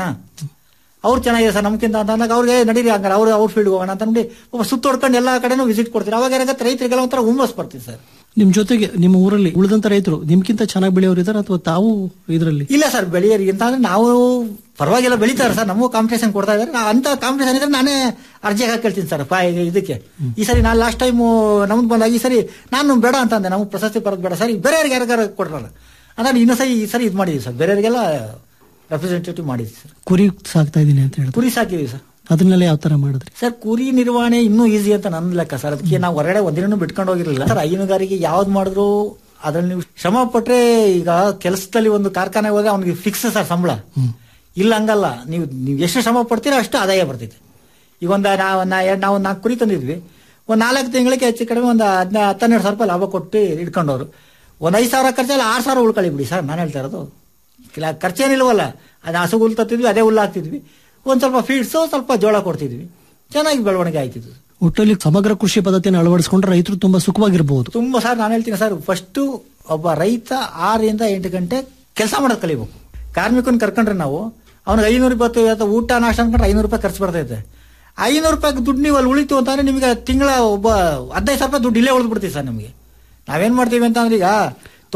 ಅವ್ರು ಚೆನ್ನಾಗಿದೆ ಸರ್ ನಮ್ಗಿಂತ ಅಂತ ಅಂದಾಗ ಅವ್ರಿಗೆ ನಡೀರಿ ಹಂಗಾರೆ ಅವ್ರು ಅವ್ರ ಫೀಲ್ಡ್ಗೆ ಹೋಗೋಣ ಅಂತ ನೋಡಿ ಒಬ್ಬ ಸುತ್ತೊಡ್ಕೊಂಡು ಎಲ್ಲಾ ಕಡೆನೂ ವಿಸಿಟ್ ಕೊಡ್ತೀರಿ ಅವಾಗ ಏನಾಗತ್ತೆ ರೈತರಿಗೆಲ್ಲ ಒಂಥರ ಹುಮ್ಮಸ್ ಬರ್ತೀವಿ ಸರ್ ನಿಮ್ ಜೊತೆಗೆ ನಿಮ್ಮ ಊರಲ್ಲಿ ಉಳಿದಂತ ರೈತರು ನಿಮ್ಗಿಂತ ಚೆನ್ನಾಗಿ ಬೆಳೆಯೋರು ಇದಾರೆ ಅಥವಾ ತಾವು ಇದರಲ್ಲಿ ಇಲ್ಲ ಸರ್ ಬೆಳೆಯರಿ ಅಂತ ಅಂದ್ರೆ ನಾವು ಪರವಾಗಿಲ್ಲ ಬೆಳಿತಾರೆ ಸರ್ ನಮಗೂ ಕಾಂಪಿಟೇಷನ್ ಕೊಡ್ತಾ ಇದ್ದಾರೆ ನಾ- ಅಂತ ಕಾಂಪಿಟೇಷನ್ ಇದ್ರೆ ನಾನೇ ಅರ್ಜಿ ಹಾಕೇಳ್ತೀನಿ ಸರ್ ಪಾ ಇದಕ್ಕೆ ಈ ಸರಿ ನಾನು ಲಾಸ್ಟ್ ಟೈಮ್ ನಮ್ಗೆ ಬಂದಾಗ ಈ ಸರಿ ನಾನು ಬೇಡ ಅಂತ ಅಂದೆ ನಮ್ಗೆ ಪ್ರಶಸ್ತಿ ಬರೋದು ಬೇಡ ಸರ್ ಬೇರೆಯವ್ರಿಗೆ ಯಾರಿಗಾರ ಕೊಡ್ರಲ್ಲ ಅಂದ್ರೆ ಇನ್ನೂ ಸರಿ ಈ ಸರಿ ಇದು ಮಾಡಿದ್ವಿ ಸರ್ ಬೇರೆಯವರಿಗೆಲ್ಲ ರೆಪ್ರೆಸೆಂಟೇಟಿವ್ ಮಾಡಿದ್ವಿ ಸರ್ ಕುರಿ ಸಾಕ್ತಾ ಇದೀನಿ ಅಂತ ಹೇಳಿದ್ರು ಕುರಿ ಸಾಕಿದ್ವಿ ಸರ್ ಅದನ್ನೆಲ್ಲ ಯಾವ ತರ ಮಾಡಿದ್ರಿ ಸರ್ ಕುರಿ ನಿರ್ವಹಣೆ ಇನ್ನೂ ಈಸಿ ಅಂತ ನನ್ನ ಲೆಕ್ಕ ಸರ್ ಅದಕ್ಕೆ ನಾವು ಹೊರಗಡೆ ಒಂದಿನೂ ಬಿಟ್ಕೊಂಡು ಹೋಗಿರಲಿಲ್ಲ ಸರ್ ಹೈನುಗಾರಿಕೆ ಯಾವ್ದು ಮಾಡಿದ್ರು ಅದ್ರಲ್ಲಿ ನೀವು ಶ್ರಮ ಪಟ್ರೆ ಈಗ ಕೆಲಸದಲ್ಲಿ ಒಂದು ಕಾರ್ಖಾನೆ ಹೋದ್ರೆ ಅವ್ನಿಗೆ ಫಿಕ್ಸ್ ಸರ್ ಸಂಬಳ ಇಲ್ಲ ಹಂಗಲ್ಲ ನೀವು ನೀವು ಎಷ್ಟು ಶ್ರಮ ಪಡ್ತೀರೋ ಅಷ್ಟು ಆದಾಯ ಬರ್ತೈತೆ ಈಗ ಒಂದು ನಾವು ನಾ- ಎರಡ್- ನಾವು ನಾಲ್ಕು ಕುರಿ ತಂದಿದ್ವಿ ಒಂದು ನಾಲ್ಕು ತಿಂಗಳಿಗೆ ಹೆಚ್ಚು ಕಡಿಮೆ ಒಂದು ಹದಿನ ಹತ್ತೆರಡು ಸಾವಿರ ರೂಪಾಯಿ ಲಾಭ ಕೊಟ್ಟು ಇಟ್ಕೊಂಡವ್ರು ಒಂದು ಐದು ಸಾವಿರ ಖರ್ಚಲ್ಲಿ ಆರು ಸಾವಿರ ಉಳ್ಕೊಳ್ಳಿ ಬಿಡಿ ಸರ್ ನಾನು ಹೇಳ್ತಾ ಇರೋದು ಇಲ್ಲ ಖರ್ಚೇನಿಲ್ವಲ್ಲ ಅದು ಹಸು ಹುಲ್ ತತ್ತಿದ್ವಿ ಅದೇ ಹುಲ್ಲು ಹಾಕ್ತಿದ್ವಿ ಒಂದು ಸ್ವಲ್ಪ ಫೀಡ್ಸು ಸ್ವಲ್ಪ ಜೋಳ ಕೊಡ್ತಿದ್ವಿ ಚೆನ್ನಾಗಿ ಬೆಳವಣಿಗೆ ಆಯ್ತಿದ್ದು ಒಟ್ಟಲ್ಲಿ ಸಮಗ್ರ ಕೃಷಿ ಪದ್ಧತಿಯನ್ನು ಅಳವಡಿಸಿಕೊಂಡ್ರೆ ರೈತರು ತುಂಬಾ ಸುಖವಾಗಿರಬಹುದು ತುಂಬಾ ಸರ್ ನಾನು ಹೇಳ್ತೀನಿ ಸರ್ ಫಸ್ಟ್ ಒಬ್ಬ ರೈತ ಆರರಿಂದ ಎಂಟು ಗಂಟೆ ಕೆಲಸ ಮಾಡೋದು ಕಲಿಬೇಕು ಕಾರ್ಮಿಕನ ಕರ್ಕೊಂಡ್ರೆ ನಾವು ಅವ್ನಿಗೆ ಐನೂರು ಇಪ್ಪತ್ತು ಇವತ್ತು ಊಟ ನಾಷ್ಟ ಅನ್ಕೊಂಡ್ರೆ ಐನೂರು ರೂಪಾಯಿ ಖರ್ಚು ಬರ್ತೈತೆ ಐನೂರು ರೂಪಾಯಿ ದುಡ್ಡು ನೀವು ಅಲ್ಲಿ ಉಳಿತು ಅಂತಂದ್ರೆ ನಿಮಗೆ ತಿಂಗಳ ಒಬ್ಬ ಹದಿನೈದು ಸಾವಿರ ರೂಪಾಯಿ ದುಡ್ಡು ಇಲ್ಲೇ ಉಳಿದು ಬಿಡ್ತೀವಿ ಸರ್ ನಮಗೆ ನಾವೇನ್ ಮಾಡ್ತೀವಿ ಅಂತ ಅಂದ್ರೆ ಈಗ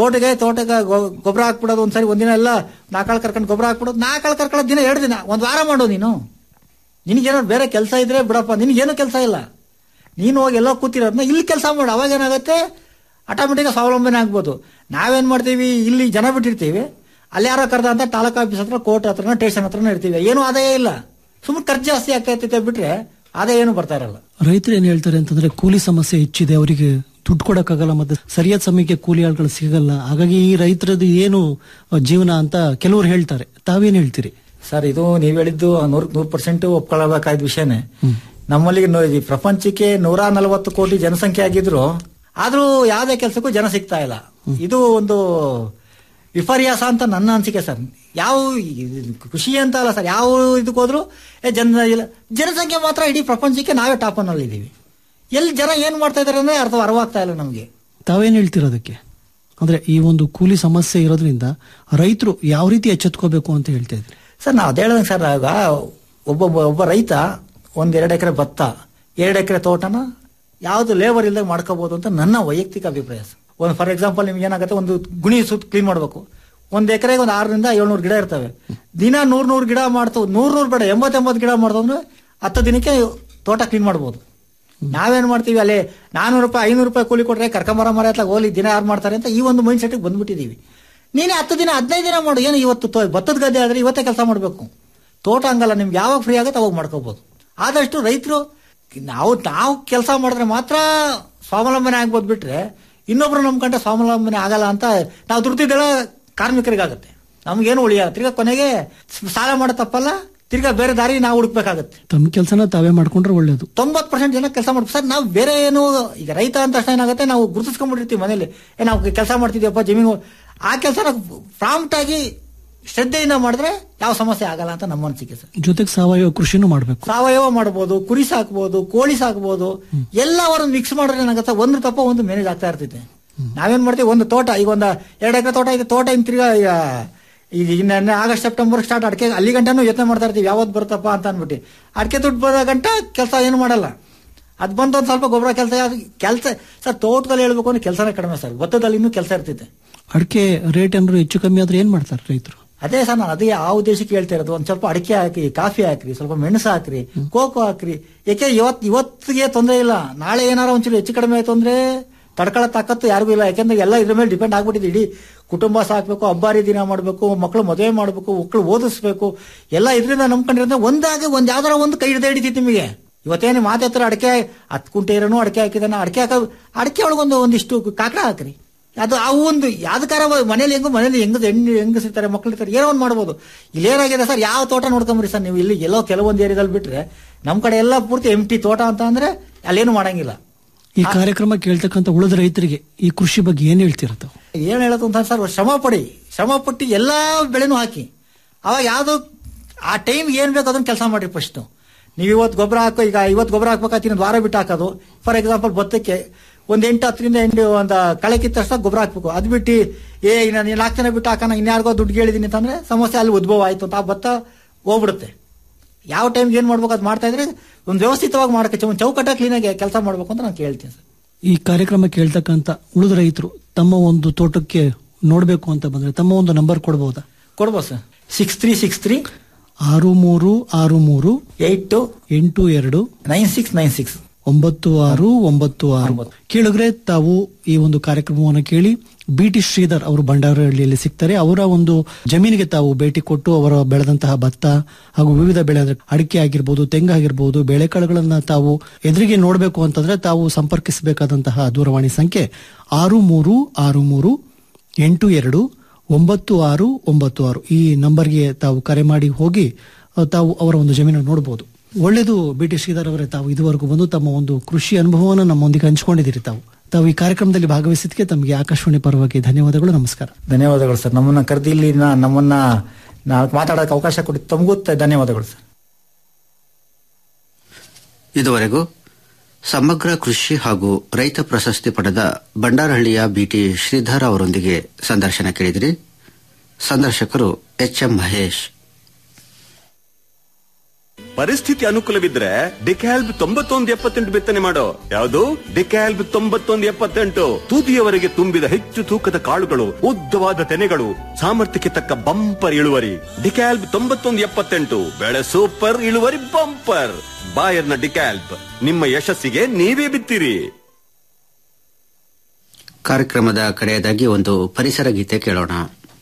ತೋಟಗೆ ತೋಟಕ್ಕೆ ಗೊ- ಗೊಬ್ಬರ ಹಾಕ್ಬಿಡೋದು ಒಂದ್ಸರಿ ಒಂದಿನ ಎಲ್ಲ ನಾಲ್ಕಾಳು ಕರ್ಕೊಂಡು ಗೊಬ್ಬರ ಹಾಕ್ಬಿಡೋದು ನಾಲ್ಕಾಳು ಕರ್ಕೊಳ್ಳೋದು ದಿನ ಎರಡು ದಿನ ಒಂದು ವಾರ ಮಾಡು ನೀನು ನಿನಗೇನೋ ಬೇರೆ ಕೆಲಸ ಇದ್ರೆ ಬಿಡಪ್ಪ ನಿನಗೇನು ಕೆಲಸ ಇಲ್ಲ ನೀನು ಹೋಗಿ ಎಲ್ಲೋ ಕೂತಿರೋದನ್ನ ಇಲ್ಲಿ ಕೆಲಸ ಮಾಡು ಅವಾಗ ಏನಾಗುತ್ತೆ ಆಟೋಮೆಟಿಕ್ ಸ್ವಾವಲಂಬನೆ ಆಗ್ಬೋದು ನಾವೇನ್ ಮಾಡ್ತೀವಿ ಇಲ್ಲಿ ಜನ ಬಿಟ್ಟಿರ್ತೀವಿ ಅಲ್ಲಿ ಯಾರೋ ಕರೆದ ಅಂತ ತಾಲೂಕು ಆಫೀಸ್ ಹತ್ರ ಕೋರ್ಟ್ ಹತ್ರನ ಸ್ಟೇಷನ್ ಹತ್ರನ ಇರ್ತೀವಿ ಏನು ಆದಾಯ ಇಲ್ಲ ಸುಮ್ಮನೆ ಖರ್ಚು ಜಾಸ್ತಿ ಆಗ್ತೈತೆ ಬಿಟ್ರೆ ಆದಾಯ ಏನು ಬರ್ತಾ ಇರಲ್ಲ ರೈತರು ಏನ್ ಹೇಳ್ತಾರೆ ಅಂತಂದ್ರೆ ಕೂಲಿ ಸಮಸ್ಯೆ ಹೆಚ್ಚಿದೆ ಅವರಿಗೆ ದುಡ್ಡು ಕೊಡಕ್ಕಾಗಲ್ಲ ಮತ್ತೆ ಸರಿಯಾದ ಸಮಯಕ್ಕೆ ಕೂಲಿ ಆಳುಗಳು ಸಿಗಲ್ಲ ಹಾಗಾಗಿ ಈ ರೈತರದ್ದು ಏನು ಜೀವನ ಅಂತ ಕೆಲವರು ಹೇಳ್ತಾರೆ ತಾವೇನ್ ಹೇಳ್ತೀರಿ ಸರ್ ಇದು ನೀವ್ ಹೇಳಿದ್ದು ನೂರ್ ನೂರ್ ಪರ್ಸೆಂಟ್ ಒಪ್ಕೊಳ್ಳಬೇಕಾದ ವಿಷಯನೇ ನಮ್ಮಲ್ಲಿ ನೋ- ಈ ಪ್ರಪಂಚಕ್ಕೆ ನೂರ ನಲವತ್ತು ಕೋಟಿ ಜನಸಂಖ್ಯೆ ಆಗಿದ್ರು ಆದ್ರೂ ಯಾವುದೇ ಕೆಲಸಕ್ಕೂ ಜನ ಸಿಗ್ತಾ ಇಲ್ಲ ಇದು ಒಂದು ವಿಪರ್ಯಾಸ ಅಂತ ನನ್ನ ಅನಿಸಿಕೆ ಸರ್ ಯಾವ ಇದು ಕೃಷಿ ಅಂತ ಅಲ್ಲ ಸರ್ ಯಾವ ಇದಕ್ಕೆ ಹೋದ್ರು ಏ ಜನ ಇಲ್ಲ ಜನಸಂಖ್ಯೆ ಮಾತ್ರ ಇಡೀ ಪ್ರಪಂಚಕ್ಕೆ ನಾವೇ ಟಾಪ್ ಅಲ್ಲಿ ಇದ್ದೀವಿ ಎಲ್ಲಿ ಜನ ಏನ್ ಮಾಡ್ತಾ ಇದಾರೆ ಅಂದ್ರೆ ಅರ್ಥ ಅರ್ವಾಗ್ತಾ ಇಲ್ಲ ನಮಗೆ ತಾವೇನ್ ಹೇಳ್ತೀರ ಅದಕ್ಕೆ ಅಂದ್ರೆ ಈ ಒಂದು ಕೂಲಿ ಸಮಸ್ಯೆ ಇರೋದ್ರಿಂದ ರೈತರು ಯಾವ ರೀತಿ ಎಚ್ಚೆತ್ಕೋಬೇಕು ಅಂತ ಹೇಳ್ತಾ ಇದ್ರಿ ಸರ್ ನಾವು ಅದೇ ಹೇಳ್ದಂಗೆ ಸರ್ ಆಗ ಒಬ್ಬೊಬ್ಬ ಒಬ್ಬ ರೈತ ಒಂದ್ ಎರಡು ಎಕರೆ ಭತ್ತ ಎರಡು ಎಕರೆ ತೋಟನ ಯಾವ್ದು ಲೇಬರ್ ಇಲ್ಲದೆ ಮಾಡ್ಕೋಬಹುದು ಅಂತ ನನ್ನ ವೈಯಕ್ತಿಕ ಅಭಿಪ್ರಾಯ ಸರ್ ಒಂದು ಫಾರ್ ಎಕ್ಸಾಂಪಲ್ ನಿಮ್ಗೆ ಏನಾಗುತ್ತೆ ಒಂದು ಗುಣಿ ಸುತ್ತ ಕ್ಲೀನ್ ಮಾಡಬೇಕು ಒಂದ್ ಎಕರೆಗೆ ಒಂದು ಆರರಿಂದ ಏಳ್ನೂರು ಗಿಡ ಇರ್ತವೆ ದಿನ ನೂರ್ ನೂರು ಗಿಡ ಮಾಡ್ತಾವ್ ನೂರ್ ನೂರು ಬೇಡ ಎಂಬತ್ತೆಂಬತ್ತು ಗಿಡ ಮಾಡ್ದಂದ್ರೆ ಹತ್ತು ದಿನಕ್ಕೆ ತೋಟ ಕ್ಲೀನ್ ಮಾಡ್ಬೋದು ನಾವೇನ್ ಮಾಡ್ತೀವಿ ಅಲ್ಲಿ ನಾನೂರು ರೂಪಾಯಿ ಐನೂರು ರೂಪಾಯಿ ಕೂಲಿ ಕೊಟ್ರೆ ಕರ್ಕೊಂಬರ ಮರ ಹತ್ರ ಹೋಲಿ ದಿನ ಯಾರು ಮಾಡ್ತಾರೆ ಅಂತ ಈ ಒಂದು ಮೈಂಡ್ ಸೆಟ್ಗೆ ಬಂದ್ಬಿಟ್ಟಿದೀವಿ ನೀನೇ ಹತ್ತು ದಿನ ಹದಿನೈದು ದಿನ ಮಾಡು ಏನು ಇವತ್ತು ತೋ- ಭತ್ತದ ಗದ್ದೆ ಆದ್ರೆ ಇವತ್ತೇ ಕೆಲಸ ಮಾಡಬೇಕು ತೋಟ ಹಂಗಲ್ಲ ನಿಮ್ಗೆ ಯಾವಾಗ ಫ್ರೀ ಆಗುತ್ತೆ ಅವಾಗ ಮಾಡ್ಕೋಬಹುದು ಆದಷ್ಟು ರೈತರು ನಾವು ನಾವು ಕೆಲಸ ಮಾಡಿದ್ರೆ ಮಾತ್ರ ಸ್ವಾವಲಂಬನೆ ಆಗ್ಬೋದು ಬಿಟ್ರೆ ಇನ್ನೊಬ್ರು ನಂಬ್ಕೊಂಡ್ರೆ ಸ್ವಾವಲಂಬನೆ ಆಗಲ್ಲ ಅಂತ ನಾವು ದುಡ್ದಿದ್ದೆಲ್ಲ ಕಾರ್ಮಿಕರಿಗಾಗುತ್ತೆ ನಮ್ಗೇನು ಉಳಿಯ ತಿರ್ಗಾ ಕೊನೆಗೆ ಸಾಲ ಮಾಡೋ ತಪ್ಪಲ್ಲ ತಿರ್ಗಾ ಬೇರೆ ದಾರಿ ನಾವು ಹುಡುಕ್ಬೇಕಾಗತ್ತೆ ತಮ್ಮ ಕೆಲಸನ ತಾವೇ ಮಾಡ್ಕೊಂಡ್ರೆ ಒಳ್ಳೇದು ತೊಂಬತ್ ಪರ್ಸೆಂಟ್ ಜನ ಕೆಲಸ ಮಾಡ್ಬೇಕು ಸರ್ ನಾವು ಬೇರೆ ಏನು ಈಗ ರೈತ ಅಂತ ತಕ್ಷಣ ಏನಾಗುತ್ತೆ ನಾವು ಗುರುತಿಸ್ಕೊಂಡ್ಬಿಟ್ಟಿರ್ತೀವಿ ಮನೇಲಿ ಏ ನಾವು ಕೆಲಸ ಮಾಡ್ತಿದ್ಯಪ್ಪ ಜಮೀನು ಆ ಕೆಲಸ ಪ್ರಾಂಪ್ಟ್ ಆಗಿ ಶ್ರದ್ಧೆಯಿಂದ ಮಾಡಿದ್ರೆ ಯಾವ ಸಮಸ್ಯೆ ಆಗಲ್ಲ ಅಂತ ನಮ್ಮ ಅನಿಸಿಕೆ ಸರ್ ಜೊತೆಗೆ ಸಾವಯವ ಕೃಷಿನೂ ಮಾಡ್ಬೇಕು ಸಾವಯವ ಮಾಡ್ಬೋದು ಕುರಿ ಸಾಕ್ಬೋದು ಕೋಳಿ ಸಾಕ್ಬೋದು ಎಲ್ಲವರನ್ನು ಮಿಕ್ಸ್ ಮಾಡಿದ್ರೆ ಏನಾಗುತ್ತೆ ಒಂದು ತಪ್ಪ ಒಂದು ಮ್ಯಾನೇಜ್ ಆಗ್ತಾ ಇರ್ತೈತೆ ನಾವೇನ್ ಮಾಡ್ತೀವಿ ಒಂದು ತೋಟ ಈಗ ಒಂದು ಎರಡು ಎಕರೆ ತೋಟ ಇದೆ ತೋಟ ಇನ್ ತಿರ್ಗಾ ಈಗ ಈಗ ಇನ್ನ ಆಗಸ್ಟ್ ಸೆಪ್ಟೆಂಬರ್ ಸ್ಟಾರ್ಟ್ ಅಡಿಕೆ ಅಲ್ಲಿ ಗಂಟನೂ ಯೋಚನೆ ಮಾಡ್ತಾ ಇರ್ತೀವಿ ಯಾವತ್ತು ಬರುತ್ತಪ್ಪ ಅಂತ ಅಂದ್ಬಿಟ್ಟು ಅಡಿಕೆ ದುಡ್ಡು ಬರೋ ಗಂಟ ಕೆಲಸ ಏನು ಮಾಡಲ್ಲ ಅದ್ ಬಂತ ಒಂದ್ ಸ್ವಲ್ಪ ಗೊಬ್ಬರ ಕೆಲಸ ಕೆಲಸ ಸರ್ ತೋಟದಲ್ಲಿ ಹೇಳ್ಬೇಕು ಅಂದ್ರೆ ಕೆಲಸನೇ ಕಡಿಮೆ ಸರ್ ಭತ್ತದಲ್ಲಿ ಇನ್ನೂ ಕೆಲಸ ಇರ್ತೈತೆ ಅಡಿಕೆ ರೇಟ್ ಏನಾದ್ರು ಹೆಚ್ಚು ಕಮ್ಮಿ ಆದ್ರೆ ಏನ್ ಮಾಡ್ತಾರೆ ರೈತರು ಅದೇ ಸರ್ ನಾನು ಅದೇ ಆ ಉದ್ದೇಶಕ್ಕೆ ಹೇಳ್ತಾ ಇರೋದು ಒಂದ್ ಸ್ವಲ್ಪ ಅಡಿಕೆ ಹಾಕಿ ಕಾಫಿ ಹಾಕ್ರಿ ಸ್ವಲ್ಪ ಮೆಣಸು ಹಾಕ್ರಿ ಕೋಕೋ ಹಾಕ್ರಿ ಯಾಕೆ ಇವತ್ ಇವತ್ತಿಗೆ ತೊಂದರೆ ಇಲ್ಲ ನಾಳೆ ಏನಾರ ಒಂಚೂರು ಹೆಚ್ಚು ಕಡಿಮೆ ಆಯ್ತು ಅಂದ್ರೆ ತಡ್ಕೊಳ್ಳೋ ತಾಕತ್ತು ಯಾರಿಗೂ ಇಲ್ಲ ಯಾಕಂದ್ರೆ ಎಲ್ಲ ಇದ್ರ ಮೇಲೆ ಡಿಪೆಂಡ್ ಆಗ್ಬಿಟ್ಟಿದೆ ಇಡೀ ಕುಟುಂಬ ಸಾಕ್ಬೇಕು ಹಬ್ಬಾರಿ ದಿನ ಮಾಡ್ಬೇಕು ಮಕ್ಕಳು ಮದುವೆ ಮಾಡ್ಬೇಕು ಮಕ್ಕಳು ಓದಿಸ್ಬೇಕು ಎಲ್ಲ ಇದರಿಂದ ನಂಬ್ಕೊಂಡಿರೋದ್ರೆ ಒಂದಾಗಿ ಒಂದ್ ಯಾವ್ದಾರ ಒಂದು ಕೈ ಹಿಡ್ದೇ ಹಿಡಿತೈತಿ ನಿಮಗೆ ಇವತ್ತೇನು ಮಾತೆ ಹತ್ರ ಅಡಿಕೆ ಹತ್ತು ಕುಂಟೆ ಇರೋನು ಅಡಿಕೆ ಹಾಕಿದಾನ ಅಡಿಕೆ ಹಾಕ ಅಡಿಕೆ ಒಳಗೊಂದು ಒಂದಿಷ್ಟು ಕಾಕಡ ಹಾಕ್ರಿ ಅದು ಆ ಒಂದು ಯಾವ್ದಕ್ಕಾರ ಮನೇಲಿ ಹೆಂಗು ಮನೇಲಿ ಹೆಂಗ ಹೆಣ್ಣು ಹೆಂಗಸಿರ್ತಾರೆ ಮಕ್ಳು ಇರ್ತಾರೆ ಏನೋ ಒಂದು ಮಾಡ್ಬೋದು ಇಲ್ಲಿ ಏನಾಗಿದೆ ಸರ್ ಯಾವ ತೋಟ ನೋಡ್ಕೊಂಬ್ರಿ ಸರ್ ನೀವು ಇಲ್ಲಿ ಎಲ್ಲೋ ಕೆಲವೊಂದು ಏರಿಯಾದಲ್ಲಿ ಬಿಟ್ರೆ ನಮ್ ಕಡೆ ಎಲ್ಲ ಪೂರ್ತಿ ಎಂಟಿ ತೋಟ ಅಂತ ಅಂದ್ರೆ ಅಲ್ಲೇನು ಮಾಡಂಗಿಲ್ಲ ಈ ಕಾರ್ಯಕ್ರಮ ಕೇಳ್ತಕ್ಕಂಥ ಉಳಿದ ರೈತರಿಗೆ ಈ ಕೃಷಿ ಬಗ್ಗೆ ಏನ್ ಹೇಳ್ತಿರತ್ತ ಏನ್ ಹೇಳೋದು ಅಂತ ಸರ್ ಶ್ರಮ ಪಡಿ ಶ್ರಮ ಪಟ್ಟು ಎಲ್ಲಾ ಬೆಳೆನೂ ಹಾಕಿ ಅವಾಗ ಯಾವ್ದು ಆ ಟೈಮ್ ಏನ್ ಬೇಕು ಅದನ್ನ ಕೆಲಸ ಮಾಡ್ರಿ ಫಸ್ಟ್ ನೀವು ಇವತ್ತು ಗೊಬ್ಬರ ಹಾಕೋ ಈಗ ಇವತ್ತು ಗೊಬ್ಬರ ಹಾಕ್ಬೇಕಾಗ್ತಿ ಇನ್ನೊಂದು ವಾರ ಬಿಟ್ಟು ಹಾಕೋದು ಫಾರ್ ಎಕ್ಸಾಂಪಲ್ ಭತ್ತಕ್ಕೆ ಒಂದ್ ಎಂಟು ಹತ್ತರಿಂದ ಎಂಟು ಒಂದು ಕಳೆ ಕಿತ್ತ ತಕ್ಷಣ ಗೊಬ್ಬರ ಹಾಕ್ಬೇಕು ಅದ್ ಬಿಟ್ಟು ಏ ನಾನು ನಾಲ್ಕು ಜನ ಬಿಟ್ಟು ಹಾಕೋಣ ಇನ್ಯಾರಿಗೋ ದುಡ್ಡು ಕೇಳಿದೀನಿ ಅಂತಂದ್ರೆ ಸಮಸ್ಯೆ ಅಲ್ಲಿ ಉದ್ಭವ ಆಯ್ತು ಅಂತ ಆ ಭತ್ತ ಹೋಗ್ಬಿಡುತ್ತೆ ಯಾವ ಟೈಮ್ಗೆ ಏನ್ ಮಾಡ್ಬೇಕು ಅದು ಮಾಡ್ತಾ ಇದ್ರೆ ಒಂದು ವ್ಯವಸ್ಥಿತವಾಗಿ ಮಾಡಕ್ಕೆ ಒಂದು ಚೌಕಟ್ಟ ಕ್ಲೀನಾಗಿ ಕೆಲಸ ಮಾಡ್ಬೇಕು ಅಂತ ನಾನು ಕೇಳ್ತೀನಿ ಸರ್ ಈ ಕಾರ್ಯಕ್ರಮ ಕೇಳ್ತಕ್ಕಂಥ ಉಳಿದ ರೈತರು ತಮ್ಮ ಒಂದು ತೋಟಕ್ಕೆ ನೋಡ್ಬೇಕು ಅಂತ ಬಂದ್ರೆ ತಮ್ಮ ಒಂದು ನಂಬರ್ ಕೊಡಬಹುದಾ ಕೊಡ್ಬೋದು sir six three six three ಆರು ಮೂರು ಆರು ಮೂರು ಏಟ್ ಟು ಎಂಟು ಎರಡು ನೈನ್ ಸಿಕ್ಸ್ ನೈನ್ ಸಿಕ್ಸ್ ಒಂಬತ್ತು ಆರು ಒಂಬತ್ತು ಆರು ಕೇಳಿದ್ರೆ ತಾವು ಈ ಒಂದು ಕಾರ್ಯಕ್ರಮವನ್ನು ಕೇಳಿ ಬಿ ಟಿ ಶ್ರೀಧರ್ ಅವರು ಬಂಡಾರಹಳ್ಳಿಯಲ್ಲಿ ಸಿಗ್ತಾರೆ ಅವರ ಒಂದು ಜಮೀನಿಗೆ ತಾವು ಭೇಟಿ ಕೊಟ್ಟು ಅವರ ಬೆಳೆದಂತಹ ಭತ್ತ ಹಾಗೂ ವಿವಿಧ ಬೆಳೆ ಅಂದ್ರೆ ಅಡಿಕೆ ಆಗಿರ್ಬೋದು ತೆಂಗು ಆಗಿರ್ಬೋದು ಬೆಳೆಕಾಳುಗಳನ್ನ ತಾವು ಎದುರಿಗೆ ನೋಡಬೇಕು ಅಂತಂದ್ರೆ ತಾವು ಸಂಪರ್ಕಿಸಬೇಕಾದಂತಹ ದೂರವಾಣಿ ಸಂಖ್ಯೆ ಆರು ಮೂರು ಆರು ಮೂರು ಎಂಟು ಎರಡು ಒಂಬತ್ತು ಆರು ಒಂಬತ್ತು ಆರು ಈ ನಂಬರ್ಗೆ ತಾವು ಕರೆ ಮಾಡಿ ಹೋಗಿ ಅಹ್, ತಾವು ಅವರ ಒಂದು ಜಮೀನು ನೋಡಬಹುದು ಒಳ್ಳೆಯದು ಬಿ ಟಿ ಶ್ರೀಧರ್ ಅವರೇ ತಾವು ಇದುವರೆಗೂ ಬಂದು ತಮ್ಮ ಒಂದು ಕೃಷಿ ಅನುಭವವನ್ನು ನಮ್ಮೊಂದಿಗೆ ಹಂಚಿಕೊಂಡಿದ್ದೀರಿ ತಾವು ತಾವು ಈ ಕಾರ್ಯಕ್ರಮದಲ್ಲಿ ಭಾಗವಹಿಸಿದ್ದಕ್ಕೆ ತಮಗೆ ಆಕಾಶವಾಣಿ ಪರವಾಗಿ ಧನ್ಯವಾದಗಳು ನಮಸ್ಕಾರ ಧನ್ಯವಾದಗಳು ಸರ್ ನಮ್ಮನ್ನ ಕರೆದು ಇಲ್ಲಿ ನಾ- ನಮ್ಮನ್ನ ನಾ- ಮಾತಾಡೋಕೆ ಅವಕಾಶ ಕೊಡಿ ತಮಗೂ ತ- ಧನ್ಯವಾದಗಳು ಸರ್ ಇದುವರೆಗೂ ಸಮಗ್ರ ಕೃಷಿ ಹಾಗೂ ರೈತ ಪ್ರಶಸ್ತಿ ಪಡೆದ ಬಂಡಾರಹಳ್ಳಿಯ ಬಿಟಿ ಶ್ರೀಧರ್ ಅವರೊಂದಿಗೆ ಸಂದರ್ಶನ ಕೇಳಿದಿರಿ ಸಂದರ್ಶಕರು ಎಚ್ ಎಂ ಮಹೇಶ್ ಪರಿಸ್ಥಿತಿ ಅನುಕೂಲವಿದ್ರೆ ಡಿಕ್ಯಾಲ್ಬ್ ತೊಂಬತ್ತೊಂದು ಎಪ್ಪತ್ತೆಂಟು ಬಿತ್ತನೆ ಮಾಡೋ ಯಾವುದು ಡಿಕ್ಯಾಲ್ಬ್ ತೊಂಬತ್ತೊಂದು ಎಪ್ಪತ್ತೆಂಟು ತುದಿಯವರೆಗೆ ತುಂಬಿದ ಹೆಚ್ಚು ತೂಕದ ಕಾಳುಗಳು ಉದ್ದವಾದ ತೆನೆಗಳು ಸಾಮರ್ಥ್ಯಕ್ಕೆ ತಕ್ಕ ಬಂಪರ್ ಇಳುವರಿ ಡಿಕ್ಯಾಲ್ಬ್ ತೊಂಬತ್ತೊಂದು ಎಪ್ಪತ್ತೆಂಟು ಬೆಳೆ ಸೂಪರ್ ಇಳುವರಿ ಬಂಪರ್ ಬಾಯರ್ನ ಡಿಕ್ಯಾಲ್ಬ್ ನಿಮ್ಮ ಯಶಸ್ಸಿಗೆ ನೀವೇ ಬಿತ್ತಿರಿ ಕಾರ್ಯಕ್ರಮದ ಕಡೆಯದಾಗಿ ಒಂದು ಪರಿಸರ ಗೀತೆ ಕೇಳೋಣ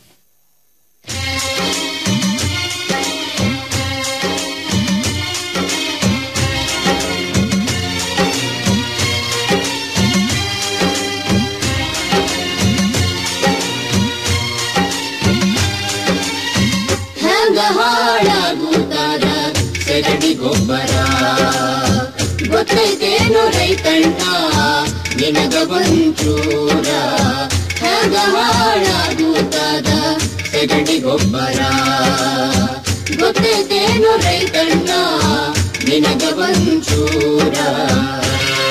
ಹೆಂಗ ಹಾಳಾಗುತ್ತಾರ ಸೆಗಡಿ ಗೊಬ್ಬರ ಗೊತ್ತೈತೇನು ರೈತಣ್ಣ ನಿನಗ ಒಂಚೂರ ಹೆಂಗ ಹಾಳಾಗುತ್ತಾದ ಸೆಗಡಿ ಗೊಬ್ಬರ ಗೊತ್ತೈತೇನು ರೈತಣ್ಣ ನಿನಗ ಒಂಚೂರ